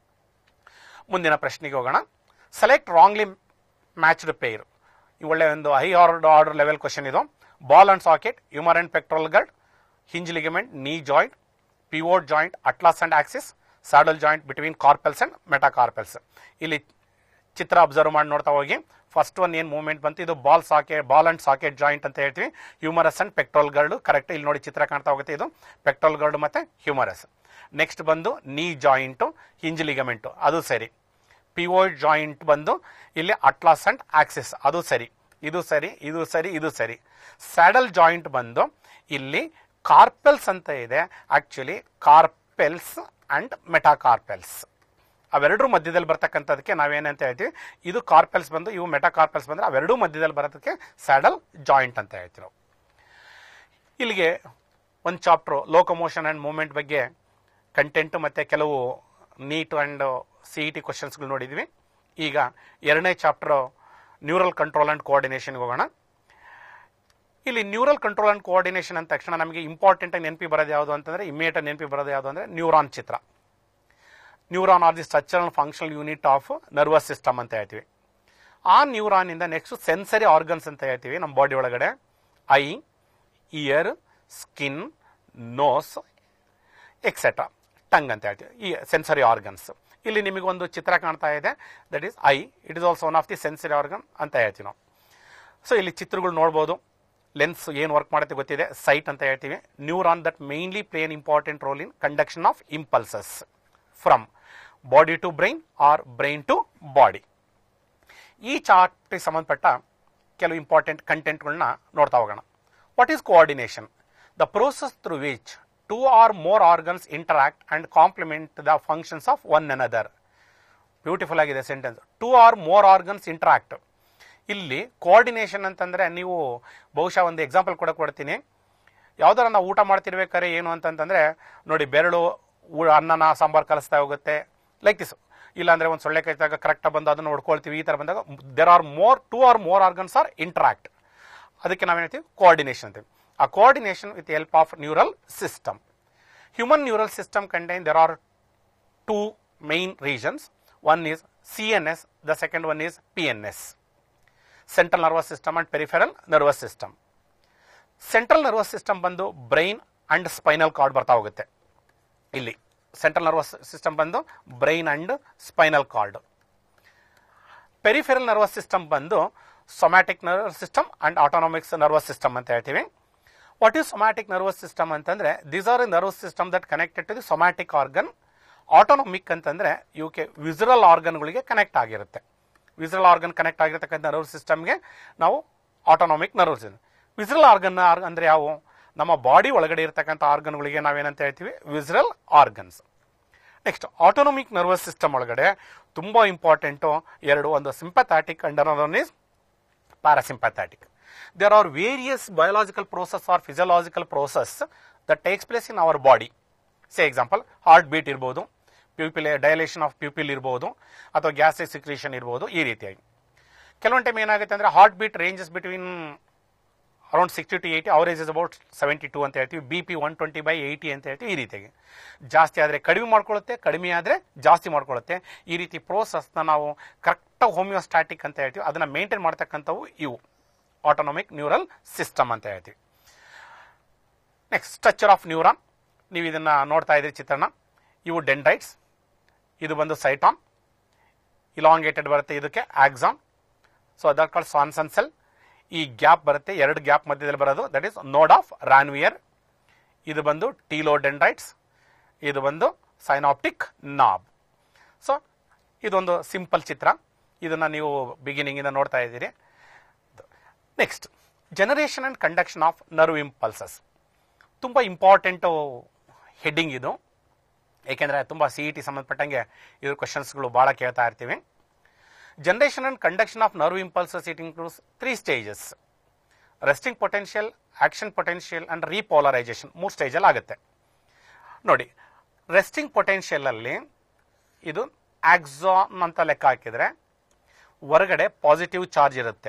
ಮುಂದಿನ ಪ್ರಶ್ನೆಗೆ ಹೋಗೋಣ ಸೆಲೆಕ್ಟ್ ರಾಂಗ್ಲಿ ಮ್ಯಾಚ್ಡ್ ಪೇರ್ ಈ ಒಳ್ಳೆ ಒಂದು high order order level question ಇದು ball and socket humerus and pectoral girdle hinge ligament knee joint pivot joint atlas and axis saddle joint between carpals and metacarpals ಇಲ್ಲಿ ಚಿತ್ರ observe ಮಾಡಿ ನೋಡ್ತಾ ಹೋಗಿ first one ಏನು ಮೂವ್ಮೆಂಟ್ ಬಂತು ಇದು ball socket ball and socket joint ಅಂತ ಹೇಳ್ತೀವಿ humerus and pectoral girdle correct ಇಲ್ಲಿ ನೋಡಿ ಚಿತ್ರ ಕಾಣ್ತಾ ಹೋಗುತ್ತೆ ಇದು ಪೆಕ್ಟ್ರೋಲ್ ಗರ್ಡ್ ಮತ್ತೆ ಹ್ಯೂಮರಸ್ ನೆಕ್ಸ್ಟ್ ಬಂದು ನೀ ಜಾಯಿಂಟು ಹಿಂಜ್ ಲಿಗಮೆಂಟು ಅದು ಸರಿ ಪಿವೋಯ್ಡ್ ಜಾಯಿಂಟ್ ಬಂದು ಇಲ್ಲಿ ಅಟ್ಲಾಸ್ ಅಂಡ್ ಆಕ್ಸಿಸ್ ಅದು ಸರಿ ಇದು ಸರಿ ಇದು ಸರಿ ಇದು ಸರಿ ಸ್ಯಾಡಲ್ ಜಾಯಿಂಟ್ ಬಂದು ಇಲ್ಲಿ ಕಾರ್ಪೆಲ್ಸ್ ಅಂತ ಇದೆ ಆಕ್ಚುಲಿ ಕಾರ್ಪೆಲ್ಸ್ ಅಂಡ್ ಮೆಟಾಕಾರ್ಪೆಲ್ಸ್ ಅವೆರಡೂ ಮಧ್ಯದಲ್ಲಿ ಬರ್ತಕ್ಕಂಥದಕ್ಕೆ ನಾವೇನಂತ ಹೇಳ್ತೀವಿ ಇದು ಕಾರ್ಪೆಲ್ಸ್ ಬಂದು ಇವು ಮೆಟಾಕಾರ್ಪೆಲ್ಸ್ ಬಂದ್ರೆ ಅವೆರಡೂ ಮಧ್ಯದಲ್ಲಿ ಬರೋದಕ್ಕೆ ಸ್ಯಾಡಲ್ ಜಾಯಿಂಟ್ ಅಂತ ಹೇಳ್ತೀವಿ ನಾವು ಇಲ್ಲಿಗೆ ಒಂದು ಚಾಪ್ಟರ್ ಲೋಕೋಮೋಷನ್ ಅಂಡ್ ಮೂವ್ಮೆಂಟ್ ಬಗ್ಗೆ ಕಂಟೆಂಟ್ ಮತ್ತೆ ಕೆಲವು NEET and C E T ಕ್ವಶನ್ಸ್ಗಳು ನೋಡಿದ್ವಿ ಈಗ ಎರಡನೇ ಚಾಪ್ಟರ್ ನ್ಯೂರಲ್ ಕಂಟ್ರೋಲ್ ಅಂಡ್ ಕೋಆರ್ಡಿನೇಷನ್ಗೆ ಹೋಗೋಣ ಇಲ್ಲಿ ನ್ಯೂರಲ್ ಕಂಟ್ರೋಲ್ ಅಂಡ್ ಕೋಆರ್ಡಿನೇಷನ್ ಅಂದ ತಕ್ಷಣ ನಮಗೆ ಇಂಪಾರ್ಟೆಂಟ್ ಆಗಿ ನೆನಪಿ ಬರೋದು ಯಾವುದು ಅಂತಂದ್ರೆ ಇಮಿಡಿಯೇಟ್ ನೆನಪಿ ಬರೋದು ಯಾವುದು ಅಂದ್ರೆ ನ್ಯೂರಾನ್ ಚಿತ್ರ neuron are the structural functional unit of nervous system ಅಂತ ಹೇಳ್ತೀವಿ ಆ ನ್ಯೂರಾನ್ ಇಂದ ನೆಕ್ಸ್ಟ್ ಸೆನ್ಸರಿ ಆರ್ಗನ್ಸ್ ಅಂತ ಹೇಳ್ತೀವಿ ನಮ್ಮ ಬಾಡಿ ಒಳಗಡೆ eye ear skin nose etcetera tongue ಅಂತ ಹೇಳ್ತೀವಿ ಈ ಸೆನ್ಸರಿ ಆರ್ಗನ್ಸ್ ಇಲ್ಲಿ ನಿಮಗೆ ಒಂದು ಚಿತ್ರ ಕಾಣ್ತಾ ಇದೆ that is eye it is also one of the sensory organ ಅಂತ ಹೇಳ್ತೀವಿ ನಾವು ಸೊ ಇಲ್ಲಿ ಚಿತ್ರಗಳು ನೋಡ್ಬೋದು ಲೆನ್ಸ್ ಏನು ವರ್ಕ್ ಮಾಡುತ್ತೆ ಗೊತ್ತಿದೆ ಸೈಟ್ ಅಂತ ಹೇಳ್ತೀವಿ neuron that mainly play an important role in conduction of impulses from body to brain or brain to body ಈ ಚಾರ್ಟ್ಗೆ ಸಂಬಂಧಪಟ್ಟ ಕೆಲವು ಇಂಪಾರ್ಟೆಂಟ್ ಕಂಟೆಂಟ್ಗಳನ್ನ ನೋಡ್ತಾ ಹೋಗೋಣ what is coordination the process through which two or more organs interact and complement the functions of one another beautiful ಆಗಿದೆ sentence two or more organs interact ಇಲ್ಲಿ coordination ಅಂತಂದ್ರೆ ನೀವು ಬಹುಶಃ ಒಂದು ಎಕ್ಸಾಂಪಲ್ ಕೂಡ ಕೊಡ್ತೀನಿ ಯಾವ್ದಾರ ನಾವು ಊಟ ಮಾಡ್ತಿರ್ಬೇಕಾದ್ರೆ ಏನು ಅಂತಂತಂದ್ರೆ ನೋಡಿ ಬೆರಳು ಊ- ಅನ್ನನ ಸಾಂಬಾರ್ ಕಲಿಸ್ತಾ ಹೋಗುತ್ತೆ ಲೈಕ್ ದಿಸ್ ಇಲ್ಲಾಂದ್ರೆ ಒಂದು ಸೊಳ್ಳೆ ಕೈತಾಗ ಕರೆಕ್ಟ್ ಬಂದು ಅದನ್ನ ನೋಡ್ಕೊಳ್ತೀವಿ ಈ ತರ ಬಂದಾಗ there are more two or more organs are interact ಅದಕ್ಕೆ ನಾವೇನ್ ಹೇಳ್ತೀವಿ ಕೋಆರ್ಡಿನೇಷನ್ ಅಂತೀವಿ ಆ coordination with help of neural system human neural system contain there are two main regions. One is CNS, the second one is PNS. Central nervous system and peripheral nervous system. Central nervous system ಬಂದು brain and spinal cord ಬರ್ತಾ ಹೋಗುತ್ತೆ ಇಲ್ಲಿ central nervous system ಬಂದು brain and spinal cord peripheral nervous system ಬಂದು somatic nervous system and autonomics nervous system ಅಂತ ಹೇಳ್ತೀವಿ what is somatic nervous system ಅಂತಂದ್ರೆ these are nervous system that connected to the somatic organ autonomic ಅಂತಂದ್ರೆ ಇವಕ್ಕೆ visceral ಆರ್ಗನ್ಗಳಿಗೆ connect ಆಗಿರುತ್ತೆ visceral organ connect ಆಗಿರತಕ್ಕಂಥ nerve ಸಿಸ್ಟಮ್ಗೆ ನಾವು autonomic nerve system visceral organ ಅಂದ್ರೆ ಯಾವುವು ನಮ್ಮ ಬಾಡಿ ಒಳಗಡೆ ಇರತಕ್ಕಂಥ ಆರ್ಗನ್ಗಳಿಗೆ ನಾವೇನಂತ ಹೇಳ್ತೀವಿ visceral organs next autonomic nervous system ಒಳಗಡೆ ತುಂಬಾ ಇಂಪಾರ್ಟೆಂಟು ಎರಡು ಒಂದು ಸಿಂಪಥ್ಯಾಟಿಕ್ ಅಂಡ್ ಅನ್ನೋದೊಂದು is parasympathetic. There are various biological process or physiological process that takes place in our body. Say example, heart beat ಇರ್ಬೋದು ಪ್ಯೂಪಿಲ್ ಡೈಲೇಷನ್ ಆಫ್ ಪ್ಯೂಪಿಲ್ ಇರ್ಬೋದು ಅಥವಾ gastric secretion ಇರ್ಬೋದು ಈ ರೀತಿಯಾಗಿ ಕೆಲವೊಂದು ಟೈಮ್ ಏನಾಗುತ್ತೆ ಅಂದ್ರೆ heart beat ranges between around sixty to eighty average is about seventy two ಅಂತ ಹೇಳ್ತೀವಿ B P one twenty by eighty ಅಂತ ಹೇಳ್ತೀವಿ ಈ ರೀತಿಯಾಗಿ ಜಾಸ್ತಿ ಆದರೆ ಕಡಿಮೆ ಮಾಡ್ಕೊಳ್ಳುತ್ತೆ ಕಡಿಮೆ ಆದರೆ ಜಾಸ್ತಿ ಮಾಡ್ಕೊಳ್ಳುತ್ತೆ ಈ ರೀತಿ ಪ್ರೋಸೆಸ್ನ ನಾವು ಕರೆಕ್ಟಾಗಿ ಹೋಮಿಯೋಸ್ಟ್ಯಾಟಿಕ್ ಅಂತ ಹೇಳ್ತೀವಿ ಅದನ್ನ ಮೇಂಟೈನ್ ಮಾಡ್ತಕ್ಕಂಥವು ಇವು ಆಟೋನಾಮಿಕ್ ನ್ಯೂರಲ್ ಸಿಸ್ಟಮ್ ಅಂತ ಹೇಳ್ತೀವಿ ನೆಕ್ಸ್ಟ್ ಸ್ಟ್ರಕ್ಚರ್ ಆಫ್ ನ್ಯೂರಾನ್ ನೀವು ಇದನ್ನ ನೋಡ್ತಾ ಇದ್ರಿ ಚಿತ್ರಣ ಇವು ಡೆಂಡ್ರೈಟ್ಸ್ ಇದು ಬಂದು ಸೈಟಾನ್ ಇಲಾಂಗೇಟೆಡ್ ಬರುತ್ತೆ ಇದಕ್ಕೆ axon so other called Schwann cell ಈ ಗ್ಯಾಪ್ ಬರುತ್ತೆ ಎರಡು ಗ್ಯಾಪ್ ಮಧ್ಯದಲ್ಲಿ ಬರೋದು that is node of Ranvier ಇದು ಬಂದು ಟೀಲೋಡೆಂಡ್ರೈಟ್ಸ್ ಇದು ಬಂದು ಸೈನಾಪ್ಟಿಕ್ ನಾಬ್ ಸೊ ಇದೊಂದು ಸಿಂಪಲ್ ಚಿತ್ರ ಇದನ್ನ ನೀವು ಬಿಗಿನಿಂಗ್ ಇಂದ ನೋಡ್ತಾ ಇದ್ದೀರಿ next generation and conduction of nerve impulses ತುಂಬ ಇಂಪಾರ್ಟೆಂಟು ಹೆಡ್ಡಿಂಗ್ ಇದು ಏಕೆಂದರೆ ತುಂಬ ಸಿ ಇ ಟಿ ಸಂಬಂಧಪಟ್ಟಂಗೆ ಇದ್ರ ಕ್ವಶನ್ಸ್ಗಳು ಭಾಳ ಕೇಳ್ತಾ ಇರ್ತೀವಿ generation and conduction of nerve impulses it includes three stages resting potential action potential and repolarization ಮೂರು ಸ್ಟೇಜಲ್ಲಿ ಆಗುತ್ತೆ ನೋಡಿ ರೆಸ್ಟಿಂಗ್ ಪೊಟೆನ್ಷಿಯಲ್ ಅಲ್ಲಿ ಇದು ಆಕ್ಸಾನ್ ಅಂತ ಲೆಕ್ಕ ಹಾಕಿದ್ರೆ ಹೊರಗಡೆ ಪಾಸಿಟಿವ್ ಚಾರ್ಜ್ ಇರುತ್ತೆ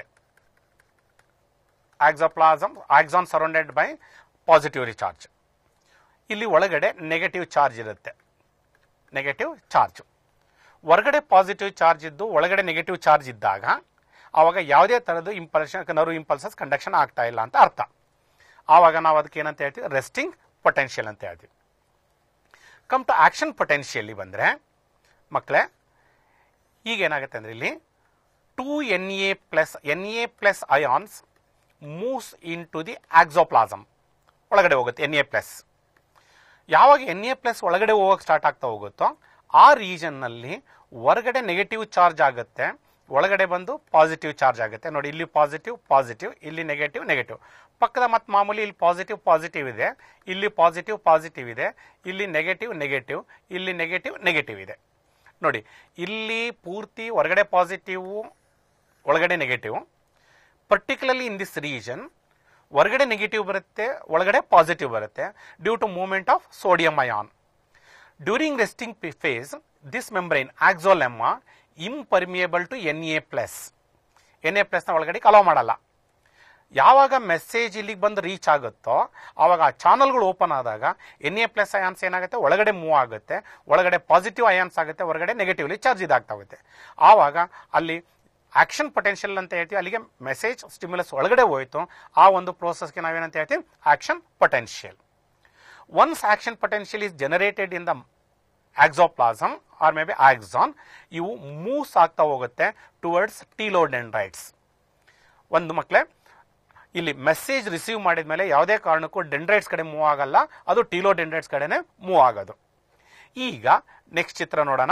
axoplasm axon surrounded by positive charge ಇಲ್ಲಿ ಒಳಗಡೆ ನೆಗೆಟಿವ್ ಚಾರ್ಜ್ ಇರುತ್ತೆ ನೆಗೆಟಿವ್ ಚಾರ್ಜ್ ಹೊರಗಡೆ ಪಾಸಿಟಿವ್ ಚಾರ್ಜ್ ಇದ್ದು ಒಳಗಡೆ ನೆಗೆಟಿವ್ ಚಾರ್ಜ್ ಇದ್ದಾಗ ಆವಾಗ ಯಾವುದೇ ಥರದ್ದು ಇಂಪಲ್ಷನ್ ನರ್ವ್ ಇಂಪಲ್ಸಸ್ ಕಂಡಕ್ಷನ್ ಆಗ್ತಾ ಇಲ್ಲ ಅಂತ ಅರ್ಥ ಆವಾಗ ನಾವು ಅದಕ್ಕೆ ಏನಂತ ಹೇಳ್ತೀವಿ ರೆಸ್ಟಿಂಗ್ ಪೊಟೆನ್ಷಿಯಲ್ ಅಂತ ಹೇಳ್ತೀವಿ ಕಮ್ ಟು ಆಕ್ಷನ್ ಪೊಟೆನ್ಷಿಯಲಿ ಬಂದರೆ ಮಕ್ಕಳೇ ಈಗ ಏನಾಗುತ್ತೆ ಅಂದರೆ ಇಲ್ಲಿ two N A plus N A plus ions moves into the axoplasm ಒಳಗಡೆ ಹೋಗುತ್ತೆ ಎನ್ ಎ ಪ್ಲಸ್ ಯಾವಾಗ ಎನ್ ಎ ಪ್ಲಸ್ ಒಳಗಡೆ ಹೋಗಕ್ಕೆ ಸ್ಟಾರ್ಟ್ ಆಗ್ತಾ ಹೋಗುತ್ತೋ ಆ ರೀಜನ್ನಲ್ಲಿ ಹೊರಗಡೆ ನೆಗೆಟಿವ್ ಚಾರ್ಜ್ ಆಗುತ್ತೆ ಒಳಗಡೆ ಬಂದು ಪಾಸಿಟಿವ್ ಚಾರ್ಜ್ ಆಗುತ್ತೆ ನೋಡಿ ಇಲ್ಲಿ ಪಾಸಿಟಿವ್ ಪಾಸಿಟಿವ್ ಇಲ್ಲಿ ನೆಗೆಟಿವ್ ನೆಗೆಟಿವ್ ಪಕ್ಕದ ಮತ್ತೆ ಮಾಮೂಲಿ ಇಲ್ಲಿ ಪಾಸಿಟಿವ್ ಪಾಸಿಟಿವ್ ಇದೆ ಇಲ್ಲಿ ಪಾಸಿಟಿವ್ ಪಾಸಿಟಿವ್ ಇದೆ ಇಲ್ಲಿ ನೆಗೆಟಿವ್ ನೆಗೆಟಿವ್ ಇಲ್ಲಿ ನೆಗೆಟಿವ್ ನೆಗೆಟಿವ್ ಇದೆ ನೋಡಿ ಇಲ್ಲಿ ಪೂರ್ತಿ ಹೊರಗಡೆ ಪಾಸಿಟಿವ್ ಒಳಗಡೆ negative particularly in this region ಹೊರಗಡೆ ನೆಗೆಟಿವ್ ಬರುತ್ತೆ ಒಳಗಡೆ ಪಾಸಿಟಿವ್ ಬರುತ್ತೆ due to movement of sodium ion during resting phase this membrane axolemma impermeable to N A plus N A ಪ್ಲಸ್ನ ಒಳಗಡೆ ಅಲೋ ಮಾಡಲ್ಲ ಯಾವಾಗ ಮೆಸೇಜ್ ಇಲ್ಲಿಗೆ ಬಂದು ರೀಚ್ ಆಗುತ್ತೋ ಆವಾಗ ಆ ಚಾನಲ್ಗಳು ಓಪನ್ ಆದಾಗ ಎನ್ ಎ ಪ್ಲಸ್ ಅಯಾನ್ಸ್ ಏನಾಗುತ್ತೆ ಒಳಗಡೆ ಮೂವ್ ಆಗುತ್ತೆ ಒಳಗಡೆ ಪಾಸಿಟಿವ್ ಅಯಾನ್ಸ್ ಆಗುತ್ತೆ ಹೊರಗಡೆ ನೆಗೆಟಿವ್ಲಿ ಚಾರ್ಜ್ ಇದಾಗ್ತಾ ಹೋಗುತ್ತೆ ಆವಾಗ ಅಲ್ಲಿ ಆಕ್ಷನ್ ಪೊಟೆನ್ಷಿಯಲ್ ಅಂತ ಹೇಳ್ತೀವಿ ಅಲ್ಲಿಗೆ ಮೆಸೇಜ್ ಸ್ಟಿಮ್ಯುಲಸ್ ಒಳಗಡೆ ಹೋಯ್ತು ಆ ಒಂದು ಪ್ರೋಸೆಸ್ಗೆ ನಾವೇನಂತ ಹೇಳ್ತೀವಿ action potential once action potential is generated in the axoplasm or May maybe axon ಇವು ಮೂವ್ಸ್ ಆಗ್ತಾ ಹೋಗುತ್ತೆ ಟುವರ್ಡ್ಸ್ ಟೀಲೋಡೆಂಡ್ರೈಟ್ಸ್ ಒಂದು ಮಕ್ಕಳೇ ಇಲ್ಲಿ ಮೆಸೇಜ್ ರಿಸೀವ್ ಮಾಡಿದ ಮೇಲೆ ಯಾವುದೇ ಕಾರಣಕ್ಕೂ ಡೆಂಡ್ರೈಟ್ಸ್ ಕಡೆ ಮೂವ್ ಆಗಲ್ಲ ಅದು ಟೀಲೋಡೆಂಡ್ರೈಟ್ಸ್ ಕಡೆನೇ ಮೂವ್ ಆಗೋದು ಈಗ ನೆಕ್ಸ್ಟ್ ಚಿತ್ರ ನೋಡೋಣ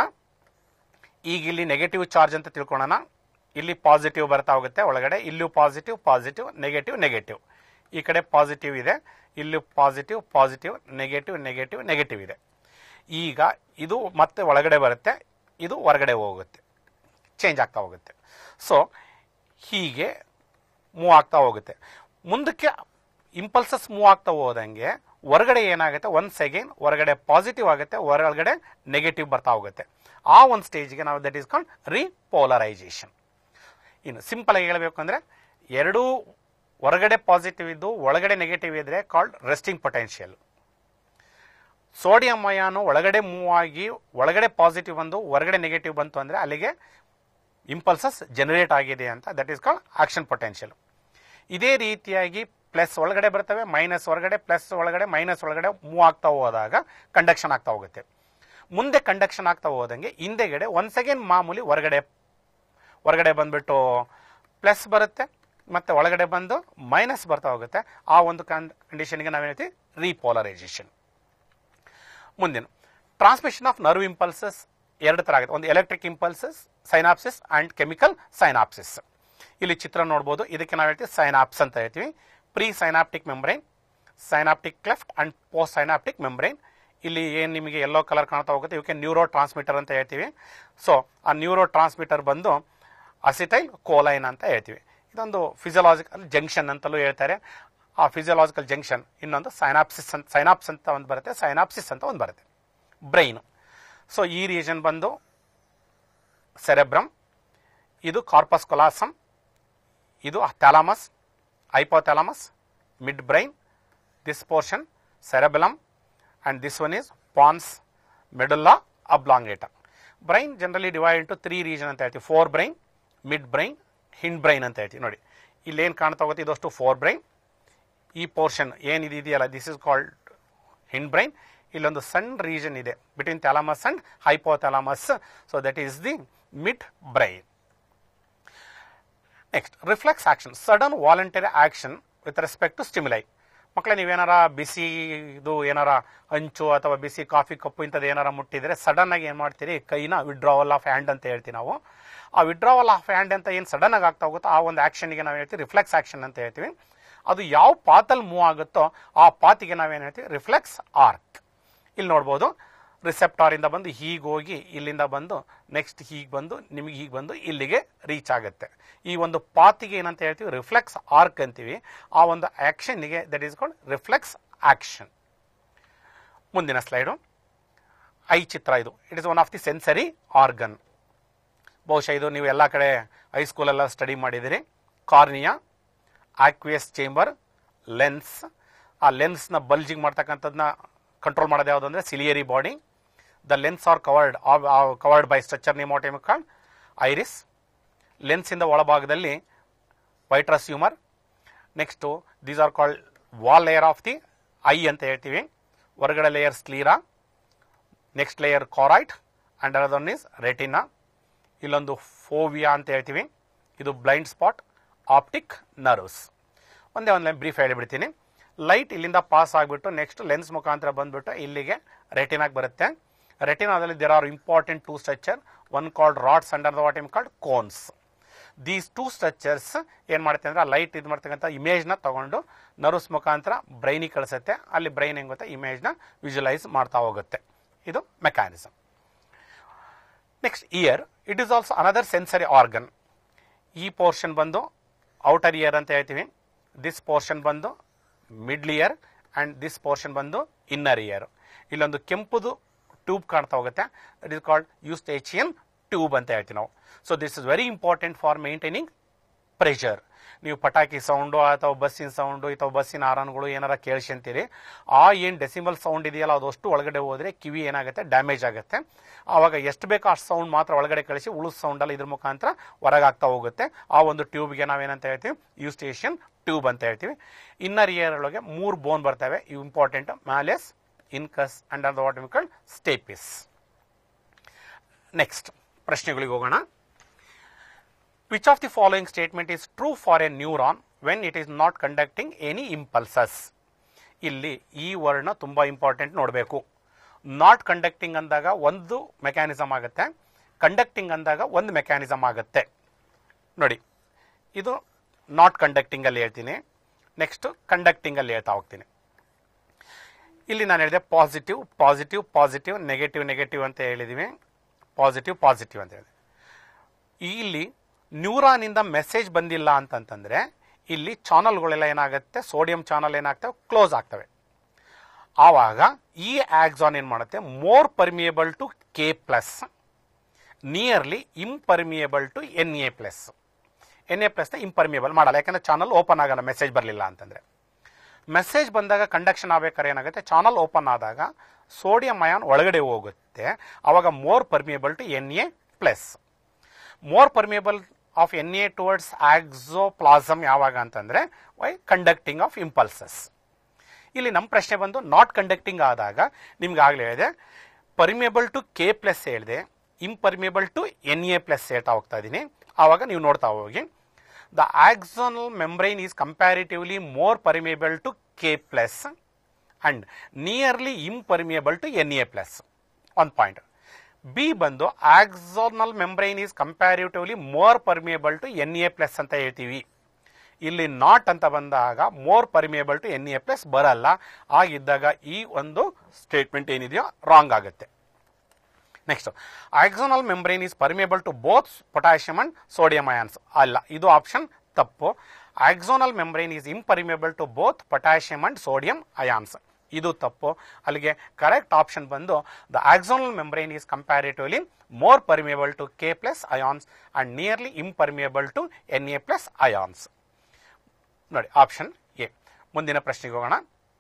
ಈಗ ಇಲ್ಲಿ ನೆಗೆಟಿವ್ ಚಾರ್ಜ್ ಅಂತ ತಿಳ್ಕೊಳ್ಳೋಣ ಇಲ್ಲಿ ಪಾಸಿಟಿವ್ ಬರ್ತಾ ಹೋಗುತ್ತೆ ಒಳಗಡೆ ಇಲ್ಲೂ ಪಾಸಿಟಿವ್ ಪಾಸಿಟಿವ್ ನೆಗೆಟಿವ್ ನೆಗೆಟಿವ್ ಈ ಕಡೆ ಪಾಸಿಟಿವ್ ಇದೆ ಇಲ್ಲೂ positive positive negative negative negative ಇದೆ ಈಗ ಇದು ಮತ್ತೆ ಒಳಗಡೆ ಬರುತ್ತೆ ಇದು ಹೊರಗಡೆ ಹೋಗುತ್ತೆ ಚೇಂಜ್ ಆಗ್ತಾ ಹೋಗುತ್ತೆ ಸೊ ಹೀಗೆ ಮೂವ್ ಆಗ್ತಾ ಹೋಗುತ್ತೆ ಮುಂದಕ್ಕೆ ಇಂಪಲ್ಸಸ್ ಮೂವ್ ಆಗ್ತಾ ಹೋದಂಗೆ ಹೊರಗಡೆ ಏನಾಗುತ್ತೆ ಒನ್ಸ್ ಅಗೇನ್ ಹೊರಗಡೆ ಪಾಸಿಟಿವ್ ಆಗುತ್ತೆ ಹೊರಗಡೆ ನೆಗೆಟಿವ್ ಬರ್ತಾ ಹೋಗುತ್ತೆ ಆ ಒಂದು ಸ್ಟೇಜ್ಗೆ ನಾವು ದಟ್ ಈಸ್ ಕಾಲ್ಡ್ ರೀಪೋಲರೈಸೇಷನ್ ಇನ್ನು ಸಿಂಪಲ್ ಆಗಿ ಹೇಳಬೇಕು ಅಂದ್ರೆ ಎರಡೂ ಹೊರಗಡೆ ಪಾಸಿಟಿವ್ ಇದ್ದು ಒಳಗಡೆ ನೆಗೆಟಿವ್ ಇದ್ರೆ called resting potential sodium ion ಒಳಗಡೆ ಮೂವ್ ಆಗಿ ಒಳಗಡೆ ಪಾಸಿಟಿವ್ ಬಂದು ಹೊರಗಡೆ ನೆಗೆಟಿವ್ ಬಂತು ಅಂದ್ರೆ ಅಲ್ಲಿಗೆ ಇಂಪಲ್ಸಸ್ ಜನರೇಟ್ ಆಗಿದೆ ಅಂತ that is called action potential ಇದೇ ರೀತಿಯಾಗಿ ಪ್ಲಸ್ ಒಳಗಡೆ ಬರ್ತವೆ ಮೈನಸ್ ಹೊರಗಡೆ ಪ್ಲಸ್ ಒಳಗಡೆ ಮೈನಸ್ ಒಳಗಡೆ ಮೂವ್ ಆಗ್ತಾ ಹೋದಾಗ ಕಂಡಕ್ಷನ್ ಆಗ್ತಾ ಹೋಗುತ್ತೆ ಮುಂದೆ ಕಂಡಕ್ಷನ್ ಆಗ್ತಾ ಹೋದಂಗೆ ಹಿಂದೆಗಡೆ ಒನ್ಸ್ ಅಗೇನ್ ಮಾಮೂಲಿ ಹೊರಗಡೆ ಹೊರಗಡೆ ಬಂದ್ಬಿಟ್ಟು ಪ್ಲಸ್ ಬರುತ್ತೆ ಮತ್ತೆ ಒಳಗಡೆ ಬಂದು ಮೈನಸ್ ಬರ್ತಾ ಹೋಗುತ್ತೆ ಆ ಒಂದು ಕಂಡೀಷನ್ಗೆ ನಾವೇನೈತಿ ರೀಪೋಲರೈಸೇಷನ್ ಮುಂದಿನ ಟ್ರಾನ್ಸ್ಮಿಷನ್ ಆಫ್ ನರ್ವ್ ಇಂಪಲ್ಸಸ್ ಎರಡು ತರ ಆಗುತ್ತೆ ಒಂದು electric impulses synapsis and chemical synapsis ಇಲ್ಲಿ ಚಿತ್ರ ನೋಡ್ಬೋದು ಇದಕ್ಕೆ ನಾವು ಹೇಳ್ತೀವಿ ಸೈನಾಪ್ಸ್ ಅಂತ ಹೇಳ್ತೀವಿ pre synaptic membrane synaptic cleft and post synaptic membrane ಇಲ್ಲಿ ಏನು ನಿಮಗೆ ಎಲ್ಲೋ ಕಲರ್ ಕಾಣ್ತಾ ಹೋಗುತ್ತೆ ಇವಕ್ಕೆ ನ್ಯೂರೋ ಟ್ರಾನ್ಸ್ಮಿಟರ್ ಅಂತ ಹೇಳ್ತೀವಿ ಸೊ ಆ ನ್ಯೂರೋ ಟ್ರಾನ್ಸ್ಮಿಟರ್ ಬಂದು ಅಸಿಟೈಲ್ ಕೋಲೈನ್ ಅಂತ ಹೇಳ್ತೀವಿ ಇದೊಂದು ಫಿಸಿಯಲಾಜಿಕಲ್ ಜಂಕ್ಷನ್ ಅಂತಲೂ ಹೇಳ್ತಾರೆ ಆ ಫಿಸಿಯಲಾಜಿಕಲ್ ಜಂಕ್ಷನ್ ಇನ್ನೊಂದು ಸೈನಾಪ್ಸಿಸ್ ಅಂತ ಸೈನಾಪ್ಸ್ ಅಂತ ಒಂದು ಬರುತ್ತೆ ಸೈನಾಪ್ಸಿಸ್ ಅಂತ ಒಂದು ಬರುತ್ತೆ ಬ್ರೈನ್ ಸೊ ಈ ರೀಜನ್ ಬಂದು ಸೆರೆಬ್ರಮ್ ಇದು ಕಾರ್ಪಸ್ ಕೊಲಾಸಮ್ ಇದು thalamus hypothalamus midbrain this portion cerebellum and this one is pons medulla oblongata brain generally divide into three region ಅಂತ ಹೇಳ್ತೀವಿ forebrain midbrain hindbrain ಅಂತ ಹೇಳ್ತೀವಿ ನೋಡಿ ಇಲ್ಲಿ ಏನು ಕಾಣ್ತಾ ಹೋಗುತ್ತೆ ಇದಷ್ಟು ಫೋರ್ ಬ್ರೈನ್ ಈ ಪೋರ್ಷನ್ ಏನಿದೆ ಇದೆಯಲ್ಲ this is called hindbrain ಇಲ್ಲೊಂದು ಸಣ್ಣ ರೀಜನ್ ಇದೆ between thalamus and hypothalamus so that is the midbrain next reflex action sudden voluntary action with respect to stimuli ಮಕ್ಕಳೇ ನೀವೇನಾರ ಬಿಸಿ ಇದು ಏನಾರ ಹಂಚು ಅಥವಾ ಬಿಸಿ ಕಾಫಿ ಕಪ್ಪು ಇಂಥದ್ದು ಏನಾರ ಮುಟ್ಟಿದ್ರೆ ಸಡನ್ ಆಗಿ ಏನು ಮಾಡ್ತೀರಿ ಕೈನ ವಿಡ್ರಾವಲ್ ಆಫ್ ಹ್ಯಾಂಡ್ ಅಂತ ಹೇಳ್ತೀವಿ ನಾವು ಆ ವಿಡ್ರಾವಲ್ ಆಫ್ ಹ್ಯಾಂಡ್ ಅಂತ ಏನು ಸಡನ್ ಆಗಿ ಆಗ್ತಾ ಹೋಗುತ್ತೋ ಆ ಒಂದು ಆಕ್ಷನ್ಗೆ ನಾವು ಹೇಳ್ತೀವಿ ರಿಫ್ಲೆಕ್ಸ್ ಆಕ್ಷನ್ ಅಂತ ಹೇಳ್ತೀವಿ ಅದು ಯಾವ ಪಾತಲ್ಲಿ ಮೂವ್ ಆಗುತ್ತೋ ಆ ಪಾತಿಗೆ ನಾವೇನು ಹೇಳ್ತೀವಿ ರಿಫ್ಲೆಕ್ಸ್ ಆರ್ಕ್ ಇಲ್ಲಿ ನೋಡ್ಬೋದು ರಿಸೆಪ್ಟಾರ್ ಇಂದ ಬಂದು ಹೀಗೆ ಹೋಗಿ ಇಲ್ಲಿಂದ ಬಂದು ನೆಕ್ಸ್ಟ್ ಹೀಗೆ ಬಂದು ನಿಮಗೆ ಹೀಗೆ ಬಂದು ಇಲ್ಲಿಗೆ ರೀಚ್ ಆಗುತ್ತೆ ಈ ಒಂದು ಪಾತಿಗೆ ಏನಂತ ಹೇಳ್ತೀವಿ ರಿಫ್ಲೆಕ್ಸ್ ಆರ್ಕ್ ಅಂತೀವಿ ಆ ಒಂದು ಆಕ್ಷನ್ಗೆ that is called reflex action ಮುಂದಿನ ಸ್ಲೈಡು ಐ ಚಿತ್ರ ಇದು it is one of the sensory organ ಬಹುಶಃ ಇದು ನೀವು ಎಲ್ಲ ಕಡೆ ಹೈಸ್ಕೂಲೆಲ್ಲ ಸ್ಟಡಿ ಮಾಡಿದಿರಿ ಕಾರ್ನಿಯಾ ಆಕ್ವಿಯಸ್ ಚೇಂಬರ್ ಲೆನ್ಸ್ ಆ ಲೆನ್ಸ್ನ ಬಲ್ಜಿಂಗ್ ಮಾಡ್ತಕ್ಕಂಥದ್ದನ್ನ ಕಂಟ್ರೋಲ್ ಮಾಡೋದು ಯಾವುದು ಅಂದರೆ ciliary body the lens are covered covered by structure ನಿಮೋಟೆಮಿಕಾಲ್ ಐರಿಸ್ ಲೆನ್ಸಿಂದ ಒಳಭಾಗದಲ್ಲಿ vitreous humour next these are called wall layer of the eye ಅಂತ ಹೇಳ್ತೀವಿ ಹೊರಗಡೆ layer ಸ್ಲೀರಾ next layer choroid and other one is retina ಇಲ್ಲೊಂದು ಫೋವಿಯಾ ಅಂತ ಹೇಳ್ತೀವಿ ಇದು ಬ್ಲೈಂಡ್ ಸ್ಪಾಟ್ ಆಪ್ಟಿಕ್ ನರ್ವ್ಸ್ ಒಂದೇ ಒಂದು ಲೈನ್ ಬ್ರೀಫ್ ಹೇಳಿಬಿಡ್ತೀನಿ ಲೈಟ್ ಇಲ್ಲಿಂದ ಪಾಸ್ ಆಗಿಬಿಟ್ಟು ನೆಕ್ಸ್ಟ್ ಲೆನ್ಸ್ ಮುಖಾಂತರ ಬಂದ್ಬಿಟ್ಟು ಇಲ್ಲಿಗೆ ರೆಟಿನಾಗಿ ಬರುತ್ತೆ ರೆಟಿನಾದಲ್ಲಿ there are important two structure one called rods and the what we called cones these two structures ಏನು ಮಾಡುತ್ತೆ ಅಂದ್ರೆ ಆ ಲೈಟ್ ಇದು ಮಾಡ್ತಕ್ಕಂಥ ಇಮೇಜ್ನ ತಗೊಂಡು ನರ್ವ್ಸ್ ಮುಖಾಂತರ ಬ್ರೈನಿಗೆ ಕಳಿಸುತ್ತೆ ಅಲ್ಲಿ ಬ್ರೈನ್ ಹೆಂಗ್ ಗೊತ್ತಾ ಇಮೇಜ್ನ ವಿಜುವಲೈಸ್ ಮಾಡ್ತಾ ಹೋಗುತ್ತೆ ಇದು mechanism next ear it is also another sensory organ ಈ ಪೋರ್ಷನ್ ಬಂದು ಔಟರ್ ಇಯರ್ ಅಂತ ಹೇಳ್ತೀವಿ ದಿಸ್ ಪೋರ್ಷನ್ ಬಂದು middle ear and this portion ಬಂದು ಇನ್ನರ್ ಇಯರ್ ಇಲ್ಲೊಂದು ಕೆಂಪುದು ಟ್ಯೂಬ್ ಕಾಣ್ತಾ ಹೋಗುತ್ತೆ it is called Eustachian tube ಅಂತ ಹೇಳ್ತೀವಿ ನಾವು so this is very important for maintaining pressure ನೀವು ಪಟಾಕಿ ಸೌಂಡು ಅಥವಾ ಬಸ್ಸಿನ ಸೌಂಡು ಅಥವಾ ಬಸ್ಸಿನ ಆರನ್ಗಳು ಏನಾರ ಕೇಳಿಸ್ಕೊಂತೀರಿ ಆ ಏನು ಡೆಸಿಮಲ್ ಸೌಂಡ್ ಇದೆಯಲ್ಲ ಅದು ಅಷ್ಟು ಒಳಗಡೆ ಹೋದ್ರೆ ಕಿವಿ ಏನಾಗುತ್ತೆ ಡ್ಯಾಮೇಜ್ ಆಗುತ್ತೆ ಆವಾಗ ಎಷ್ಟು ಬೇಕೋ ಅಷ್ಟು ಸೌಂಡ್ ಮಾತ್ರ ಒಳಗಡೆ ಕಳಿಸಿ ಉಳಿಸ್ ಸೌಂಡಲ್ಲಿ ಇದ್ರ ಮುಖಾಂತರ ಹೊರಗಾಗ್ತಾ ಹೋಗುತ್ತೆ ಆ ಒಂದು ಟ್ಯೂಬ್ಗೆ ನಾವೇನಂತ ಹೇಳ್ತೀವಿ ಯೂಸ್ಟೇಷನ್ ಟ್ಯೂಬ್ ಅಂತ ಹೇಳ್ತೀವಿ ಇನ್ನರ್ ಇಯರ್ ಒಳಗೆ ಮೂರು ಬೋನ್ ಬರ್ತವೆ ಇವು important malleus incus and the what we call stapes next ಪ್ರಶ್ನೆಗಳಿಗೆ ಹೋಗೋಣ which of the following statement is true for a neuron when it is not conducting any impulses ಇಲ್ಲಿ ಈ ವರ್ಡ್ನ ತುಂಬ ಇಂಪಾರ್ಟೆಂಟ್ ನೋಡಬೇಕು ನಾಟ್ ಕಂಡಕ್ಟಿಂಗ್ ಅಂದಾಗ ಒಂದು ಮೆಕ್ಯಾನಿಸಮ್ ಆಗುತ್ತೆ ಕಂಡಕ್ಟಿಂಗ್ ಅಂದಾಗ ಒಂದು ಮೆಕ್ಯಾನಿಸಮ್ ಆಗುತ್ತೆ ನೋಡಿ ಇದು ನಾಟ್ ಕಂಡಕ್ಟಿಂಗ್ ಅಲ್ಲಿ ಹೇಳ್ತೀನಿ ನೆಕ್ಸ್ಟ್ ಕಂಡಕ್ಟಿಂಗ್ ಅಲ್ಲಿ ಹೇಳ್ತಾ ಹೋಗ್ತೀನಿ ಇಲ್ಲಿ ನಾನು ಹೇಳಿದೆ positive positive positive negative negative ಅಂತ ಹೇಳಿದೀವಿ ಪಾಸಿಟಿವ್ ಪಾಸಿಟಿವ್ ಅಂತ ಹೇಳಿದೆ ಇಲ್ಲಿ ನ್ಯೂರಾನಿಂದ ಮೆಸೇಜ್ ಬಂದಿಲ್ಲ ಅಂತಂತಂದ್ರೆ ಇಲ್ಲಿ ಚಾನಲ್ಗಳೆಲ್ಲ ಏನಾಗುತ್ತೆ ಸೋಡಿಯಂ ಚಾನಲ್ ಏನಾಗ್ತವೆ ಕ್ಲೋಸ್ ಆಗ್ತವೆ ಆವಾಗ ಈ ಆಕ್ಸಾನ್ ಏನ್ ಮಾಡುತ್ತೆ more permeable to K plus nearly impermeable to N A plus N A ಪ್ಲಸ್ನ ಇಂಪರ್ಮಿಯಬಲ್ ಮಾಡಲ್ಲ ಯಾಕಂದ್ರೆ ಚಾನಲ್ ಓಪನ್ ಆಗಲ್ಲ ಮೆಸೇಜ್ ಬರಲಿಲ್ಲ ಅಂತಂದ್ರೆ ಮೆಸೇಜ್ ಬಂದಾಗ ಕಂಡಕ್ಷನ್ ಆಗ್ಬೇಕಾದ್ರೆ ಏನಾಗುತ್ತೆ ಚಾನಲ್ ಓಪನ್ ಆದಾಗ ಸೋಡಿಯಂ ಅಯಾನ್ ಒಳಗಡೆ ಹೋಗುತ್ತೆ ಅವಾಗ more permeable to N A plus more permeable of N A towards axoplasm ಯಾವಾಗ ಅಂತಂದ್ರೆ ವೈ ಕಂಡಕ್ಟಿಂಗ್ ಆಫ್ ಇಂಪಲ್ಸಸ್ ಇಲ್ಲಿ ನಮ್ಮ ಪ್ರಶ್ನೆ ಬಂದು ನಾಟ್ ಕಂಡಕ್ಟಿಂಗ್ ಆದಾಗ ನಿಮ್ಗೆ ಆಗಲೇ ಹೇಳಿದೆ ಪರ್ಮಿಯಬಲ್ ಟು ಕೆ ಪ್ಲಸ್ ಹೇಳಿದೆ impermeable to N A plus ಹೇಳ್ತಾ ಹೋಗ್ತಾ ಇದ್ದೀನಿ ಆವಾಗ ನೀವು ನೋಡ್ತಾ ಹೋಗಿ the axonal membrane is comparatively more permeable to K plus and nearly impermeable to N A plus ಒಂದು ಪಾಯಿಂಟ್ ಬಿ ಬಂದು axonal membrane is comparatively more permeable to N A plus ಅಂತ ಹೇಳ್ತೀವಿ ಇಲ್ಲಿ ನಾಟ್ ಅಂತ ಬಂದಾಗ more permeable to N A plus ಬರಲ್ಲ ಆಗಿದ್ದಾಗ ಈ ಒಂದು ಸ್ಟೇಟ್ಮೆಂಟ್ ಏನಿದೆಯೋ ರಾಂಗ್ ಆಗುತ್ತೆ next axonal membrane is permeable to both potassium and sodium ions ಅಲ್ಲ ಇದು ಆಪ್ಷನ್ ತಪ್ಪು axonal membrane is impermeable to both potassium and sodium ions ಇದು ತಪ್ಪು ಅಲ್ಲಿಗೆ ಕರೆಕ್ಟ್ ಆಪ್ಷನ್ ಬಂದು the axonal membrane is comparatively more permeable to K plus ions and nearly impermeable to N A plus ions ನೋಡಿ option A ಮುಂದಿನ ಪ್ರಶ್ನೆಗೆ ಹೋಗೋಣ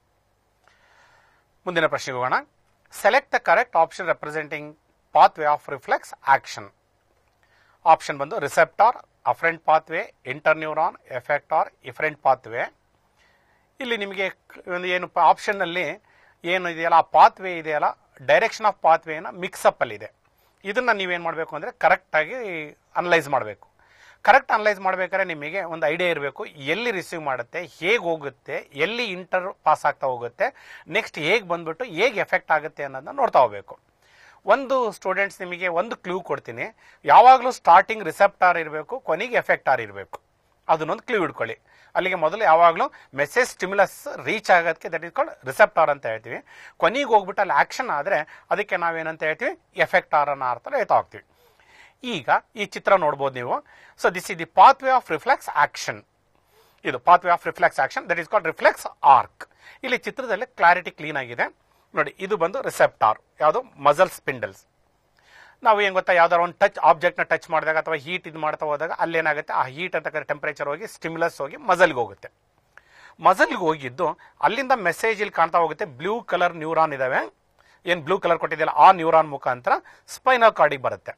ಮುಂದಿನ ಪ್ರಶ್ನೆಗೆ ಹೋಗೋಣ select the correct option representing pathway of reflex action option ಬಂದು receptor afferent pathway interneuron effector efferent pathway ಇಲ್ಲಿ ನಿಮಗೆ ಒಂದು ಏನು ಆಪ್ಷನ್ನಲ್ಲಿ ಏನು ಇದೆಯಲ್ಲ ಆ ಪಾತ್ವೇ ಇದೆಯಲ್ಲ ಡೈರೆಕ್ಷನ್ ಆಫ್ ಪಾತ್ವೇನ ಮಿಕ್ಸಪ್ ಅಲ್ಲಿ ಇದೆ ಇದನ್ನ ನೀವೇನು ಮಾಡಬೇಕು ಅಂದರೆ ಕರೆಕ್ಟಾಗಿ ಅನಲೈಸ್ ಮಾಡಬೇಕು ಕರೆಕ್ಟ್ ಅನಲೈಸ್ ಮಾಡಬೇಕಾದ್ರೆ ನಿಮಗೆ ಒಂದು ಐಡಿಯಾ ಇರಬೇಕು ಎಲ್ಲಿ ರಿಸೀವ್ ಮಾಡುತ್ತೆ ಹೇಗೆ ಹೋಗುತ್ತೆ ಎಲ್ಲಿ ಇಂಟರ್ ಪಾಸ್ ಆಗ್ತಾ ಹೋಗುತ್ತೆ ನೆಕ್ಸ್ಟ್ ಹೇಗೆ ಬಂದ್ಬಿಟ್ಟು ಹೇಗೆ ಎಫೆಕ್ಟ್ ಆಗುತ್ತೆ ಅನ್ನೋದನ್ನ ನೋಡ್ತಾ ಹೋಗ್ಬೇಕು ಒಂದು ಸ್ಟೂಡೆಂಟ್ಸ್ ನಿಮಗೆ ಒಂದು ಕ್ಲೂ ಕೊಡ್ತೀನಿ ಯಾವಾಗಲೂ ಸ್ಟಾರ್ಟಿಂಗ್ ರಿಸೆಪ್ಟಾರ್ ಇರಬೇಕು ಕೊನೆಗೆ ಎಫೆಕ್ಟಾರ್ ಇರಬೇಕು ಅದನ್ನೊಂದು ಕ್ಲೂ ಇಟ್ಕೊಳ್ಳಿ ಅಲ್ಲಿಗೆ ಮೊದಲು ಯಾವಾಗಲೂ ಮೆಸೇಜ್ ಸ್ಟಿಮ್ಯುಲಸ್ ರೀಚ್ ಆಗೋದಕ್ಕೆ ದಟ್ ಇಸ್ ಕಾಲ್ಡ್ ರಿಸೆಪ್ಟಾರ್ ಅಂತ ಹೇಳ್ತೀವಿ ಕೊನೆಗೆ ಹೋಗ್ಬಿಟ್ಟು ಅಲ್ಲಿ ಆಕ್ಷನ್ ಆದರೆ ಅದಕ್ಕೆ ನಾವೇನಂತ ಹೇಳ್ತೀವಿ ಎಫೆಕ್ಟಾರ್ ಅನ್ನೋ ಅರ್ಥ ಹೇಳ್ತಾ ಹೋಗ್ತೀವಿ ಈಗ ಈ ಚಿತ್ರ ನೋಡ್ಬೋದು ನೀವು so this is the pathway of reflex action ಇದು pathway of reflex action that is called reflex arc ಇಲ್ಲಿ ಚಿತ್ರದಲ್ಲಿ ಕ್ಲಾರಿಟಿ ಕ್ಲೀನ್ ಆಗಿದೆ ನೋಡಿ ಇದು ಬಂದು ರಿಸೆಪ್ಟಾರ್ ಯಾವುದು ಮಸಲ್ ಸ್ಪಿಂಡಲ್ಸ್ ನಾವು ಏನ್ ಗೊತ್ತಾ ಯಾವ್ದಾರು ಒಂದು ಟಚ್ ಆಬ್ಜೆಕ್ಟ್ ನ ಟಚ್ ಮಾಡಿದಾಗ ಅಥವಾ ಹೀಟ್ ಇದು ಮಾಡ್ತಾ ಹೋದಾಗ ಅಲ್ಲೇನಾಗುತ್ತೆ ಆ ಹೀಟ್ ಅಂತಕ್ಕಂಥ ಟೆಂಪರೇಚರ್ ಹೋಗಿ ಸ್ಟಿಮ್ಯುಲಸ್ ಹೋಗಿ ಮಸಲ್ಗೆ ಹೋಗುತ್ತೆ ಮಸಲ್ಗೆ ಹೋಗಿದ್ದು ಅಲ್ಲಿಂದ ಮೆಸೇಜ್ ಇಲ್ಲಿ ಕಾಣ್ತಾ ಹೋಗುತ್ತೆ ಬ್ಲೂ ಕಲರ್ ನ್ಯೂರಾನ್ ಇದಾವೆ ಏನ್ ಬ್ಲೂ ಕಲರ್ ಕೊಟ್ಟಿದೆಯಲ್ಲ ಆ ನ್ಯೂರಾನ್ ಮುಖಾಂತರ ಸ್ಪೈನಲ್ ಕಾರ್ಡಿಗೆ ಬರುತ್ತೆ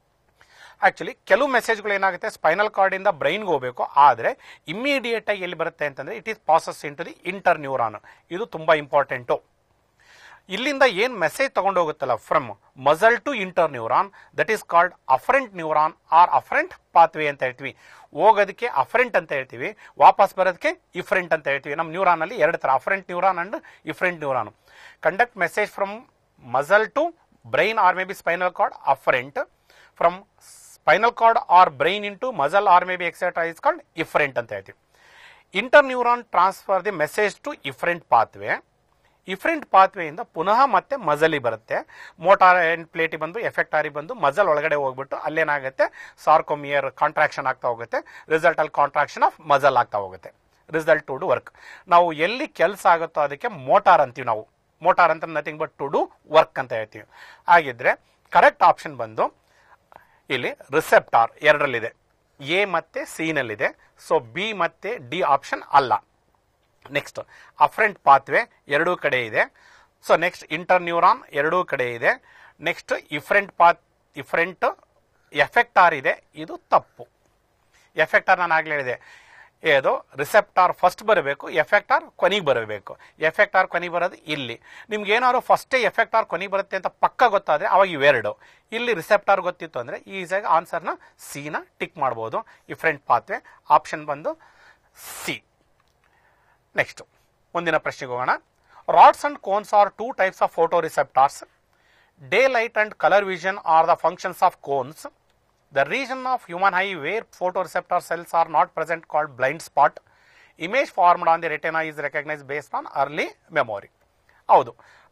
ಆಕ್ಚುಲಿ ಕೆಲವು ಮೆಸೇಜ್ಗಳು ಏನಾಗುತ್ತೆ ಸ್ಪೈನಲ್ ಕಾರ್ಡ್ ಇಂದ ಬ್ರೈನ್ಗೆ ಹೋಗಬೇಕು ಆದರೆ ಇಮಿಡಿಯೇಟ್ ಆಗಿ ಎಲ್ಲಿ ಬರುತ್ತೆ ಅಂತಂದ್ರೆ it is passes into the interneuron ಇದು ತುಂಬಾ ಇಂಪಾರ್ಟೆಂಟು ಇಲ್ಲಿಂದ ಏನ್ ಮೆಸೇಜ್ ತಗೊಂಡು ಹೋಗುತ್ತಲ್ಲ from muscle to interneuron that is called afferent neuron or afferent pathway ಅಂತ ಹೇಳ್ತೀವಿ ಹೋಗೋದಕ್ಕೆ ಅಫರೆಂಟ್ ಅಂತ ಹೇಳ್ತೀವಿ ವಾಪಸ್ ಬರೋದಕ್ಕೆ ಇಫರೆಂಟ್ ಅಂತ ಹೇಳ್ತೀವಿ ನಮ್ಮ ನ್ಯೂರಾನ್ ಅಲ್ಲಿ ಎರಡು ತರ afferent neuron and efferent neuron conduct message from muscle to brain or May maybe spinal cord afferent from spinal cord or brain into muscle or may be etcetera is called efferent ಅಂತ ಹೇಳ್ತೀವಿ interneuron transfer the message to efferent pathway efferent ಪಾತ್ವೇಯಿಂದ ಪುನಃ ಮತ್ತೆ ಮಜಲಿ ಬರುತ್ತೆ motor end ಪ್ಲೇಟಿ ಬಂದು effect ಆರಿ ಬಂದು ಮಜಲ್ ಒಳಗಡೆ ಹೋಗ್ಬಿಟ್ಟು ಅಲ್ಲೇನಾಗುತ್ತೆ ಸಾರ್ಕೊಮಿಯರ್ ಕಾಂಟ್ರಾಕ್ಷನ್ ಆಗ್ತಾ ಹೋಗುತ್ತೆ ರಿಸಲ್ಟ್ ಅಲ್ಲಿ ಕಾಂಟ್ರಾಕ್ಷನ್ ಆಫ್ ಮಜಲ್ ಆಗ್ತಾ ಹೋಗುತ್ತೆ ರಿಸಲ್ಟ್ ಟು ಡು ವರ್ಕ್ ನಾವು ಎಲ್ಲಿ ಕೆಲಸ ಆಗುತ್ತೋ ಅದಕ್ಕೆ ಮೋಟಾರ್ ಅಂತೀವಿ ನಾವು ಮೋಟಾರ್ ಅಂತ nothing but to do work ಅಂತ ಹೇಳ್ತೀವಿ ಹಾಗಿದ್ರೆ ಕರೆಕ್ಟ್ ಆಪ್ಷನ್ ಬಂದು ಇಲ್ಲಿ ರಿಸೆಪ್ಟಾರ್ ಎರಡರಲ್ಲಿದೆ ಎ ಮತ್ತೆ ಸಿ ನಲ್ಲಿದೆ ಸೊ ಬಿ ಮತ್ತೆ ಡಿ ಆಪ್ಷನ್ ಅಲ್ಲ ನೆಕ್ಸ್ಟ್ ಅಫ್ರೆಂಟ್ ಪಾತ್ವೆ ಎರಡೂ ಕಡೆ ಇದೆ ಸೊ ನೆಕ್ಸ್ಟ್ ಇಂಟರ್ ನ್ಯೂರಾನ್ ಎರಡೂ ಕಡೆ ಇದೆ ನೆಕ್ಸ್ಟ್ ಇಫ್ರೆಂಟ್ ಪಾತ್ ಇಫ್ರೆಂಟ್ ಎಫೆಕ್ಟಾರ್ ಇದೆ ಇದು ತಪ್ಪು ಎಫೆಕ್ಟಾರ್ ನಾನು ಆಗ್ಲೇ ಹೇಳಿದೆ ಏದು ರಿಸೆಪ್ಟಾರ್ ಫಸ್ಟ್ ಬರಬೇಕು ಎಫೆಕ್ಟಾರ್ ಕೊನೆಗೆ ಬರಬೇಕು ಎಫೆಕ್ಟಾರ್ ಕೊನೆಗೆ ಬರೋದು ಇಲ್ಲಿ ನಿಮ್ಗೆ ಏನಾದ್ರು ಫಸ್ಟೇ ಎಫೆಕ್ಟಾರ್ ಕೊನೆಗೆ ಬರುತ್ತೆ ಅಂತ ಪಕ್ಕ ಗೊತ್ತಾದ್ರೆ ಅವಾಗ ಇವೆರಡು ಇಲ್ಲಿ ರಿಸೆಪ್ಟಾರ್ ಗೊತ್ತಿತ್ತು ಅಂದ್ರೆ ಈಸಿಯಾಗಿ ಆನ್ಸರ್ನ ಸಿನ ಟಿಕ್ ಮಾಡ್ಬೋದು ಇಫ್ರೆಂಟ್ ಪಾತ್ವೆ ಆಪ್ಷನ್ ಬಂದು ಸಿ ನೆಕ್ಸ್ಟ್ ಮುಂದಿನ ಪ್ರಶ್ನೆಗೆ ಹೋಗೋಣ rods and cones are two types of photoreceptors daylight and colour vision are the functions of cones the region of human eye where photoreceptor cells are not present called blind spot image formed on the retina is recognise based on early memory ಹೌದು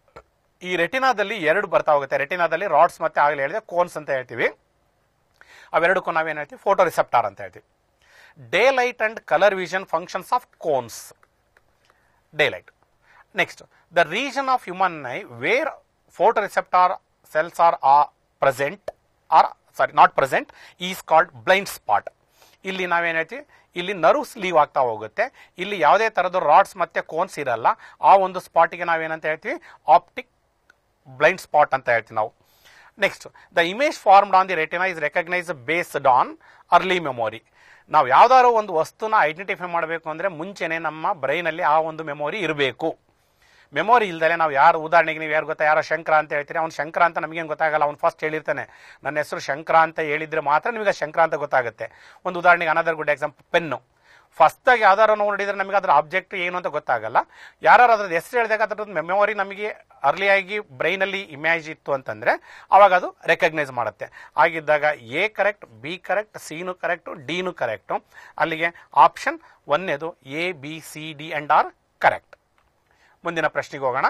ಈ ರೆಟಿನಾದಲ್ಲಿ ಎರಡು ಬರ್ತಾ ಹೋಗುತ್ತೆ ರೆಟಿನಾದಲ್ಲಿ rods ಮತ್ತೆ ಆಗಲೇ ಹೇಳಿದೆ cones ಅಂತ ಹೇಳ್ತೀವಿ ಅವೆರಡಕ್ಕೂ ನಾವೇನು ಹೇಳ್ತೀವಿ ಫೋಟೋ ರಿಸೆಪ್ಟಾರ್ ಅಂತ ಹೇಳ್ತೀವಿ daylight and colour vision functions of cones daylight. Next, the region of human eye where photoreceptor cells are, are present or sorry not present is called blind spot. ಇಲ್ಲಿ ನಾವೇನ್ ಹೇಳ್ತೀವಿ ಇಲ್ಲಿ nerves leave ಆಗ್ತಾ ಹೋಗುತ್ತೆ ಇಲ್ಲಿ ಯಾವುದೇ ತರದ rods ಮತ್ತೆ ಕೋನ್ಸ್ ಇರಲ್ಲ ಆ ಒಂದು ಸ್ಪಾಟಿಗೆ ನಾವೇನಂತ ಹೇಳ್ತೀವಿ ಆಪ್ಟಿಕ್ ಬ್ಲೈಂಡ್ ಸ್ಪಾಟ್ ಅಂತ ಹೇಳ್ತೀವಿ ನಾವು next the image formed on the retina is recognise based on early memory ನಾವು ಯಾವ್ದಾದ್ರು ಒಂದು ವಸ್ತುನ ಐಡೆಂಟಿಫೈ ಮಾಡಬೇಕು ಅಂದ್ರೆ ಮುಂಚೆನೆ ನಮ್ಮ ಬ್ರೈನ್ ಅಲ್ಲಿ ಆ ಒಂದು ಮೆಮೊರಿ ಇರಬೇಕು ಮೆಮೊರಿ ಇಲ್ದಲೆ ನಾವು ಯಾರು ಉದಾಹರಣೆಗೆ ನೀವು ಯಾರು ಗೊತ್ತಾ ಯಾರೋ ಶಂಕರ ಅಂತ ಹೇಳ್ತೀರಿ ಅವ್ನು ಶಂಕರ ಅಂತ ನಮಗೇನು ಗೊತ್ತಾಗಲ್ಲ ಅವ್ನು ಫಸ್ಟ್ ಹೇಳಿರ್ತಾನೆ ನನ್ನ ಹೆಸರು ಶಂಕರ ಅಂತ ಹೇಳಿದ್ರೆ ಮಾತ್ರ ನಿಮಗೆ ಶಂಕರ ಅಂತ ಗೊತ್ತಾಗುತ್ತೆ ಒಂದು ಉದಾಹರಣೆಗೆ another good example pen first ಆಗಿ ಯಾವ್ದಾರು ನೋಡಿದ್ರೆ ನಮಗೆ ಅದ್ರ ಆಬ್ಜೆಕ್ಟ್ ಏನು ಅಂತ ಗೊತ್ತಾಗಲ್ಲ ಯಾರು ಅದ್ರದ್ದು ಹೆಸರು ಹೇಳಿದಾಗ ಅದ್ರದ್ದು ಮೆಮೊರಿ ನಮಗೆ ಅರ್ಲಿಯಾಗಿ ಬ್ರೈನ್ ಅಲ್ಲಿ ಇಮೇಜ್ ಇತ್ತು ಅಂತಂದ್ರೆ ಅವಾಗ ಅದು ರೆಕಗ್ನೈಸ್ ಮಾಡುತ್ತೆ ಆಗಿದ್ದಾಗ ಎ ಕರೆಕ್ಟ್ ಬಿ ಕರೆಕ್ಟ್ ಸಿನು ಕರೆಕ್ಟ್ ಡಿನು ಕರೆಕ್ಟ್ ಅಲ್ಲಿಗೆ ಆಪ್ಷನ್ ಒಂದೇದು A B C D and are correct ಮುಂದಿನ ಪ್ರಶ್ನೆಗೆ ಹೋಗೋಣ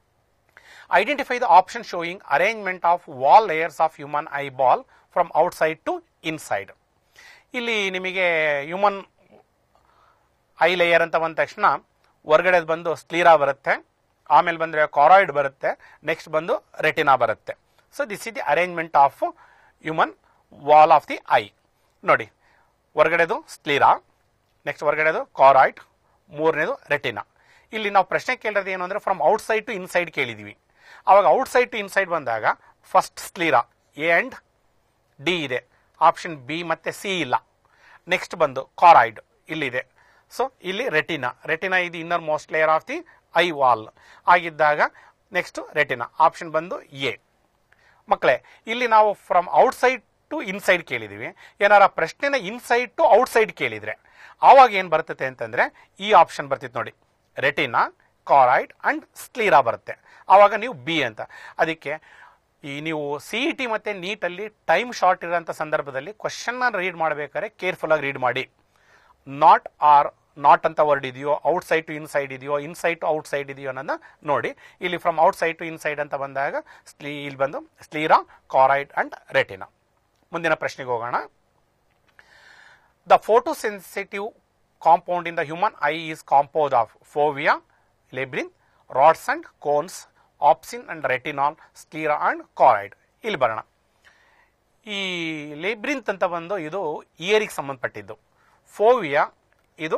identify the option showing arrangement of wall layers of human eyeball from outside to inside ಇಲ್ಲಿ ನಿಮಗೆ ಹ್ಯೂಮನ್ ಐ ಲೇಯರ್ ಅಂತ ಬಂದ ತಕ್ಷಣ ಹೊರಗಡೆ ಬಂದು ಸ್ಲೀರಾ ಬರುತ್ತೆ ಆಮೇಲೆ ಬಂದ್ರೆ ಕಾರಾಯ್ಡ್ ಬರುತ್ತೆ ನೆಕ್ಸ್ಟ್ ಬಂದು ರೆಟಿನಾ ಬರುತ್ತೆ so this is the arrangement of human wall of the eye ನೋಡಿ ಹೊರಗಡೆದು ಸ್ಲೀರಾ ನೆಕ್ಸ್ಟ್ ಹೊರಗಡೆದು ಕಾರಾಯ್ಡ್ ಮೂರನೇದು ರೆಟಿನಾ ಇಲ್ಲಿ ನಾವು ಪ್ರಶ್ನೆ ಕೇಳಿರೋದು ಏನು ಅಂದ್ರೆ ಫ್ರಮ್ ಔಟ್ಸೈಡ್ ಟು ಇನ್ಸೈಡ್ ಕೇಳಿದೀವಿ ಅವಾಗ ಔಟ್ಸೈಡ್ ಟು ಇನ್ಸೈಡ್ ಬಂದಾಗ first sclera A and D ಇದೆ ಆಪ್ಷನ್ ಬಿ ಮತ್ತೆ ಸಿ ಇಲ್ಲ ನೆಕ್ಸ್ಟ್ ಬಂದು ಕಾರಾಯ್ಡ್ ಇಲ್ಲಿದೆ ಸೊ ಇಲ್ಲಿ ರೆಟಿನಾ ರೆಟಿನಾ ಇದು innermost layer of the eye wall ಆಗಿದ್ದಾಗ ನೆಕ್ಸ್ಟ್ ರೆಟಿನಾ ಆಪ್ಷನ್ ಬಂದು ಎ ಮಕ್ಕಳೇ ಇಲ್ಲಿ ನಾವು ಫ್ರಮ್ ಔಟ್ಸೈಡ್ ಟು ಇನ್ಸೈಡ್ ಕೇಳಿದೀವಿ ಏನಾರ ಪ್ರಶ್ನೆನ ಇನ್ಸೈಡ್ ಟು ಔಟ್ಸೈಡ್ ಕೇಳಿದ್ರೆ ಆವಾಗ ಏನ್ ಬರ್ತತೆ ಅಂತಂದ್ರೆ ಈ ಆಪ್ಷನ್ ಬರ್ತಿತ್ತು ನೋಡಿ ರೆಟಿನಾ ಕಾರಾಯ್ಡ್ ಅಂಡ್ ಸ್ಕ್ಲೀರಾ ಬರುತ್ತೆ ಆವಾಗ ನೀವು ಬಿ ಅಂತ ಅದಕ್ಕೆ ಈ ನೀವು ಸಿ ಇ ಟಿ ಮತ್ತೆ ನೀಟಲ್ಲಿ ಟೈಮ್ ಶಾರ್ಟ್ ಇರೋಂಥ ಸಂದರ್ಭದಲ್ಲಿ ಕ್ವಶನ್ ರೀಡ್ ಮಾಡಬೇಕಾದ್ರೆ ಕೇರ್ಫುಲ್ ಆಗಿ ರೀಡ್ ಮಾಡಿ ನಾಟ್ ಆರ್ ನಾಟ್ ಅಂತ ವರ್ಡ್ ಇದೆಯೋ ಔಟ್ ಸೈಡ್ ಟು ಇನ್ಸೈಡ್ ಇದೆಯೋ ಇನ್ಸೈಡ್ ಟು ಔಟ್ ಸೈಡ್ ಇದೆಯೋ ಅನ್ನೋದನ್ನ ನೋಡಿ ಇಲ್ಲಿ from outside to inside ಅಂತ ಬಂದಾಗ ಸ್ಲೀ ಇಲ್ಲಿ ಬಂದು ಸ್ಲೀರಾ ಕಾರಾಯ್ಡ್ ಅಂಡ್ ರೆಟಿನಾ ಮುಂದಿನ ಪ್ರಶ್ನೆಗೆ ಹೋಗೋಣ the photosensitive compound in the human eye is compost of fovea ಲೆಬ್ರಿನ್ rods and cones opsin and retinal sclera and choroid ಇಲ್ಲಿ ಬರೋಣ ಈ ಲೇಬ್ರಿಂತ್ ಅಂತ ಬಂದು ಇದು ಇಯರಿಗೆ ಸಂಬಂಧಪಟ್ಟಿದ್ದು ಫೋವಿಯಾ ಇದು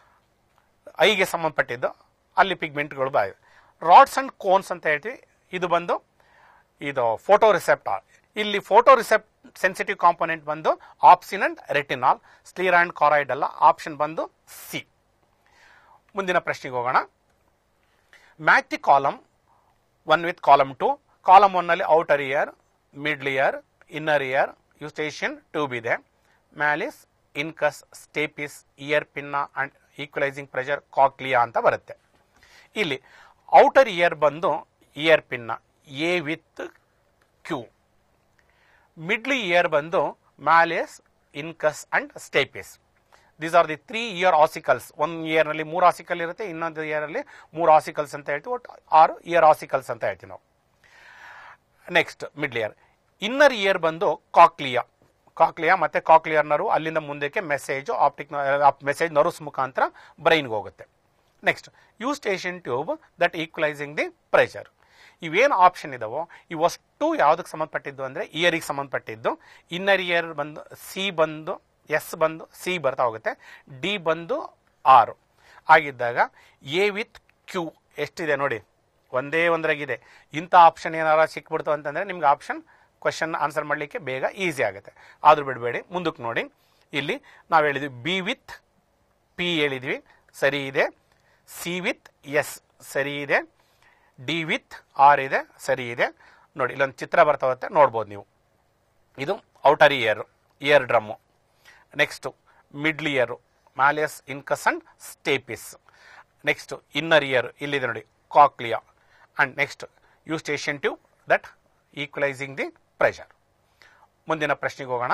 ಐಗೆ ಸಂಬಂಧಪಟ್ಟಿದ್ದು ಅಲ್ಲಿ ಪಿಗ್ಮೆಂಟ್ಗಳು ಬಾ ರಾಡ್ಸ್ ಅಂಡ್ ಕೋನ್ಸ್ ಅಂತ ಹೇಳ್ತೀವಿ ಇದು ಬಂದು ಇದು ಫೋಟೋ ರಿಸೆಪ್ಟಾರ್ ಇಲ್ಲಿ ಫೋಟೋ ರಿಸೆಪ್ಟ್ ಸೆನ್ಸಿಟಿವ್ ಕಾಂಪೋನೆಂಟ್ ಬಂದು opsin and retinal sclera and choroid ಅಲ್ಲ ಆಪ್ಷನ್ ಬಂದು ಸಿ ಮುಂದಿನ ಪ್ರಶ್ನೆಗೆ ಹೋಗೋಣ match the column one with column two column ಒನ್ನಲ್ಲಿ outer ear middle ear inner ear Eustachian tube ಇದೆ malleus incus stapes ear pinna and equalising pressure cochlea ಅಂತ ಬರುತ್ತೆ ಇಲ್ಲಿ ಔಟರ್ ಇಯರ್ ಬಂದು ear pinna A with Q middle ear ಬಂದು malleus incus and stapes these are the three ear ossicles ಒಂದು ಇಯರ್ನಲ್ಲಿ ಮೂರು ಆಸಿಕಲ್ ಇರುತ್ತೆ ಇನ್ನೊಂದು ಇಯರಲ್ಲಿ ಮೂರು ಆಸಿಕಲ್ಸ್ ಅಂತ ಹೇಳ್ತೀವಿ ಒಟ್ಟು ಆರು ಇಯರ್ ಆಸಿಕಲ್ಸ್ ಅಂತ ಹೇಳ್ತೀವಿ ನಾವು next middle ear inner ear ಬಂದು ಕಾಕ್ಲಿಯಾ ಕಾಕ್ಲಿಯಾ ಮತ್ತೆ ಕಾಕ್ಲಿಯರ್ ನರು ಅಲ್ಲಿಂದ ಮುಂದಕ್ಕೆ ಮೆಸೇಜ್ ಆಪ್ಟಿಕ್ ಮೆಸೇಜ್ ನರ್ವ್ಸ್ ಮುಖಾಂತರ ಬ್ರೈನ್ಗೆ ಹೋಗುತ್ತೆ next Eustachian tube that equalising the pressure ಇವೇನು ಆಪ್ಷನ್ ಇದಾವೋ ಇವಷ್ಟು ಯಾವುದಕ್ಕೆ ಸಂಬಂಧಪಟ್ಟಿದ್ದು ಅಂದರೆ ಇಯರಿಗೆ ಸಂಬಂಧಪಟ್ಟಿದ್ದು ಇನ್ನರ್ ಇಯರ್ ಬಂದು ಸಿ ಬಂದು ಎಸ್ ಬಂದು ಸಿ ಬರ್ತಾ ಹೋಗುತ್ತೆ ಡಿ ಬಂದು ಆರು ಆಗಿದ್ದಾಗ ಎ ವಿತ್ ಕ್ಯೂ ಎಷ್ಟಿದೆ ನೋಡಿ ಒಂದೇ ಒಂದರಾಗಿದೆ ಇಂಥ ಆಪ್ಷನ್ ಏನಾರ ಸಿಕ್ಬಿಡ್ತು ಅಂತಂದರೆ ನಿಮ್ಗೆ ಆಪ್ಷನ್ ಕ್ವಶನ್ ಆನ್ಸರ್ ಮಾಡಲಿಕ್ಕೆ ಬೇಗ ಈಸಿ ಆಗುತ್ತೆ ಆದರೂ ಬಿಡಬೇಡಿ ಮುಂದಕ್ಕೆ ನೋಡಿ ಇಲ್ಲಿ ನಾವು ಹೇಳಿದ್ವಿ ಬಿ ವಿತ್ ಪಿ ಹೇಳಿದ್ವಿ ಸರಿ ಇದೆ ಸಿ ವಿತ್ ಎಸ್ ಸರಿ ಇದೆ ಡಿ ವಿತ್ ಆರ್ ಇದೆ ಸರಿ ಇದೆ ನೋಡಿ ಇಲ್ಲೊಂದು ಚಿತ್ರ ಬರ್ತಾ ಹೋಗುತ್ತೆ ನೋಡ್ಬೋದು ನೀವು ಇದು outer ear eardrum next middle ear malleus incus and stapes next inner ear ಇಲ್ಲಿದೆ ನೋಡಿ cochlea and next Eustachian tube that equalising the pressure ಮುಂದಿನ ಪ್ರಶ್ನೆಗೆ ಹೋಗೋಣ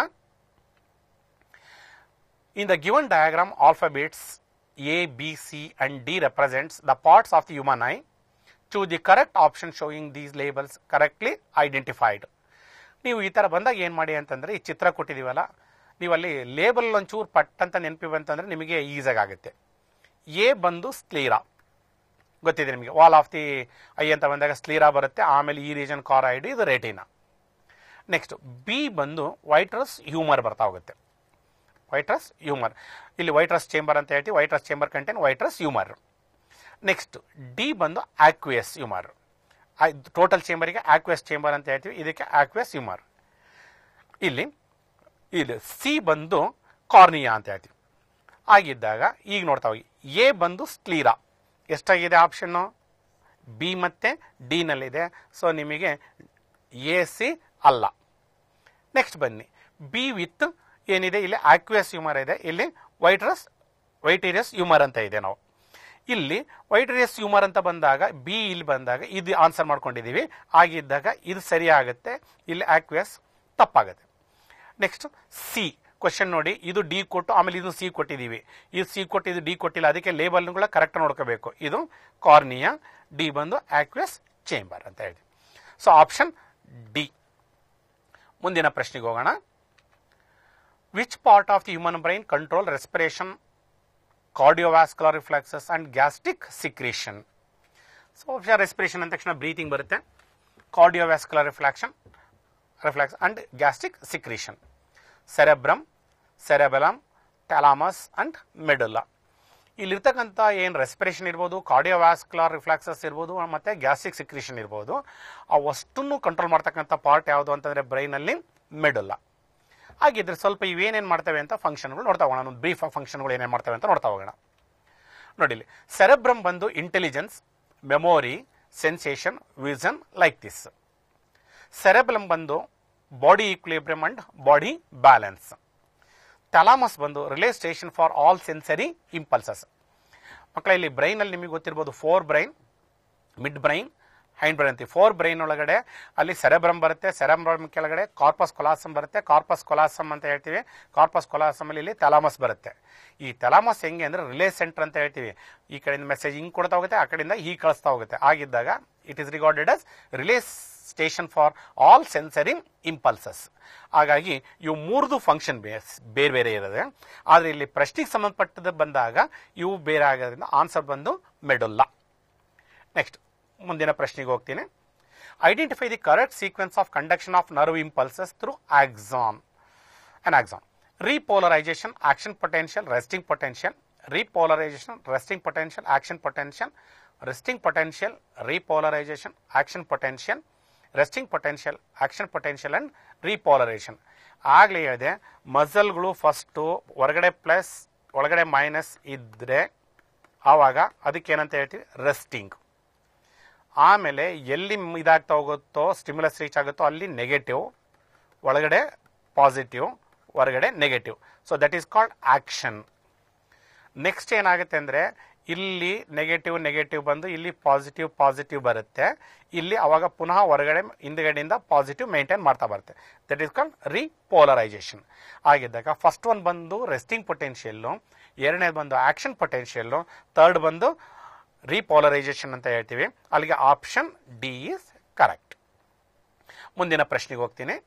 In the given diagram, alphabets A, B, C, and D represents the parts of the human eye. Choose the correct option showing these labels correctly identified. ನೀವು ಈ ಥರ ಬಂದಾಗ ಏನು ಮಾಡಿ ಅಂತಂದರೆ ಈ ಚಿತ್ರ ಕೊಟ್ಟಿದ್ದೀವಲ್ಲ ನೀವು ಅಲ್ಲಿ ಲೇಬಲ್ ಒಂಚೂರು ಪಟ್ ಅಂತ ನೆನಪಿ ಬಂತಂದರೆ ನಿಮಗೆ ಈಸಾಗಿ ಆಗುತ್ತೆ ಎ ಬಂದು ಸ್ಕ್ಲೀರಾ ಗೊತ್ತಿದೆ ನಿಮಗೆ ವಾಲ್ ಆಫ್ ದಿ ಐ ಅಂತ ಬಂದಾಗ ಸ್ಕ್ಲೀರಾ ಬರುತ್ತೆ ಆಮೇಲೆ ಈ ರೀಜನ್ ಕಾರಾಯ್ಡ್ ಇದು ರೆಟಿನಾ ನೆಕ್ಸ್ಟ್ ಬಿ ಬಂದು ವೈಟ್ರಸ್ ಹ್ಯೂಮರ್ ಬರ್ತಾ ಹೋಗುತ್ತೆ ವೈಟ್ರಸ್ ಹ್ಯೂಮರ್ ಇಲ್ಲಿ ವೈಟ್ರಸ್ ಚೇಂಬರ್ ಅಂತ ಹೇಳ್ತೀವಿ vitreous chamber contain vitreous humour next D ಬಂದು ಆಕ್ವಿಯಸ್ ಹ್ಯೂಮರ್ ಟೋಟಲ್ ಚೇಂಬರಿಗೆ ಆಕ್ವಿಯಸ್ ಚೇಂಬರ್ ಅಂತ ಹೇಳ್ತೀವಿ ಇದಕ್ಕೆ ಆಕ್ವಿಯಸ್ ಹ್ಯೂಮರ್ ಇಲ್ಲಿ ಇಲ್ಲಿ ಸಿ ಬಂದು ಕಾರ್ನಿಯಾ ಅಂತ ಹೇಳ್ತೀವಿ ಆಗಿದ್ದಾಗ ಈಗ ನೋಡ್ತಾ ಹೋಗಿ ಎ ಬಂದು ಸ್ಕ್ಲೀರಾ ಎಷ್ಟಾಗಿದೆ ಆಪ್ಷನ್ನು ಬಿ ಮತ್ತು ಡಿನಲ್ಲಿದೆ ಸೊ ನಿಮಗೆ ಎ ಸಿ ಅಲ್ಲ ನೆಕ್ಸ್ಟ್ ಬನ್ನಿ ಬಿ ವಿತ್ ಏನಿದೆ ಇಲ್ಲಿ ಆಕ್ವಿಯಸ್ ಹ್ಯೂಮರ್ ಇದೆ ಇಲ್ಲಿ ವೈಟ್ರಸ್ ವೈಟೀರಿಯಸ್ ಹ್ಯೂಮರ್ ಅಂತ ಇದೆ ನಾವು ಇಲ್ಲಿ ವೈಟೀರಿಯಸ್ ಹ್ಯೂಮರ್ ಅಂತ ಬಂದಾಗ ಬಿ ಇಲ್ಲಿ ಬಂದಾಗ ಇದು ಆನ್ಸರ್ ಮಾಡ್ಕೊಂಡಿದ್ದೀವಿ ಆಗಿದ್ದಾಗ ಇದು ಸರಿ ಆಗುತ್ತೆ ಇಲ್ಲಿ ಆಕ್ವಿಯಸ್ ತಪ್ಪಾಗುತ್ತೆ ನೆಕ್ಸ್ಟ್ ಸಿ ಕ್ವಶನ್ ನೋಡಿ ಇದು ಡಿ ಕೊಟ್ಟು ಆಮೇಲೆ ಇದು ಸಿ ಕೊಟ್ಟಿದ್ದೀವಿ ಇದು ಸಿ ಕೊಟ್ಟು ಇದು ಡಿ ಕೊಟ್ಟಿಲ್ಲ ಅದಕ್ಕೆ ಲೇಬಲ್ಗಳ ಕರೆಕ್ಟ್ ನೋಡ್ಕೋಬೇಕು ಇದು ಕಾರ್ನಿಯಾ ಡಿ ಬಂದು ಆಕ್ವಿಯಸ್ ಚೇಂಬರ್ ಅಂತ ಹೇಳಿ ಸೊ ಆಪ್ಷನ್ ಡಿ ಮುಂದಿನ ಪ್ರಶ್ನೆಗೆ ಹೋಗೋಣ which part of the human brain control respiration cardiovascular reflexes and gastric secretion so respiration ಅಂದ ತಕ್ಷಣ ಬ್ರೀತಿಂಗ್ ಬರುತ್ತೆ cardiovascular reflection reflex and gastric secretion cerebrum cerebellum thalamus and medulla ಇಲ್ಲಿರ್ತಕ್ಕಂಥ ಏನು ರೆಸ್ಪಿರೇಷನ್ ಇರ್ಬೋದು cardiovascular reflexes ಇರ್ಬೋದು ಮತ್ತು ಗ್ಯಾಸ್ಟ್ರಿಕ್ ಸಿಕ್ರೇಷನ್ ಇರ್ಬೋದು ಅವಷ್ಟನ್ನು control ಮಾಡ್ತಕ್ಕಂಥ ಪಾರ್ಟ್ ಯಾವುದು ಅಂತಂದರೆ ಬ್ರೈನಲ್ಲಿ ಮೆಡುಲಾ ಹಾಗಿದ್ರೆ ಸ್ವಲ್ಪ ಇವೇನೇನು ಮಾಡ್ತವೆ ಅಂತ ಫಂಕ್ಷನ್ಗಳು ನೋಡ್ತಾ ಹೋಗೋಣ ಒಂದು ಬ್ರೀಫ್ ಫಂಕ್ಷನ್ಗಳು ಏನೇನು ಮಾಡ್ತವೆ ಅಂತ ನೋಡ್ತಾ ಹೋಗೋಣ ನೋಡಿಲಿ ಸೆರೆಬ್ರಮ್ ಬಂದು intelligence memory sensation vision like this cerebrum ಬಂದು body equilibrium and body balance thalamus ಬಂದು relay station for all sensory impulses ಮಕ್ಕಳ ಇಲ್ಲಿ ಬ್ರೈನ್ ಅಲ್ಲಿ ನಿಮಗೆ ಗೊತ್ತಿರ್ಬೋದು forebrain midbrain hindbrain ಅಂತೀವಿ ಫೋರ್ ಬ್ರೈನ್ ಒಳಗಡೆ ಅಲ್ಲಿ ಸೆರೆಬ್ರಮ್ ಬರುತ್ತೆ ಸೆರೆಬ್ರಮ್ ಕೆಳಗಡೆ ಕಾರ್ಪಸ್ ಕೊಲಾಸಮ್ ಬರುತ್ತೆ ಕಾರ್ಪಸ್ ಕೊಲಾಸಮ್ ಅಂತ ಹೇಳ್ತೀವಿ ಕಾರ್ಪಸ್ ಕೊಲಾಸಮ್ ಅಲ್ಲಿ ಇಲ್ಲಿ ಥಲಾಮಸ್ ಬರುತ್ತೆ ಈ ಥಲಾಮಸ್ ಹೆಂಗೆ ಅಂದ್ರೆ ರಿಲೇ ಸೆಂಟರ್ ಅಂತ ಹೇಳ್ತೀವಿ ಈ ಕಡೆಯಿಂದ ಮೆಸೇಜ್ ಹಿಂಗ್ ಕೊಡ್ತಾ ಹೋಗುತ್ತೆ ಆ ಕಡೆಯಿಂದ ಹೀಗೆ ಕಳಿಸ್ತಾ ಹೋಗುತ್ತೆ ಆಗಿದ್ದಾಗ it is regarded as relay station for all sensory impulses ಹಾಗಾಗಿ ಇವು ಮೂರ್ದು ಫಂಕ್ಷನ್ ಬೇರೆ ಬೇರೆ ಇರೋದೆ ಆದರೆ ಇಲ್ಲಿ ಪ್ರಶ್ನೆಗೆ ಸಂಬಂಧಪಟ್ಟದ ಬಂದಾಗ ಇವು ಬೇರೆ ಆಗೋದ್ರಿಂದ ಆನ್ಸರ್ ಬಂದು ಮೆಡುಲ್ಲಾ ನೆಕ್ಸ್ಟ್ ಮುಂದಿನ ಪ್ರಶ್ನೆಗೆ ಹೋಗ್ತೀನಿ identify the correct sequence of conduction of nerve impulses through axon an axon. Repolarization, action potential, resting potential, repolarization, resting potential, action potential, resting potential, repolarization, action potential, resting potential, action potential and repolarization. ಆಗಲೇ ಹೇಳಿದೆ ಮಸಲ್ಗಳು first ಹೊರಗಡೆ plus ಒಳಗಡೆ minus ಇದ್ದರೆ ಆವಾಗ ಅದಕ್ಕೆ ಏನಂತ ಹೇಳ್ತೀವಿ ರೆಸ್ಟಿಂಗ್ ಆಮೇಲೆ ಎಲ್ಲಿ ಇದಾಗ್ತಾ ಹೋಗುತ್ತೋ ಸ್ಟಿಮ್ಯುಲಸ್ ರೀಚ್ ಆಗುತ್ತೋ ಅಲ್ಲಿ ನೆಗೆಟಿವ್ ಒಳಗಡೆ ಪಾಸಿಟಿವ್ ಹೊರಗಡೆ negative so that is called action next ಏನಾಗುತ್ತೆ ಅಂದರೆ ಇಲ್ಲಿ ನೆಗೆಟಿವ್ ನೆಗೆಟಿವ್ ಬಂದು ಇಲ್ಲಿ ಪಾಸಿಟಿವ್ ಪಾಸಿಟಿವ್ ಬರುತ್ತೆ ಇಲ್ಲಿ ಅವಾಗ ಪುನಃ ಹೊರಗಡೆ ಹಿಂದ್ಗಡೆಯಿಂದ ಪಾಸಿಟಿವ್ ಮೇಂಟೈನ್ ಮಾಡ್ತಾ ಬರುತ್ತೆ ದಟ್ ಈಸ್ ಕಾಲ್ಡ್ ರೀಪೋಲರೈಸೇಷನ್ ಆಗಿದ್ದಾಗ ಫಸ್ಟ್ ಒನ್ ಬಂದು ರೆಸ್ಟಿಂಗ್ ಪೊಟೆನ್ಷಿಯಲ್ಲು ಎರಡನೇದು ಬಂದು ಆಕ್ಷನ್ ಪೊಟೆನ್ಷಿಯಲ್ಲು ಥರ್ಡ್ ಬಂದು ರೀಪೋಲರೈಸೇಷನ್ ಅಂತ ಹೇಳ್ತೀವಿ ಅಲ್ಲಿಗೆ ಆಪ್ಷನ್ ಡಿ ಈಸ್ ಕರೆಕ್ಟ್ ಮುಂದಿನ ಪ್ರಶ್ನೆಗೆ ಹೋಗ್ತೀನಿ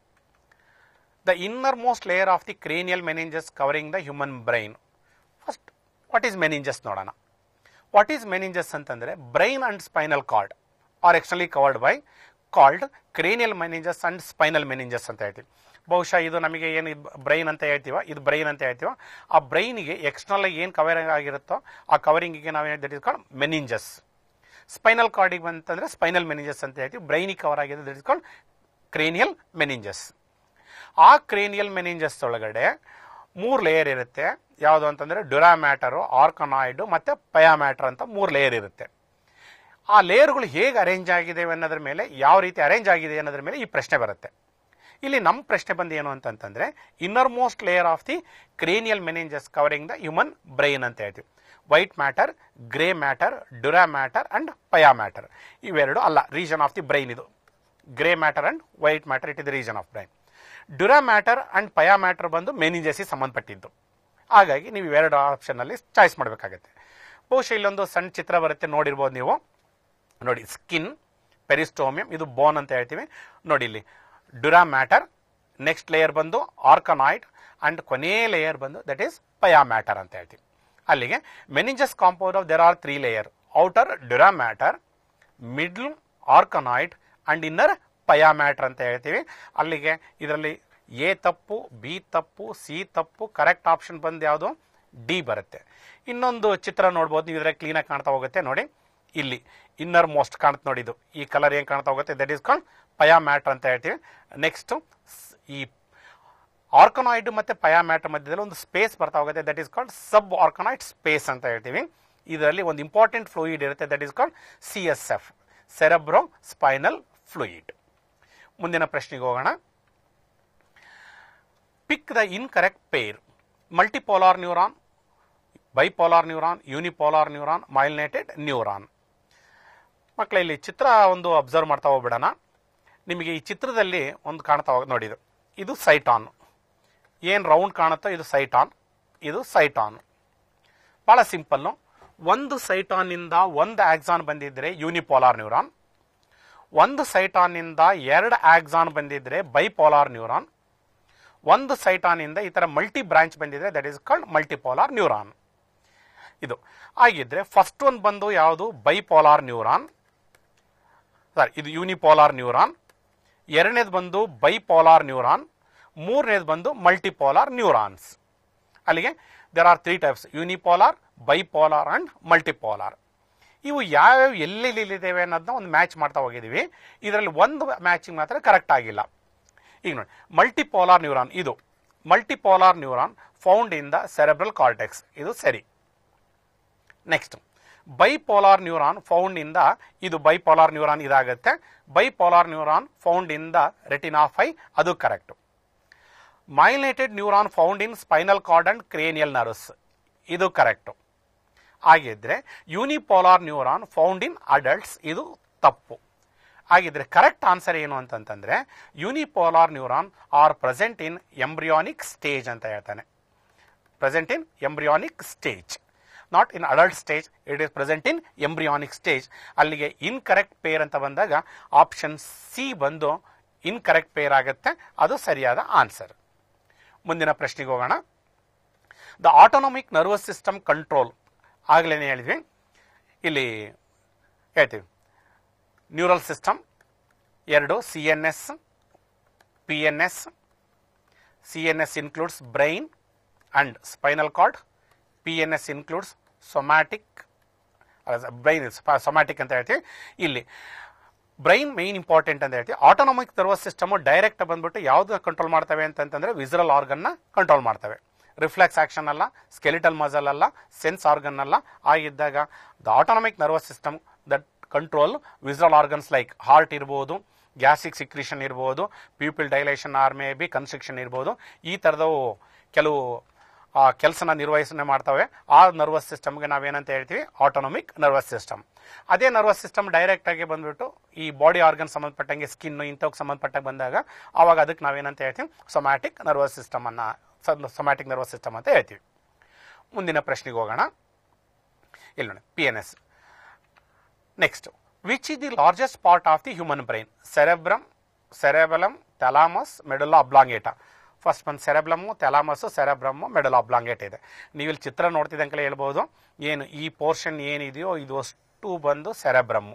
the innermost layer of the cranial meninges covering the human brain first what is meninges ನೋಡೋಣ ವಾಟ್ ಈಸ್ ಮೆನಿಂಜಸ್ ಅಂತಂದ್ರೆ brain and spinal cord are externally covered by called cranial meninges and spinal meninges ಅಂತ ಹೇಳ್ತೀವಿ ಬಹುಶಃ ಇದು ನಮಗೆ ಏನು brain ಅಂತ ಹೇಳ್ತೀವ ಇದು ಬ್ರೈನ್ ಅಂತ ಹೇಳ್ತೀವ ಆ ಬ್ರೈನಿಗೆ ಎಕ್ಸ್ಟರ್ನಲ್ ಏನು ಕವರಿಂಗ್ ಆಗಿರುತ್ತೋ ಆ ಕವರಿಂಗಿಗೆ ನಾವು that is called meninges spinal ಕಾರ್ಡಿಗೆ ಬಂತಂದ್ರೆ ಸ್ಪೈನಲ್ ಮೆನಿಂಜಸ್ ಅಂತ ಹೇಳ್ತೀವಿ ಬ್ರೈನಿಗೆ ಕವರ್ ಆಗಿದೆ that is called cranial meninges ಆ ಕ್ರೇನಿಯಲ್ ಮೆನಿಂಜಸ್ ಒಳಗಡೆ ಮೂರು ಲೇಯರ್ ಇರುತ್ತೆ ಯಾವುದು ಅಂತಂದ್ರೆ ಡ್ಯುರಾಮ್ಯಾಟರು ಆರ್ಕನಾಯ್ಡು ಮತ್ತೆ ಪಯಾಮ್ಯಾಟರ್ ಅಂತ ಮೂರು ಲೇಯರ್ ಇರುತ್ತೆ ಆ ಲೇಯರ್ಗಳು ಹೇಗೆ ಅರೇಂಜ್ ಆಗಿದೆ ಅನ್ನೋದ್ರ ಮೇಲೆ ಯಾವ ರೀತಿ ಅರೇಂಜ್ ಆಗಿದೆ ಅನ್ನೋದ್ರ ಮೇಲೆ ಈ ಪ್ರಶ್ನೆ ಬರುತ್ತೆ ಇಲ್ಲಿ ನಮ್ಮ ಪ್ರಶ್ನೆ ಬಂದು ಏನು ಅಂತಂತಂದ್ರೆ innermost layer of the cranial meninges covering the human brain ಅಂತ ಹೇಳ್ತೀವಿ white matter grey matter dura mater and pia mater ಇವೆರಡು ಅಲ್ಲ ರೀಜನ್ ಆಫ್ ದಿ ಬ್ರೈನ್ ಇದು grey matter and white matter it is the region of brain dura mater and pia mater ಬಂದು ಮೆನಿಂಜಸ್ಗೆ ಸಂಬಂಧಪಟ್ಟಿದ್ದು ಹಾಗಾಗಿ ನೀವು ಇವೆರಡು ಆಪ್ಷನಲ್ಲಿ ಚಾಯ್ಸ್ ಮಾಡಬೇಕಾಗತ್ತೆ ಬಹುಶಃ ಇಲ್ಲೊಂದು ಸಣ್ಣ ಚಿತ್ರ ಬರುತ್ತೆ ನೋಡಿರ್ಬೋದು ನೀವು ನೋಡಿ ಸ್ಕಿನ್ ಪೆರಿಸ್ಟೋಮಿಯಂ ಇದು ಬೋನ್ ಅಂತ ಹೇಳ್ತೀವಿ ನೋಡಿ ಇಲ್ಲಿ ಡ್ಯುರಾ ಮ್ಯಾಟರ್ ನೆಕ್ಸ್ಟ್ ಲೇಯರ್ ಬಂದು ಆರ್ಕನಾಯ್ಡ್ ಅಂಡ್ ಕೊನೆ ಲೇಯರ್ ಬಂದು ದಟ್ ಈಸ್ ಪಯಾ ಮ್ಯಾಟರ್ ಅಂತ ಹೇಳ್ತೀವಿ ಅಲ್ಲಿಗೆ meninges compound of there are three layer outer dura mater middle arachnoid and inner pia mater ಅಂತ ಹೇಳ್ತೀವಿ ಅಲ್ಲಿಗೆ ಇದರಲ್ಲಿ ಎ ತಪ್ಪು ಬಿ ತಪ್ಪು ಸಿ ತಪ್ಪು ಕರೆಕ್ಟ್ ಆಪ್ಷನ್ ಬಂದು ಯಾವುದು ಡಿ ಬರುತ್ತೆ ಇನ್ನೊಂದು ಚಿತ್ರ ನೋಡ್ಬೋದು ನೀವು ಇದ್ರೆ ಕ್ಲೀನಾಗಿ ಕಾಣ್ತಾ ಹೋಗುತ್ತೆ ನೋಡಿ ಇಲ್ಲಿ ಇನ್ನರ್ ಮೋಸ್ಟ್ ಕಾಣುತ್ತೆ ನೋಡಿ ಇದು ಈ ಕಲರ್ ಏನು ಕಾಣ್ತಾ ಹೋಗುತ್ತೆ that is called pia mater ಅಂತ ಹೇಳ್ತೀವಿ ನೆಕ್ಸ್ಟ್ ಈ ಆರ್ಕನಾಯ್ಡ್ ಮತ್ತೆ ಪಯಾ ಮ್ಯಾಟರ್ ಮಧ್ಯದಲ್ಲಿ ಒಂದು ಸ್ಪೇಸ್ ಬರ್ತಾ ಹೋಗುತ್ತೆ that is called subarachnoid space ಅಂತ ಹೇಳ್ತೀವಿ ಇದರಲ್ಲಿ ಒಂದು ಇಂಪಾರ್ಟೆಂಟ್ ಫ್ಲೂಯಿಡ್ ಇರುತ್ತೆ that is called C S F cerebrospinal fluid ಮುಂದಿನ ಪ್ರಶ್ನೆಗೆ ಹೋಗೋಣ pick the incorrect pair multipolar neuron bipolar neuron unipolar neuron myelinated neuron ಮಕ್ಕಳ ಇಲ್ಲಿ ಚಿತ್ರ ಒಂದು ಅಬ್ಸರ್ವ್ ಮಾಡ್ತಾ ಹೋಗ್ಬಿಡೋಣ ನಿಮಗೆ ಈ ಚಿತ್ರದಲ್ಲಿ ಒಂದು ಕಾಣ್ತಾ ಹೋಗಿ ನೋಡಿದು ಇದು ಸೈಟಾನ್ ಏನು ರೌಂಡ್ ಕಾಣುತ್ತೋ ಇದು ಸೈಟಾನ್ ಇದು ಸೈಟಾನ್ ಭಾಳ ಸಿಂಪಲ್ಲು ಒಂದು ಸೈಟಾನ್ನಿಂದ ಒಂದು ಆಕ್ಸಾನ್ ಬಂದಿದ್ರೆ ಯೂನಿಪೋಲಾರ್ ನ್ಯೂರಾನ್ ಒಂದು ಸೈಟಾನ್ನಿಂದ ಎರಡು ಆಕ್ಸಾನ್ ಬಂದಿದ್ರೆ ಬೈಪೋಲಾರ್ ನ್ಯೂರಾನ್ ಒಂದು ಸೈಟಾನಿಂದ ಈ ಥರ ಮಲ್ಟಿ ಬ್ರಾಂಚ್ ಬಂದಿದೆ that is called multipolar neuron ಇದು ಆಗಿದ್ರೆ ಫಸ್ಟ್ ಒನ್ ಬಂದು ಯಾವುದು ಬೈಪೋಲಾರ್ ನ್ಯೂರಾನ್ ಸಾರಿ ಇದು ಯೂನಿಪೋಲಾರ್ ನ್ಯೂರಾನ್ ಎರಡನೇದು ಬಂದು ಬೈಪೋಲಾರ್ ನ್ಯೂರಾನ್ ಮೂರನೇದು ಬಂದು ಮಲ್ಟಿಪೋಲಾರ್ ನ್ಯೂರಾನ್ಸ್ ಅಲ್ಲಿಗೆ there are three types unipolar bipolar and multipolar ಇವು ಯಾವ್ಯಾವ ಎಲ್ಲೆಲ್ಲಿದ್ದೇವೆ ಅನ್ನೋದನ್ನ ಒಂದು ಮ್ಯಾಚ್ ಮಾಡ್ತಾ ಹೋಗಿದ್ದೀವಿ ಇದರಲ್ಲಿ ಒಂದು ಮ್ಯಾಚಿಂಗ್ ಮಾತ್ರ ಕರೆಕ್ಟ್ ಆಗಿಲ್ಲ ಈಗ ನೋಡಿ ಮಲ್ಟಿಪೋಲಾರ್ ನ್ಯೂರಾನ್ ಇದು multipolar neuron found in the cerebral cortex ಇದು ಸರಿ ನೆಕ್ಸ್ಟ್ ಬೈಪೋಲಾರ್ ನ್ಯೂರಾನ್ ಫೌಂಡ್ ಇಂದ ಇದು ಬೈಪೋಲಾರ್ ನ್ಯೂರಾನ್ ಇದಾಗುತ್ತೆ bipolar neuron found in the retina of eye ಅದು correct myelinated neuron found in spinal cord and cranial nerves ಇದು correct ಹಾಗಿದ್ರೆ unipolar neuron found in adults ಇದು ತಪ್ಪು ಹಾಗಿದ್ರೆ ಕರೆಕ್ಟ್ ಆನ್ಸರ್ ಏನು ಅಂತಂತಂದ್ರೆ unipolar neuron are present in embryonic stage ಅಂತ ಹೇಳ್ತಾನೆ present in embryonic stage not in adult stage it is present in embryonic stage ಅಲ್ಲಿಗೆ ಇನ್ಕರೆಕ್ಟ್ ಪೇರ್ ಅಂತ ಬಂದಾಗ ಆಪ್ಷನ್ ಸಿ ಬಂದು ಇನ್ಕರೆಕ್ಟ್ ಪೇರ್ ಆಗುತ್ತೆ ಅದು ಸರಿಯಾದ ಆನ್ಸರ್ ಮುಂದಿನ ಪ್ರಶ್ನೆಗೆ ಹೋಗೋಣ the autonomic nervous system control ಆಗಲೇ ಹೇಳಿದ್ವಿ ಇಲ್ಲಿ ಹೇಳ್ತೀವಿ ನ್ಯೂರಲ್ ಸಿಸ್ಟಮ್ ಎರಡು C N S P N S C N S includes brain and spinal cord P N S includes somatic brain somatic ಅಂತ ಹೇಳ್ತೀವಿ ಇಲ್ಲಿ ಬ್ರೈನ್ ಮೈನ್ ಇಂಪಾರ್ಟೆಂಟ್ ಅಂತ ಹೇಳ್ತೀವಿ ಆಟೋನಾಮಿಕ್ ನರ್ವಸ್ ಸಿಸ್ಟಮ್ ಡೈರೆಕ್ಟ್ ಬಂದ್ಬಿಟ್ಟು ಯಾವ್ದು ಕಂಟ್ರೋಲ್ ಮಾಡ್ತವೆ ಅಂತಂತಂದ್ರೆ ವಿಸರಲ್ ಆರ್ಗನ್ನ ಕಂಟ್ರೋಲ್ ಮಾಡ್ತವೆ ರಿಫ್ಲೆಕ್ಸ್ ಆಕ್ಷನ್ ಅಲ್ಲ ಸ್ಕೆಲಿಟಲ್ ಮಸಲ್ ಅಲ್ಲ ಸೆನ್ಸ್ ಆರ್ಗನ್ ಅಲ್ಲ ಆಗಿದ್ದಾಗ the autonomic nervous system that control visceral organs like heart ಇರ್ಬೋದು ಗ್ಯಾಸಿಕ್ ಸಿಕ್ರಿಷನ್ ಇರ್ಬೋದು pupil dilation or May be construction ಇರ್ಬೋದು ಈ ಥರದವು ಕೆಲವು ಆ ಕೆಲಸನ ನಿರ್ವಹಿಸನೆ ಮಾಡ್ತವೆ ಆ ನರ್ವಸ್ ಸಿಸ್ಟಮ್ಗೆ ನಾವೇನಂತ ಹೇಳ್ತೀವಿ ಆಟೋನಮಿಕ್ ನರ್ವಸ್ ಸಿಸ್ಟಮ್ ಅದೇ ನರ್ವಸ್ ಸಿಸ್ಟಮ್ ಡೈರೆಕ್ಟ್ ಆಗಿ ಬಂದ್ಬಿಟ್ಟು ಈ ಬಾಡಿ ಆರ್ಗನ್ ಸಂಬಂಧಪಟ್ಟಂಗೆ ಸ್ಕಿನ್ ಇಂಥವ್ಗೆ ಸಂಬಂಧಪಟ್ಟಾಗ ಬಂದಾಗ ಆವಾಗ ಅದಕ್ಕೆ ನಾವೇನಂತ ಹೇಳ್ತೀವಿ ಸೊಮ್ಯಾಟಿಕ್ ನರ್ವಸ್ ಸಿಸ್ಟಮ್ ಅನ್ನ ಸೊಮ್ಯಾಟಿಕ್ ನರ್ವಸ್ ಸಿಸ್ಟಮ್ ಅಂತ ಹೇಳ್ತೀವಿ ಮುಂದಿನ ಪ್ರಶ್ನೆಗೆ ಹೋಗೋಣ ಇಲ್ಲಿ ನೋಡಿ P N S next which is the largest part of the human brain cerebrum cerebellum thalamus medulla oblongata first ಬಂದು ಸೆರೆಬ್ಲಮ್ಮು ಥೆಲಾಮಸ್ಸು ಸೆರೆಬ್ರಮ್ಮು ಮೆಡುಲಾ ಅಬ್ಲಾಂಗೇಟ್ ಇದೆ ನೀವು ಇಲ್ಲಿ ಚಿತ್ರ ನೋಡ್ತಿದ್ದಂಕಲೇ ಹೇಳ್ಬೋದು ಏನು ಈ ಪೋರ್ಷನ್ ಏನಿದೆಯೋ ಇದು ಅಷ್ಟು ಬಂದು ಸೆರೆಬ್ರಮ್ಮು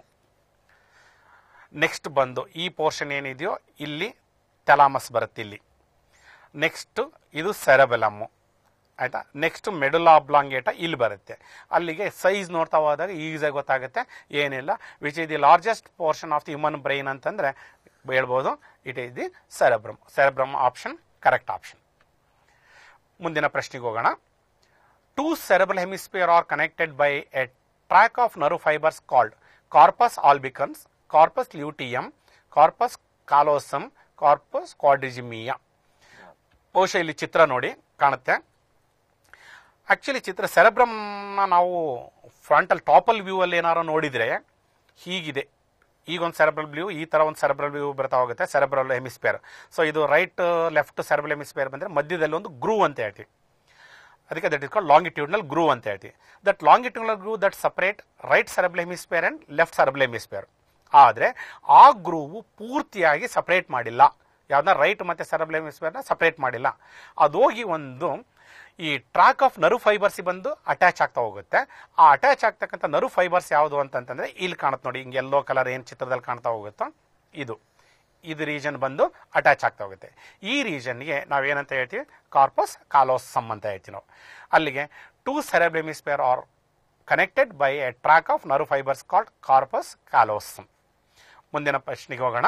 ನೆಕ್ಸ್ಟ್ ಬಂದು ಈ ಪೋರ್ಷನ್ ಏನಿದೆಯೋ ಇಲ್ಲಿ ಥೆಲಾಮಸ್ ಬರುತ್ತೆ ಇಲ್ಲಿ ನೆಕ್ಸ್ಟ್ ಇದು ಸೆರೆಬೆಲಮ್ಮು ಆಯ್ತಾ ನೆಕ್ಸ್ಟ್ ಮೆಡುಲಾ ಅಬ್ಲಾಂಗೇಟ ಇಲ್ಲಿ ಬರುತ್ತೆ ಅಲ್ಲಿಗೆ ಸೈಜ್ ನೋಡ್ತಾ ಹೋದಾಗ ಈಸಿಯಾಗಿ ಗೊತ್ತಾಗುತ್ತೆ ಏನಿಲ್ಲ which is the largest portion of the human brain ಅಂತಂದ್ರೆ ಹೇಳ್ಬೋದು it is the cerebrum cerebrum option correct option ಮುಂದಿನ ಪ್ರಶ್ನೆಗೆ ಹೋಗೋಣ two cerebral hemisphere are connected by a tract of nerve fibres called corpus albicans corpus luteum corpus callosum corpus quadrigemina ಬಹುಶಃ ಇಲ್ಲಿ ಚಿತ್ರ ನೋಡಿ ಕಾಣುತ್ತೆ actually ಚಿತ್ರ ಸೆರೆಬ್ರಮ್ನ ನಾವು ಫ್ರಂಟಲ್ ಟಾಪಲ್ ವ್ಯೂ ಅಲ್ಲಿ ಏನಾರು ನೋಡಿದ್ರೆ ಹೀಗಿದೆ ಈಗ ಒಂದು ಸೆರೆಬ್ರಲ್ ವ್ಯೂ ಈ ತರ ಒಂದು ಸೆರೆಬ್ರಲ್ ವ್ಯೂ ಬರ್ತಾ ಹೋಗುತ್ತೆ ಸೆರೆಬ್ರಲ್ ಹೆಮಿಸ್ಪಿಯರ್ ಸೊ ಇದು ರೈಟ್ ಲೆಫ್ಟ್ ಸೆರೆಬ್ರಲ್ ಹೆಮಿಸ್ಪಿಯರ್ ಬಂದ್ರೆ ಮಧ್ಯದಲ್ಲಿ ಒಂದು ಗ್ರೂ ಅಂತ ಹೇಳ್ತೀವಿ ಅದಕ್ಕೆ that is called longitudinal groove ಅಂತ ಹೇಳ್ತೀವಿ that longitudinal groove that separate right cerebral hemisphere and left cerebral hemisphere ಆದ್ರೆ ಆ ಗ್ರೂವು ಪೂರ್ತಿಯಾಗಿ ಸಪರೇಟ್ ಮಾಡಿಲ್ಲ ಯಾವ್ದನ್ನ ರೈಟ್ ಮತ್ತೆ ಸೆರೆಬ್ರಲ್ ಹೆಮಿಸ್ಪಿಯರ್ನ ಸಪರೇಟ್ ಮಾಡಿಲ್ಲ ಅದು ಹೋಗಿ ಒಂದು ಈ ಟ್ರಾಕ್ ಆಫ್ ನರು ಫೈಬರ್ಸ್ ಬಂದು ಅಟ್ಯಾಚ್ ಆಗ್ತಾ ಹೋಗುತ್ತೆ ಆ ಅಟ್ಯಾಚ್ ಆಗ್ತಕ್ಕಂಥ ನರು ಫೈಬರ್ಸ್ ಯಾವುದು ಅಂತಂತಂದ್ರೆ ಇಲ್ಲಿ ಕಾಣುತ್ತೆ ನೋಡಿ ಹಿಂಗೆ ಎಲ್ಲೋ ಕಲರ್ ಏನು ಚಿತ್ರದಲ್ಲಿ ಕಾಣ್ತಾ ಹೋಗುತ್ತೋ ಇದು ಇದು ರೀಜನ್ ಬಂದು ಅಟ್ಯಾಚ್ ಆಗ್ತಾ ಹೋಗುತ್ತೆ ಈ ರೀಜನ್ಗೆ ನಾವೇನಂತ ಹೇಳ್ತೀವಿ ಕಾರ್ಪಸ್ ಕಾಲೋಸಮ್ ಅಂತ ಹೇಳ್ತೀವಿ ನಾವು ಅಲ್ಲಿಗೆ two cerebral hemisphere are connected by a tract of nerve fibres called corpus callosum ಮುಂದಿನ ಪ್ರಶ್ನೆಗೆ ಹೋಗೋಣ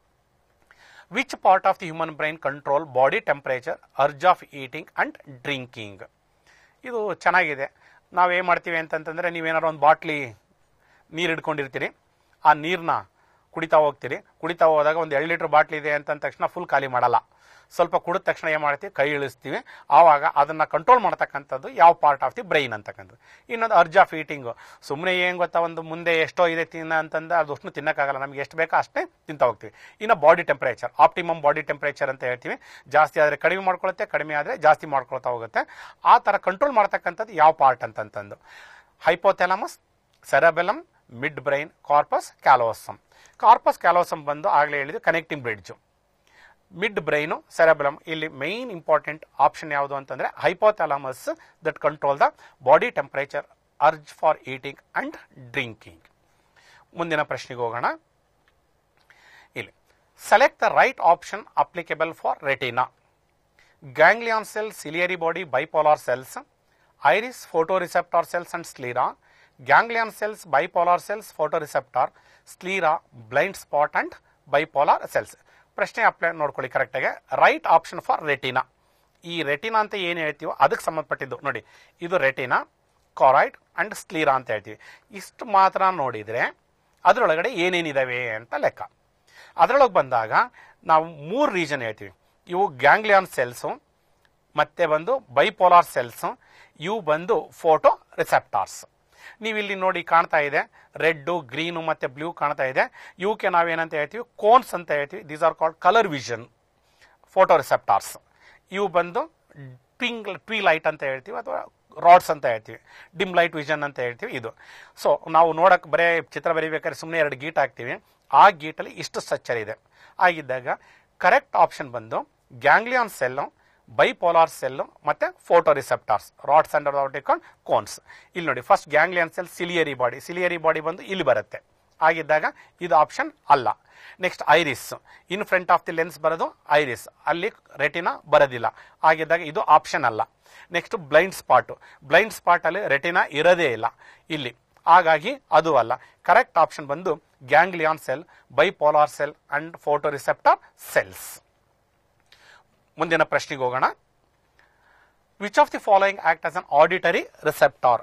which part of the human brain control body temperature urge of eating and drinking ಇದು ಚೆನ್ನಾಗಿದೆ ನಾವೇನು ಮಾಡ್ತೀವಿ ಅಂತಂತಂದರೆ ನೀವೇನಾದ್ರು ಒಂದು ಬಾಟ್ಲಿ ನೀರು ಹಿಡ್ಕೊಂಡಿರ್ತೀರಿ ಆ ನೀರನ್ನ ಕುಡಿತಾ ಹೋಗ್ತೀರಿ ಕುಡಿತಾ ಹೋದಾಗ ಒಂದು ಎರಡು ಲೀಟ್ರ್ ಬಾಟ್ಲಿ ಇದೆ ಅಂತ ತಕ್ಷಣ ಫುಲ್ ಖಾಲಿ ಮಾಡಲ್ಲ ಸ್ವಲ್ಪ ಕುಡಿದ ತಕ್ಷಣ ಏನು ಮಾಡ್ತೀವಿ ಕೈ ಇಳಿಸ್ತೀವಿ ಆವಾಗ ಅದನ್ನು ಕಂಟ್ರೋಲ್ ಮಾಡ್ತಕ್ಕಂಥದ್ದು ಯಾವ ಪಾರ್ಟ್ ಆಫ್ ದಿ ಬ್ರೈನ್ ಅಂತಕ್ಕಂಥದ್ದು ಇನ್ನೊಂದು ಅರ್ಜ್ ಆಫ್ ಈಟಿಂಗು ಸುಮ್ಮನೆ ಏನು ಗೊತ್ತಾ ಒಂದು ಮುಂದೆ ಎಷ್ಟೋ ಇದೆ ತಿನ್ನ ಅಂತಂದ್ರೆ ಅದು ಅಷ್ಟು ತಿನ್ನಕ್ಕಾಗಲ್ಲ ನಮ್ಗೆ ಎಷ್ಟು ಬೇಕೋ ಅಷ್ಟೇ ತಿಂತಾ ಹೋಗ್ತೀವಿ ಇನ್ನು body temperature optimum body temperature ಅಂತ ಹೇಳ್ತೀವಿ ಜಾಸ್ತಿ ಆದರೆ ಕಡಿಮೆ ಮಾಡ್ಕೊಳುತ್ತೆ ಕಡಿಮೆ ಆದರೆ ಜಾಸ್ತಿ ಮಾಡ್ಕೊಳ್ತಾ ಹೋಗುತ್ತೆ ಆ ಥರ ಕಂಟ್ರೋಲ್ ಮಾಡ್ತಕ್ಕಂಥದ್ದು ಯಾವ ಪಾರ್ಟ್ ಅಂತಂತಂದು hypothalamus cerebellum mid brain corpus callosum corpus callosum ಬಂದು ಆಗಲೇ ಹೇಳಿದ್ದು connecting bridge mid brain cerebrum ಇಲ್ಲಿ ಮೈನ್ ಇಂಪಾರ್ಟೆಂಟ್ ಆಪ್ಷನ್ ಯಾವುದು ಅಂತಂದ್ರೆ hypothalamus that control the body temperature urge for eating and drinking ಮುಂದಿನ ಪ್ರಶ್ನೆಗೆ ಹೋಗೋಣ ಇಲ್ಲಿ select the right option applicable for retina ganglion cell, ciliary body, bipolar cells, iris, photoreceptor cells and sclera, ganglion cells, bipolar cells, photoreceptor, sclera, blind spot and bipolar cells. ಪ್ರಶ್ನೆ apply ನೋಡ್ಕೊಳ್ಳಿ ಕರೆಕ್ಟಾಗಿ right option for retina ಈ retina ಅಂತ ಏನು ಹೇಳ್ತೀವೋ ಅದಕ್ಕೆ ಸಂಬಂಧಪಟ್ಟಿದ್ದು ನೋಡಿ ಇದು ರೆಟಿನಾ ಕಾರಾಯ್ಡ್ ಅಂಡ್ ಸ್ಕ್ಲೀರಾ ಅಂತ ಹೇಳ್ತೀವಿ ಇಷ್ಟು ಮಾತ್ರ ನೋಡಿದರೆ ಅದರೊಳಗಡೆ ಏನೇನಿದಾವೆ ಅಂತ ಲೆಕ್ಕ ಅದರೊಳಗೆ ಬಂದಾಗ ನಾವು ಮೂರು ರೀಜನ್ ಹೇಳ್ತೀವಿ ಇವು ಗ್ಯಾಂಗ್ಲಿಯಾನ್ ಸೆಲ್ಸು ಮತ್ತೆ ಬಂದು ಬೈಪೋಲಾರ್ ಸೆಲ್ಸ್ ಇವು ಬಂದು ಫೋಟೋ ರಿಸೆಪ್ಟಾರ್ಸ್ ನೀವು ಇಲ್ಲಿ ನೋಡಿ ಕಾಣ್ತಾ ಇದೆ ರೆಡ್ ಗ್ರೀನು ಮತ್ತೆ ಬ್ಲೂ ಕಾಣ್ತಾ ಇದೆ ಇವಕ್ಕೆ ನಾವೇನಂತ ಹೇಳ್ತೀವಿ ಕೋನ್ಸ್ ಅಂತ ಹೇಳ್ತೀವಿ these are called colour vision photoreceptors ಇವು ಬಂದು ಪಿಂಗ್ ಟ್ವಿ ಲೈಟ್ ಅಂತ ಹೇಳ್ತೀವಿ ಅಥವಾ ರಾಡ್ಸ್ ಅಂತ ಹೇಳ್ತೀವಿ ಡಿಮ್ ಲೈಟ್ ವಿಷನ್ ಅಂತ ಹೇಳ್ತೀವಿ ಇದು ಸೊ ನಾವು ನೋಡಕ್ಕೆ ಬರೇ ಚಿತ್ರ ಬರೀಬೇಕಾದ್ರೆ ಸುಮ್ಮನೆ ಎರಡು ಗೀಟ್ ಹಾಕ್ತೀವಿ ಆ ಗೀಟಲ್ಲಿ ಇಷ್ಟು ಸ್ಟ್ರಕ್ಚರ್ ಇದೆ ಆಗಿದ್ದಾಗ ಕರೆಕ್ಟ್ ಆಪ್ಷನ್ ಬಂದು ಗ್ಯಾಂಗ್ಲಿಯಾನ್ ಸೆಲ್ಲು ಬೈಪೋಲಾರ್ ಸೆಲ್ಲು ಮತ್ತೆ ಫೋಟೋ ರಿಸೆಪ್ಟಾರ್ಸ್ ರಾಡ್ಸ್ ಅಂಡ್ ಆಟಿಕೊಂಡು ಕೋನ್ಸ್ ಇಲ್ಲಿ ನೋಡಿ first ganglion cell ciliary body ciliary body ಬಂದು ಇಲ್ಲಿ ಬರುತ್ತೆ ಆಗಿದ್ದಾಗ ಇದು ಆಪ್ಷನ್ ಅಲ್ಲ next iris in front of the lens ಬರೋದು ಐರಿಸ್ ಅಲ್ಲಿ ರೆಟಿನಾ ಬರೋದಿಲ್ಲ ಆಗಿದ್ದಾಗ ಇದು ಆಪ್ಷನ್ ಅಲ್ಲ next blind spot blind spot ಅಲ್ಲಿ ರೆಟಿನಾ ಇರೋದೇ ಇಲ್ಲ ಇಲ್ಲಿ ಹಾಗಾಗಿ ಅದು ಅಲ್ಲ ಕರೆಕ್ಟ್ ಆಪ್ಷನ್ ಬಂದು ganglion cell bipolar cell and photoreceptor cells ಮುಂದಿನ ಪ್ರಶ್ನೆಗೆ ಹೋಗೋಣ which of the following act as an auditory receptor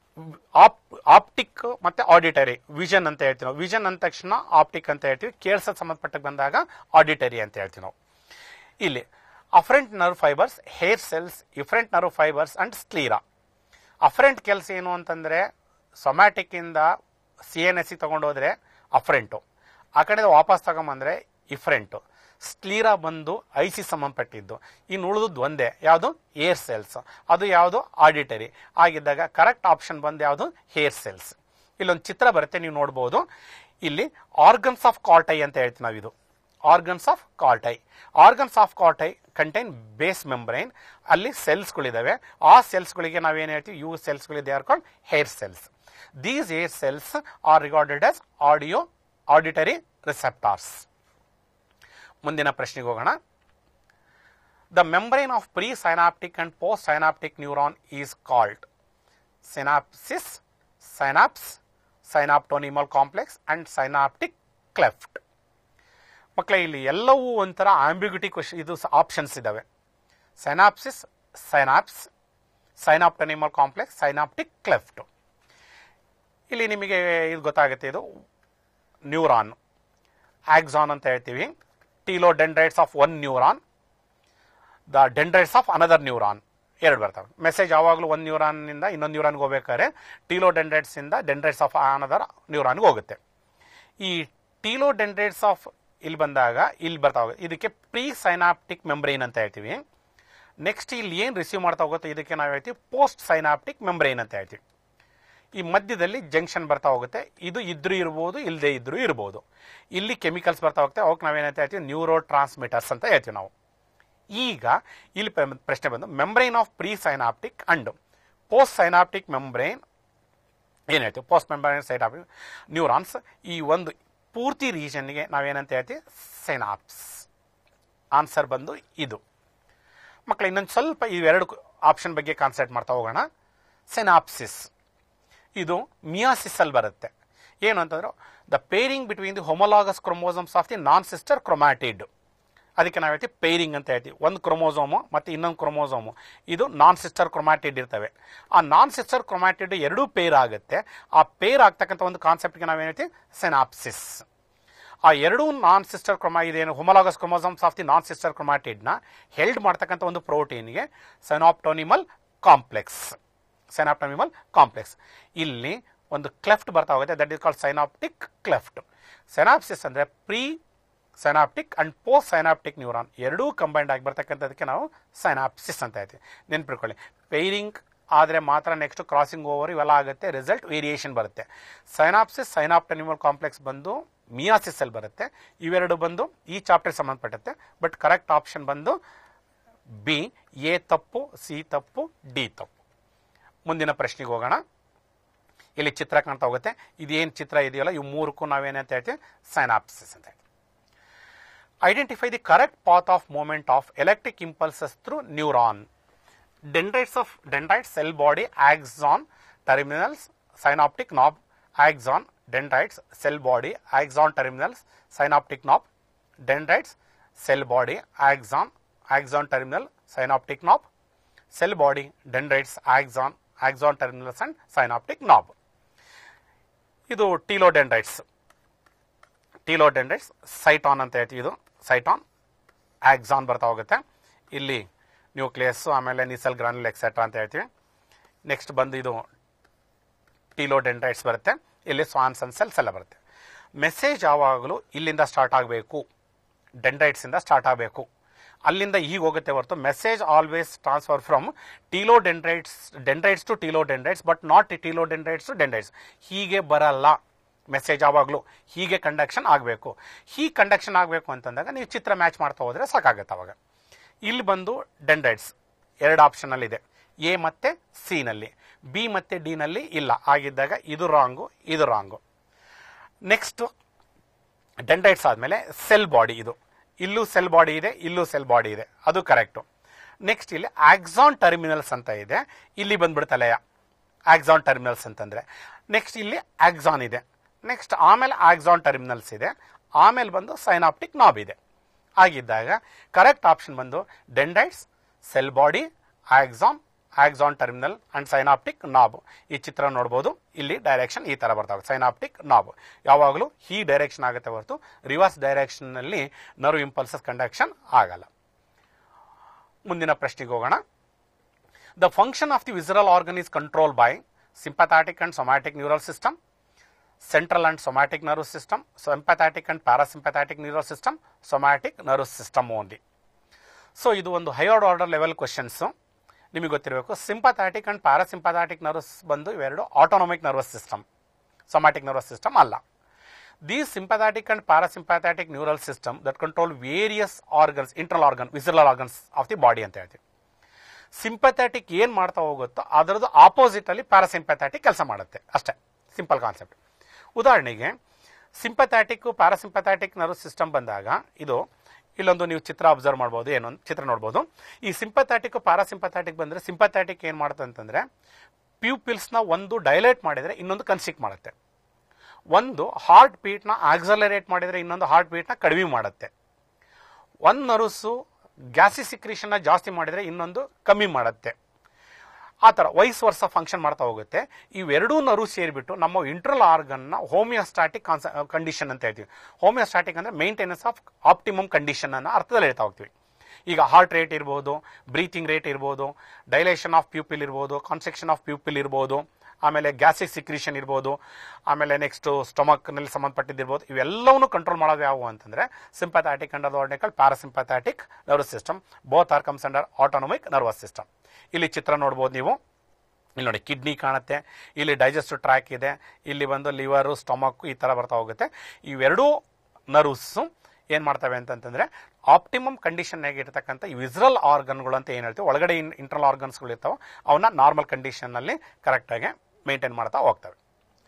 optic ಮತ್ತೆ ಆಡಿಟರಿ ವಿಷನ್ ಅಂತ ಹೇಳ್ತೀವಿ ನಾವು ವಿಷನ್ ಅಂದ ತಕ್ಷಣ ಆಪ್ಟಿಕ್ ಅಂತ ಹೇಳ್ತೀವಿ ಕೇಳಿಸೋದು ಸಂಬಂಧಪಟ್ಟ ಬಂದಾಗ ಆಡಿಟರಿ ಅಂತ ಹೇಳ್ತೀವಿ ನಾವು ಇಲ್ಲಿ afferent nerve fibres hair cells efferent nerve fibres and sclera afferent ಕೆಲಸ ಏನು ಅಂತಂದ್ರೆ ಸೊಮ್ಯಾಟಿಕ್ ಇಂದ ಸಿ ಎನ್ ಎಸ್ ಸಿ ತಗೊಂಡೋದ್ರೆ ಅಫರೆಂಟು ಆ ಕಡೆ ವಾಪಸ್ ತಗೊಂಬಂದ್ರೆ ಇಫರೆಂಟು ಸ್ಕ್ಲೀರಾ ಬಂದು ಐಸಿ ಸಂಬಂಧಪಟ್ಟಿದ್ದು ಇನ್ನು ಉಳಿದದ್ದು ಒಂದೇ ಯಾವುದು ಏರ್ ಸೆಲ್ಸ್ ಅದು ಯಾವುದು ಆಡಿಟರಿ ಆಗಿದ್ದಾಗ ಕರೆಕ್ಟ್ ಆಪ್ಷನ್ ಬಂದು ಯಾವುದು ಹೇರ್ ಸೆಲ್ಸ್ ಇಲ್ಲೊಂದು ಚಿತ್ರ ಬರುತ್ತೆ ನೀವು ನೋಡ್ಬೋದು ಇಲ್ಲಿ ಆರ್ಗನ್ಸ್ ಆಫ್ ಕಾರ್ಟೈ ಅಂತ ಹೇಳ್ತೀವಿ ನಾವು ಇದು organs of Corti organs of Corti contain base membrane ಅಲ್ಲಿ ಸೆಲ್ಸ್ಗಳಿದಾವೆ ಆ ಸೆಲ್ಸ್ಗಳಿಗೆ ನಾವೇನು ಹೇಳ್ತೀವಿ ಇವು ಸೆಲ್ಸ್ಗಳಿದೆ are called hair cells these hair cells are regarded as audio auditory receptors ಮುಂದಿನ ಪ್ರಶ್ನೆಗೆ ಹೋಗೋಣ the membrane of presynaptic and post postsynaptic neuron is called synapsis synapse synaptonemal complex and synaptic cleft ಮಕ್ಕಳೇ ಇಲ್ಲಿ ಎಲ್ಲವೂ ಒಂಥರ ambiguity question ಇದು options ಇದಾವೆ synapsis synapse synaptonemal complex synaptic cleft ಇಲ್ಲಿ ನಿಮಗೆ ಇದು ಗೊತ್ತಾಗುತ್ತೆ ಇದು ನ್ಯೂರಾನ್ ಆಕ್ಸಾನ್ ಅಂತ ಹೇಳ್ತೀವಿ telodendrites of one neuron the dendrites of another neuron ಎರಡು ಬರ್ತವೆ ಮೆಸೇಜ್ ಯಾವಾಗಲೂ ಒಂದು ನ್ಯೂರಾನ್ನಿಂದ ಇನ್ನೊಂದು ನ್ಯೂರಾನ್ಗೆ ಹೋಗ್ಬೇಕಾದ್ರೆ ಟೀಲೋ ಡೆಂಡ್ರೈಟ್ಸ್ ಇಂದ ಡೆಂಡ್ರೈಟ್ಸ್ ಆಫ್ ಅನದರ್ ನ್ಯೂರಾನ್ಗೆ ಹೋಗುತ್ತೆ ಈ ಟೀಲೋ ಡೆಂಡ್ರೈಟ್ಸ್ ಆಫ್ ಇಲ್ಲಿ ಬಂದಾಗ ಇಲ್ಲಿ ಬರ್ತಾ ಹೋಗುತ್ತೆ ಇದಕ್ಕೆ ಪ್ರೀ ಸೈನಾಪ್ಟಿಕ್ ಮೆಂಬ್ರೈನ್ ಅಂತ ಹೇಳ್ತೀವಿ ನೆಕ್ಸ್ಟ್ ಇಲ್ಲಿ ಏನು ರಿಸೀವ್ ಮಾಡ್ತಾ ಹೋಗುತ್ತೆ ಇದಕ್ಕೆ ನಾವು ಹೇಳ್ತೀವಿ ಪೋಸ್ಟ್ ಸೈನಾಪ್ಟಿಕ್ ಮೆಂಬ್ರೈನ್ ಅಂತ ಹೇಳ್ತೀವಿ ಈ ಮಧ್ಯದಲ್ಲಿ ಜಂಕ್ಷನ್ ಬರ್ತಾ ಹೋಗುತ್ತೆ ಇದು ಇದ್ರೂ ಇರ್ಬೋದು ಇಲ್ಲದೆ ಇದ್ರೂ ಇರ್ಬೋದು ಇಲ್ಲಿ ಕೆಮಿಕಲ್ಸ್ ಬರ್ತಾ ಹೋಗುತ್ತೆ ಅವಕ್ಕೆ ನಾವೇನಂತ ಹೇಳ್ತೀವಿ ನ್ಯೂರೋ ಟ್ರಾನ್ಸ್ಮಿಟರ್ಸ್ ಅಂತ ಹೇಳ್ತೀವಿ ನಾವು ಈಗ ಇಲ್ಲಿ ಪ- ಪ್ರಶ್ನೆ ಬಂದು membrane of presynaptic and post synaptic membrane ಏನು ಹೇಳ್ತೀವಿ ಪೋಸ್ಟ್ ಮೆಂಬ್ರೈನ್ ಸೈನಾಪ್ಟಿಕ್ ನ್ಯೂರಾನ್ಸ್ ಈ ಒಂದು ಪೂರ್ತಿ ರೀಜನ್ಗೆ ನಾವೇನಂತ ಹೇಳ್ತೀವಿ ಸೈನಾಪ್ಸ್ ಆನ್ಸರ್ ಬಂದು ಇದು ಮಕ್ಕಳು ಇನ್ನೊಂದು ಸ್ವಲ್ಪ ಇವೆರಡು ಆಪ್ಷನ್ ಬಗ್ಗೆ ಕಾನ್ಸಂಟ್ರೇಟ್ ಮಾಡ್ತಾ ಹೋಗೋಣ ಸೆನಾಪ್ಸಿಸ್ ಇದು ಮಿಯಾಸಿಸ್ ಅಲ್ಲಿ ಬರುತ್ತೆ ಏನು ಅಂತಂದ್ರೆ the pairing between the homologous chromosomes of the non sister chromatid ಅದಕ್ಕೆ ನಾವು ಹೇಳ್ತೀವಿ ಪೇರಿಂಗ್ ಅಂತ ಹೇಳ್ತೀವಿ ಒಂದು ಕ್ರೊಮೋಸೋಮು ಮತ್ತು ಇನ್ನೊಂದು ಕ್ರೊಮೋಸೋಮು ಇದು ನಾನ್ ಸಿಸ್ಟರ್ ಕ್ರೊಮ್ಯಾಟಿಡ್ ಇರ್ತವೆ ಆ ನಾನ್ ಸಿಸ್ಟರ್ ಕ್ರೊಮ್ಯಾಟಿಡ್ ಎರಡೂ ಪೇರ್ ಆಗುತ್ತೆ ಆ ಪೇರ್ ಆಗ್ತಕ್ಕಂಥ ಒಂದು ಕಾನ್ಸೆಪ್ಟ್ಗೆ ನಾವೇನು ಹೇಳ್ತೀವಿ ಸೆನಾಪ್ಸಿಸ್ ಆ ಎರಡೂ ನಾನ್ ಸಿಸ್ಟರ್ ಕ್ರೊಮಾ ಇದೇನು homologous chromosomes of the non sister ಕ್ರೊಮ್ಯಾಟಿಡ್ನ ಹೆಲ್ಡ್ ಮಾಡ್ತಕ್ಕಂಥ ಒಂದು ಪ್ರೋಟೀನ್ಗೆ ಸೆನಾಪ್ಟೋನಿಮಲ್ ಕಾಂಪ್ಲೆಕ್ಸ್ ಸೆನಾಪ್ಟೋನಿಮಲ್ ಕಾಂಪ್ಲೆಕ್ಸ್ ಇಲ್ಲಿ ಒಂದು ಕ್ಲೆಫ್ಟ್ ಬರ್ತಾ ಹೋಗುತ್ತೆ that is called synaptic cleft synapsis ಅಂದರೆ presynaptic and post postsynaptic neuron ಎರಡೂ ಕಂಬೈಂಡ್ ಆಗಿ ಬರ್ತಕ್ಕಂಥದಕ್ಕೆ ನಾವು ಸೈನಾಪ್ಸಿಸ್ ಅಂತ ಹೇಳ್ತೀವಿ ನೆನ್ಪಿಟ್ಕೊಳ್ಳಿ ಪೈರಿಂಗ್ ಆದರೆ ಮಾತ್ರ ನೆಕ್ಸ್ಟ್ ಕ್ರಾಸಿಂಗ್ ಓವರ್ ಇವೆಲ್ಲ ಆಗುತ್ತೆ ರಿಸಲ್ಟ್ ವೇರಿಯೇಷನ್ ಬರುತ್ತೆ ಸೈನಾಪ್ಸಿಸ್ ಸೈನಾಪ್ಟನಿಮಲ್ ಕಾಂಪ್ಲೆಕ್ಸ್ ಬಂದು ಮಿಯಾಸಿಸ್ ಅಲ್ಲಿ ಬರುತ್ತೆ ಇವೆರಡು ಬಂದು ಈ ಚಾಪ್ಟರ್ ಸಂಬಂಧಪಟ್ಟಂತೆ ಬಟ್ ಕರೆಕ್ಟ್ ಆಪ್ಷನ್ ಬಂದು ಬಿ ಎ ತಪ್ಪು ಸಿ ತಪ್ಪು ಡಿ ತಪ್ಪು ಮುಂದಿನ ಪ್ರಶ್ನೆಗೆ ಹೋಗೋಣ ಇಲ್ಲಿ ಚಿತ್ರ ಕಾಣ್ತಾ ಹೋಗುತ್ತೆ ಇದೇನು ಚಿತ್ರ ಇದೆಯಲ್ಲ ಇವು ಮೂರಕ್ಕೂ ನಾವೇನಂತ ಹೇಳ್ತೀವಿ ಸೈನಾಪ್ಸಿಸ್ ಅಂತ ಹೇಳ್ತೀವಿ identify the correct path of movement of electric impulses through neuron dendrites of dendrite cell body axon terminals synaptic knob axon dendrites cell body axon terminals synaptic knob dendrites cell body axon axon terminal synaptic knob cell body dendrites axon axon terminals and synaptic knob ಇದು telodendrites ಟೀಲೋಡೆಂಡ್ರೈಟ್ಸ್ ಸೈಟಾನ್ ಅಂತ ಹೇಳ್ತೀವಿ ಇದು ಸೈಟಾನ್ axon ಬರ್ತಾ ಹೋಗುತ್ತೆ ಇಲ್ಲಿ nucleus ಆಮೇಲೆ ನಿಸಲ್ ಗ್ರಾನ್ಯುಲ್ etcetera ಅಂತ ಹೇಳ್ತೀವಿ ನೆಕ್ಸ್ಟ್ ಬಂದು ಇದು ಟೀಲೋಡೆಂಡ್ರೈಟ್ಸ್ ಬರುತ್ತೆ ಇಲ್ಲಿ ಸ್ವಾನ್ಸ್ ಅಂಡ್ ಸೆಲ್ಸ್ ಎಲ್ಲ ಬರುತ್ತೆ ಮೆಸೇಜ್ ಯಾವಾಗಲೂ ಇಲ್ಲಿಂದ ಸ್ಟಾರ್ಟ್ ಆಗಬೇಕು ಡೆಂಡ್ರೈಟ್ಸಿಂದ ಸ್ಟಾರ್ಟ್ ಆಗಬೇಕು ಅಲ್ಲಿಂದ ಈಗ ಹೋಗುತ್ತೆ ಹೊರತು message always transfer from telodendrites dendrites to telodendrites but not telodendrites to dendrites ಹೀಗೆ ಬರಲ್ಲ ಮೆಸೇಜ್ ಯಾವಾಗಲೂ ಹೀಗೆ ಕಂಡಕ್ಷನ್ ಆಗಬೇಕು ಹೀಗೆ ಕಂಡಕ್ಷನ್ ಆಗಬೇಕು ಅಂತಂದಾಗ ನೀವು ಚಿತ್ರ ಮ್ಯಾಚ್ ಮಾಡ್ತಾ ಹೋದರೆ ಸಾಕಾಗುತ್ತೆ ಅವಾಗ ಇಲ್ಲಿ ಬಂದು ಡೆಂಡ್ರೈಟ್ಸ್ ಎರಡು ಆಪ್ಷನಲ್ಲಿ ಇದೆ ಎ ಮತ್ತೆ ಸಿ ನಲ್ಲಿ ಬಿ ಮತ್ತೆ ಡಿ ನಲ್ಲಿ ಇಲ್ಲ ಆಗಿದ್ದಾಗ ಇದು ರಾಂಗು ಇದು ರಾಂಗು ನೆಕ್ಸ್ಟ್ ಡೆಂಡೈಟ್ಸ್ ಆದಮೇಲೆ ಸೆಲ್ ಬಾಡಿ ಇದು ಇಲ್ಲೂ ಸೆಲ್ ಬಾಡಿ ಇದೆ ಇಲ್ಲೂ ಸೆಲ್ ಬಾಡಿ ಇದೆ ಅದು ಕರೆಕ್ಟು ನೆಕ್ಸ್ಟ್ ಇಲ್ಲಿ ಆಕ್ಸಾನ್ ಟರ್ಮಿನಲ್ಸ್ ಅಂತ ಇದೆ ಇಲ್ಲಿ ಬಂದ್ಬಿಡುತ್ತೆ ಲಯ ಆಕ್ಸಾನ್ ಟರ್ಮಿನಲ್ಸ್ ಅಂತಂದ್ರೆ ನೆಕ್ಸ್ಟ್ ಇಲ್ಲಿ ಆಕ್ಸಾನ್ ಇದೆ ನೆಕ್ಸ್ಟ್ ಆಮೇಲೆ ಆಕ್ಸಾನ್ ಟರ್ಮಿನಲ್ಸ್ ಇದೆ ಆಮೇಲೆ ಬಂದು ಸೈನಾಪ್ಟಿಕ್ ನಾಬ್ ಇದೆ ಆಗಿದ್ದಾಗ ಕರೆಕ್ಟ್ ಆಪ್ಷನ್ ಬಂದು dendrites cell body axon axon terminal and synaptic knob ಈ ಚಿತ್ರ ನೋಡ್ಬೋದು ಇಲ್ಲಿ ಡೈರೆಕ್ಷನ್ ಈ ತರ ಬರ್ತಾವೆ ಸೈನಾಪ್ಟಿಕ್ ನಾಬ್ ಯಾವಾಗಲೂ ಈ ಡೈರೆಕ್ಷನ್ ಆಗುತ್ತೆ ಹೊರತು ರಿವರ್ಸ್ ಡೈರೆಕ್ಷನ್ ನಲ್ಲಿ ನರ್ವ್ ಇಂಪಲ್ಸಸ್ ಕಂಡಕ್ಷನ್ ಆಗಲ್ಲ ಮುಂದಿನ ಪ್ರಶ್ನೆಗೆ ಹೋಗೋಣ the function of the visceral organ is control by sympathetic and somatic neural system central and somatic nerve system sympathetic and parasympathetic neural system somatic nerve system only so ಇದು ಒಂದು higher order level questions ನಿಮಗೆ ಗೊತ್ತಿರಬೇಕು ಸಿಂಪಥಾಟಿಕ್ and ಪ್ಯಾರಾಸಿಂಪಥಾಟಿಕ್ nervous ಬಂದು ಇವೆರಡು autonomic nervous system somatic nervous system ಅಲ್ಲ the sympathetic and parasympathetic neural system that control various organs internal organ visceral organs of the body ಅಂತ ಹೇಳ್ತೀವಿ sympathetic ಏನ್ ಮಾಡ್ತಾ ಹೋಗುತ್ತೋ ಅದರದ್ದು ಆಪೋಸಿಟ್ ಅಲ್ಲಿ ಪ್ಯಾರಾಸಿಂಪಥ್ಯಾಟಿಕ್ ಕೆಲಸ ಮಾಡುತ್ತೆ ಅಷ್ಟೇ ಸಿಂಪಲ್ ಕಾನ್ಸೆಪ್ಟ್ ಉದಾಹರಣೆಗೆ ಸಿಂಪಥ್ಯಾಟಿಕ್ ಪ್ಯಾರಾಸಿಂಪಥ್ಯಾಟಿಕ್ ನರ್ವ್ ಸಿಸ್ಟಮ್ ಬಂದಾಗ ಇದು ಇಲ್ಲೊಂದು ನೀವು ಚಿತ್ರ ಅಬ್ಸರ್ವ್ ಮಾಡ್ಬೋದು ಏನೊಂದು ಚಿತ್ರ ನೋಡ್ಬೋದು ಈ ಸಿಂಪಥ್ಯಾಟಿಕ್ ಪ್ಯಾರಾಸಿಂಪಥ್ಯಾಟಿಕ್ ಬಂದ್ರೆ ಸಿಂಪಥ್ಯಾಟಿಕ್ ಏನ್ ಮಾಡುತ್ತೆ ಅಂತಂದ್ರೆ ಪ್ಯೂಪಿಲ್ಸ್ ನ ಒಂದು ಡೈಲೇಟ್ ಮಾಡಿದ್ರೆ ಇನ್ನೊಂದು ಕನ್ಸಿಕ್ ಮಾಡುತ್ತೆ ಒಂದು ಹಾರ್ಟ್ ಬೀಟ್ ನ ಆಕ್ಸಲರೇಟ್ ಮಾಡಿದ್ರೆ ಇನ್ನೊಂದು ಹಾರ್ಟ್ ಬೀಟ್ ನ ಕಡಿಮೆ ಮಾಡುತ್ತೆ ಒಂದು ನರುಸು ಗ್ಯಾಸಿ ಸಿಕ್ರೇಷನ್ ನ ಜಾಸ್ತಿ ಮಾಡಿದ್ರೆ ಇನ್ನೊಂದು ಕಮ್ಮಿ ಮಾಡುತ್ತೆ ಆ ಥರ ವಯಸ್ ವರ್ಷ ಫಂಕ್ಷನ್ ಮಾಡ್ತಾ ಹೋಗುತ್ತೆ ಇವೆರಡೂ ನರು ಸೇರಿಬಿಟ್ಟು ನಮ್ಮ ಇಂಟ್ರಲ್ ಆರ್ಗನ್ನ ಹೋಮಿಯೋಸ್ಟಾಟಿಕ್ ಕಾನ್ಸ ಕಂಡೀಷನ್ ಅಂತ ಹೇಳ್ತೀವಿ ಹೋಮಿಯೋಸ್ಟಾಟಿಕ್ ಅಂದ್ರೆ ಮೇಂಟೆನೆನ್ಸ್ ಆಫ್ ಆಪ್ಟಿಮಮ್ ಕಂಡೀಷನ್ ಅನ್ನೋ ಅರ್ಥದಲ್ಲಿ ಹೇಳ್ತಾ ಹೋಗ್ತೀವಿ ಈಗ ಹಾರ್ಟ್ ರೇಟ್ ಇರ್ಬೋದು ಬ್ರೀತಿಂಗ್ ರೇಟ್ ಇರ್ಬೋದು ಡೈಲೇಷನ್ ಆಫ್ ಪ್ಯೂಪಿಲ್ ಇರ್ಬೋದು ಕಾನ್ಸೆಕ್ಷನ್ ಆಫ್ ಪ್ಯೂಪಿಲ್ ಇರ್ಬೋದು ಆಮೇಲೆ ಗ್ಯಾಸಿಕ್ ಸಿಕ್ರಿಷನ್ ಇರ್ಬೋದು ಆಮೇಲೆ ನೆಕ್ಸ್ಟ್ ಸ್ಟಮಕ್ನಲ್ಲಿ ಸಂಬಂಧಪಟ್ಟಿದ್ದಿರ್ಬೋದು ಇವೆಲ್ಲವನ್ನು ಕಂಟ್ರೋಲ್ ಮಾಡೋದು ಯಾವುವು ಅಂತಂದ್ರೆ ಸಿಂಪಥ್ಯಾಟಿಕ್ ಅಂಡರ್ ಆರ್ಡಿಕಲ್ parasympathetic nervous system both are comes under autonomic nervous system ಇಲ್ಲಿ ಚಿತ್ರ ನೋಡ್ಬೋದು ನೀವು ಇಲ್ಲಿ ನೋಡಿ ಕಿಡ್ನಿ ಕಾಣುತ್ತೆ ಇಲ್ಲಿ ಡೈಜೆಸ್ಟಿವ್ ಟ್ರ್ಯಾಕ್ ಇದೆ ಇಲ್ಲಿ ಬಂದು ಲಿವರು ಸ್ಟಮಕ್ ಈ ತರ ಬರ್ತಾ ಹೋಗುತ್ತೆ ಇವೆರಡೂ ನರ್ವ್ಸ್ ಏನ್ ಮಾಡ್ತವೆ ಅಂತಂತಂದ್ರೆ ಆಪ್ಟಿಮಮ್ ಕಂಡೀಷನ್ ಇರತಕ್ಕಂಥ ಈ ವಿಸರಲ್ ಆರ್ಗನ್ಗಳು ಅಂತ ಏನ್ ಹೇಳ್ತೀವಿ ಒಳಗಡೆ ಇಂಟರ್ನಲ್ ಆರ್ಗನ್ಸ್ಗಳು ಇರ್ತಾವೆ ಅವನ್ನ ನಾರ್ಮಲ್ ಕಂಡೀಷನ್ ನಲ್ಲಿ ಕರೆಕ್ಟ್ ಆಗಿ ಮೇಂಟೈನ್ ಮಾಡ್ತಾ ಹೋಗ್ತವೆ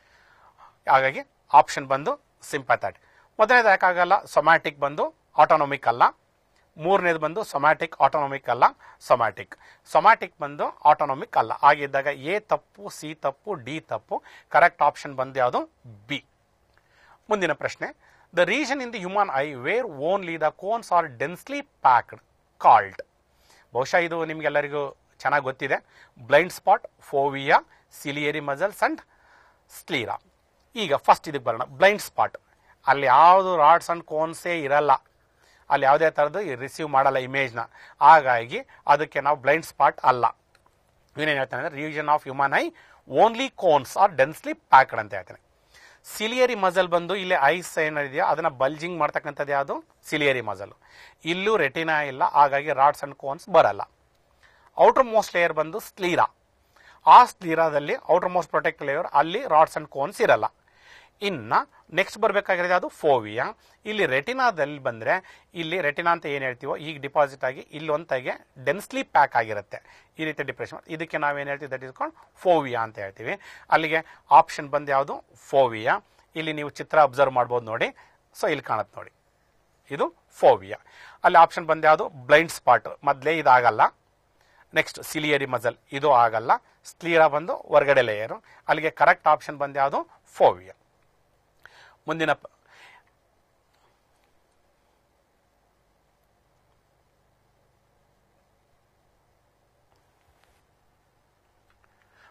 ಹಾಗಾಗಿ ಆಪ್ಷನ್ ಬಂದು ಸಿಂಪಥ್ಯಾಟಿಕ್ ಮೊದಲನೇದು ಯಾಕಾಗಲ್ಲ ಸೊಮ್ಯಾಟಿಕ್ ಬಂದು ಆಟೋನಮಿಕ್ ಅಲ್ಲ ಮೂರನೇದು ಬಂದು ಸೊಮ್ಯಾಟಿಕ್ ಆಟೋನಮಿಕ್ ಅಲ್ಲ ಸೊಮ್ಯಾಟಿಕ್ ಸೊಮ್ಯಾಟಿಕ್ ಬಂದು ಆಟೋನಮಿಕ್ ಅಲ್ಲ ಆಗಿದ್ದಾಗ ಎ ತಪ್ಪು ಸಿ ತಪ್ಪು ಡಿ ತಪ್ಪು ಕರೆಕ್ಟ್ ಆಪ್ಷನ್ ಬಂದು ಯಾವುದು ಬಿ ಮುಂದಿನ ಪ್ರಶ್ನೆ the region in the human eye where only the cones are densely packed called ಬಹುಶಃ ಇದು ನಿಮ್ಗೆಲ್ಲರಿಗೂ ಚೆನ್ನಾಗಿ ಗೊತ್ತಿದೆ blind spot fovea ciliary muscles and sclera ಈಗ ಫಸ್ಟ್ ಇದಕ್ಕೆ ಬರೋಣ ಬ್ಲೈಂಡ್ ಸ್ಪಾಟ್ ಅಲ್ಲಿ ಯಾವುದು ರಾಡ್ಸ್ ಅಂಡ್ ಕೋನ್ಸೇ ಇರಲ್ಲ ಅಲ್ಲಿ ಯಾವುದೇ ಥರದ್ದು ರಿಸೀವ್ ಮಾಡಲ್ಲ ಇಮೇಜ್ನ ಹಾಗಾಗಿ ಅದಕ್ಕೆ ನಾವು ಬ್ಲೈಂಡ್ ಸ್ಪಾಟ್ ಅಲ್ಲ ಇವನೇನು ಹೇಳ್ತಾನೆ ಅಂದ್ರೆ region of human eye only cones are densely packed ಅಂತ ಹೇಳ್ತಾನೆ ಸಿಲಿಯರಿ ಮಜಲ್ ಬಂದು ಇಲ್ಲಿ ಐಸ್ ಏನಿದೆಯೋ ಅದನ್ನ ಬಲ್ಜಿಂಗ್ ಮಾಡ್ತಕ್ಕಂಥದ್ದು ಯಾವುದು ಸಿಲಿಯರಿ ಮಜಲ್ ಇಲ್ಲೂ ರೆಟಿನಾ ಇಲ್ಲ ಹಾಗಾಗಿ ರಾಡ್ಸ್ ಅಂಡ್ ಕೋನ್ಸ್ ಬರಲ್ಲ ಔಟರ್ ಮೋಸ್ಟ್ ಲೇಯರ್ ಬಂದು ಸ್ಲೀರಾ ಆ ಸ್ಲೀರಾದಲ್ಲಿ ಔಟರ್ ಮೋಸ್ಟ್ ಪ್ರೊಟೆಕ್ಟ್ ಲೇಯರ್ ಅಲ್ಲಿ ರಾಡ್ಸ್ ಅಂಡ್ ಕೋನ್ಸ್ ಇರಲ್ಲ ಇನ್ನ ನೆಕ್ಸ್ಟ್ ಬರಬೇಕಾಗಿರೋದು ಅದು ಫೋವಿಯಾ ಇಲ್ಲಿ ರೆಟಿನಾದಲ್ಲಿ ಬಂದ್ರೆ ಇಲ್ಲಿ ರೆಟಿನಾ ಅಂತ ಏನು ಹೇಳ್ತೀವೋ ಈಗ ಡಿಪಾಸಿಟ್ ಆಗಿ ಇಲ್ಲಿ ಒಂತಾಗೆ ಡೆನ್ಸ್ಲಿ ಪ್ಯಾಕ್ ಆಗಿರುತ್ತೆ ಈ ರೀತಿ ಡಿಪ್ರೆಷನ್ ಇದಕ್ಕೆ ನಾವೇನು ಹೇಳ್ತೀವಿ ದಟ್ ಇಸ್ಕೊಂಡು ಫೋವಿಯಾ ಅಂತ ಹೇಳ್ತೀವಿ ಅಲ್ಲಿಗೆ ಆಪ್ಷನ್ ಬಂದು ಯಾವುದು ಫೋವಿಯಾ ಇಲ್ಲಿ ನೀವು ಚಿತ್ರ ಅಬ್ಸರ್ವ್ ಮಾಡ್ಬೋದು ನೋಡಿ ಸೊ ಇಲ್ಲಿ ಕಾಣುತ್ತೆ ನೋಡಿ ಇದು ಫೋವಿಯಾ ಅಲ್ಲಿ ಆಪ್ಷನ್ ಬಂದು ಯಾವುದು ಬ್ಲೈಂಡ್ ಸ್ಪಾಟ್ ಮೊದಲೇ ಇದಾಗಲ್ಲ ನೆಕ್ಸ್ಟ್ ಸಿಲಿಯರಿ ಮಜಲ್ ಇದು ಆಗಲ್ಲ ಸ್ಲೀರಾ ಬಂದು ಹೊರಗಡೆ ಲೇಯರು ಅಲ್ಲಿಗೆ ಕರೆಕ್ಟ್ ಆಪ್ಷನ್ ಬಂದು ಯಾವುದು ಫೋವಿಯಾ ಮುಂದಿನ ಪ-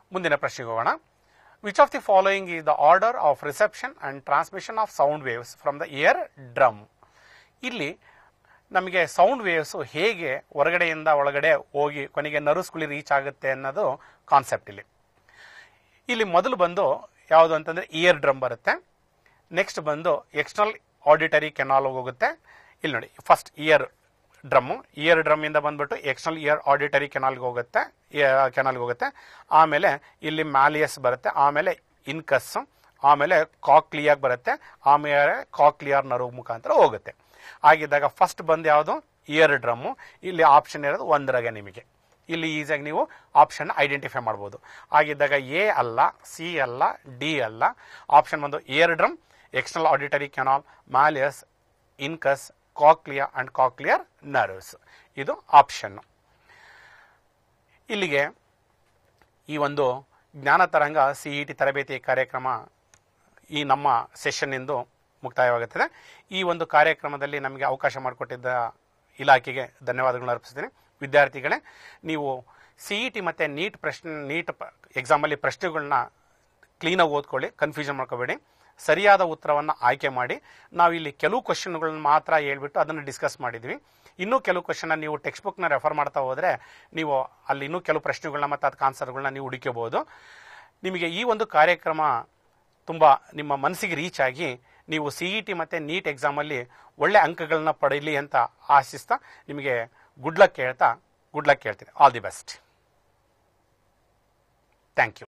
ಮುಂದಿನ ಪ್ರಶ್ನೆಗೆ ಹೋಗೋಣ which of the following is the order of reception and transmission of sound waves from the eardrum ಇಲ್ಲಿ ನಮಗೆ ಸೌಂಡ್ ವೇವ್ಸ್ ಹೇಗೆ ಹೊರಗಡೆಯಿಂದ ಒಳಗಡೆ ಹೋಗಿ ಕೊನೆಗೆ ನರ್ವ್ಸ್ಗಳಿಗೆ ರೀಚ್ ಆಗುತ್ತೆ ಅನ್ನೋದು ಕಾನ್ಸೆಪ್ಟ್ ಇಲ್ಲಿ ಇಲ್ಲಿ ಮೊದಲು ಬಂದು ಯಾವುದು ಅಂತಂದ್ರೆ ಇಯರ್ ಡ್ರಮ್ ಬರುತ್ತೆ ನೆಕ್ಸ್ಟ್ ಬಂದು ಎಕ್ಸ್ಟರ್ನಲ್ ಆಡಿಟರಿ ಕೆನಾಲ್ ಹೋಗುತ್ತೆ ಇಲ್ಲಿ ನೋಡಿ first eardrum eardrum ಇಂದ ಬಂದ್ಬಿಟ್ಟು ಎಕ್ಸ್ಟರ್ನಲ್ ಇಯರ್ ಆಡಿಟರಿ ಕೆನಾಲ್ಗೆ ಹೋಗುತ್ತೆ ಕೆನಾಲ್ಗೆ ಹೋಗುತ್ತೆ ಆಮೇಲೆ ಇಲ್ಲಿ ಮ್ಯಾಲಿಯಸ್ ಬರುತ್ತೆ ಆಮೇಲೆ ಇನ್ಕಸ್ ಆಮೇಲೆ ಕಾಕ್ಲಿಯಾಗ್ ಬರುತ್ತೆ ಆಮೇಲೆ ಕಾಕ್ಲಿಯರ್ ನರ್ವ್ ಮುಖಾಂತರ ಹೋಗುತ್ತೆ ಹಾಗಿದ್ದಾಗ ಫಸ್ಟ್ ಬಂದು ಯಾವುದು ಇಯರ್ ಡ್ರಮ್ಮು ಇಲ್ಲಿ ಆಪ್ಷನ್ ಇರೋದು ಒಂದರಾಗೆ ನಿಮಗೆ ಇಲ್ಲಿ ಈಸಿಯಾಗಿ ನೀವು ಆಪ್ಷನ್ ಐಡೆಂಟಿಫೈ ಮಾಡ್ಬೋದು ಹಾಗಿದ್ದಾಗ ಎ ಅಲ್ಲ ಸಿ ಅಲ್ಲ ಡಿ ಅಲ್ಲ ಆಪ್ಷನ್ ಬಂದು eardrum external auditory canal malleus incus cochlea and cochlear nerves ಇದು ಆಪ್ಷನ್ ಇಲ್ಲಿಗೆ ಈ ಒಂದು ಜ್ಞಾನ ತರಂಗ ಸಿಇ ಟಿ ತರಬೇತಿ ಕಾರ್ಯಕ್ರಮ ಈ ನಮ್ಮ ಸೆಷನ್ ಇಂದು ಮುಕ್ತಾಯವಾಗುತ್ತದೆ ಈ ಒಂದು ಕಾರ್ಯಕ್ರಮದಲ್ಲಿ ನಮಗೆ ಅವಕಾಶ ಮಾಡಿಕೊಟ್ಟಿದ್ದ ಇಲಾಖೆಗೆ ಧನ್ಯವಾದಗಳನ್ನು ಅರ್ಪಿಸ್ತೀನಿ ವಿದ್ಯಾರ್ಥಿಗಳೇ ನೀವು ಸಿಇ ಟಿ ಮತ್ತು ನೀಟ್ ಪ್ರಶ್ನೆ ನೀಟ್ ಎಕ್ಸಾಮಲ್ಲಿ ಪ್ರಶ್ನೆಗಳನ್ನ ಕ್ಲೀನಾಗಿ ಓದ್ಕೊಳ್ಳಿ ಕನ್ಫ್ಯೂಷನ್ ಮಾಡ್ಕೋಬೇಡಿ ಸರಿಯಾದ ಉತ್ತರವನ್ನು ಆಯ್ಕೆ ಮಾಡಿ ನಾವು ಇಲ್ಲಿ ಕೆಲವು ಕ್ವಶನ್ಗಳನ್ನ ಮಾತ್ರ ಹೇಳ್ಬಿಟ್ಟು ಅದನ್ನು ಡಿಸ್ಕಸ್ ಮಾಡಿದ್ವಿ ಇನ್ನೂ ಕೆಲವು ಕ್ವಶನ್ ನೀವು ಟೆಕ್ಸ್ಟ್ ಬುಕ್ನ ರೆಫರ್ ಮಾಡ್ತಾ ಹೋದರೆ ನೀವು ಅಲ್ಲಿ ಇನ್ನೂ ಕೆಲವು ಪ್ರಶ್ನೆಗಳನ್ನ ಮತ್ತು ಅದಕ್ಕೆ ಆನ್ಸರ್ಗಳನ್ನ ನೀವು ಹುಡುಕಬಹುದು ನಿಮಗೆ ಈ ಒಂದು ಕಾರ್ಯಕ್ರಮ ತುಂಬ ನಿಮ್ಮ ಮನಸ್ಸಿಗೆ ರೀಚ್ ಆಗಿ ನೀವು ಸಿ ಇ ಟಿ ಮತ್ತು ನೀಟ್ ಎಕ್ಸಾಮಲ್ಲಿ ಒಳ್ಳೆ ಅಂಕಗಳನ್ನ ಪಡೀಲಿ ಅಂತ ಆಶಿಸ್ತಾ ನಿಮಗೆ ಗುಡ್ ಲಕ್ ಹೇಳ್ತಾ ಗುಡ್ ಲಕ್ ಹೇಳ್ತೀನಿ all the best thank you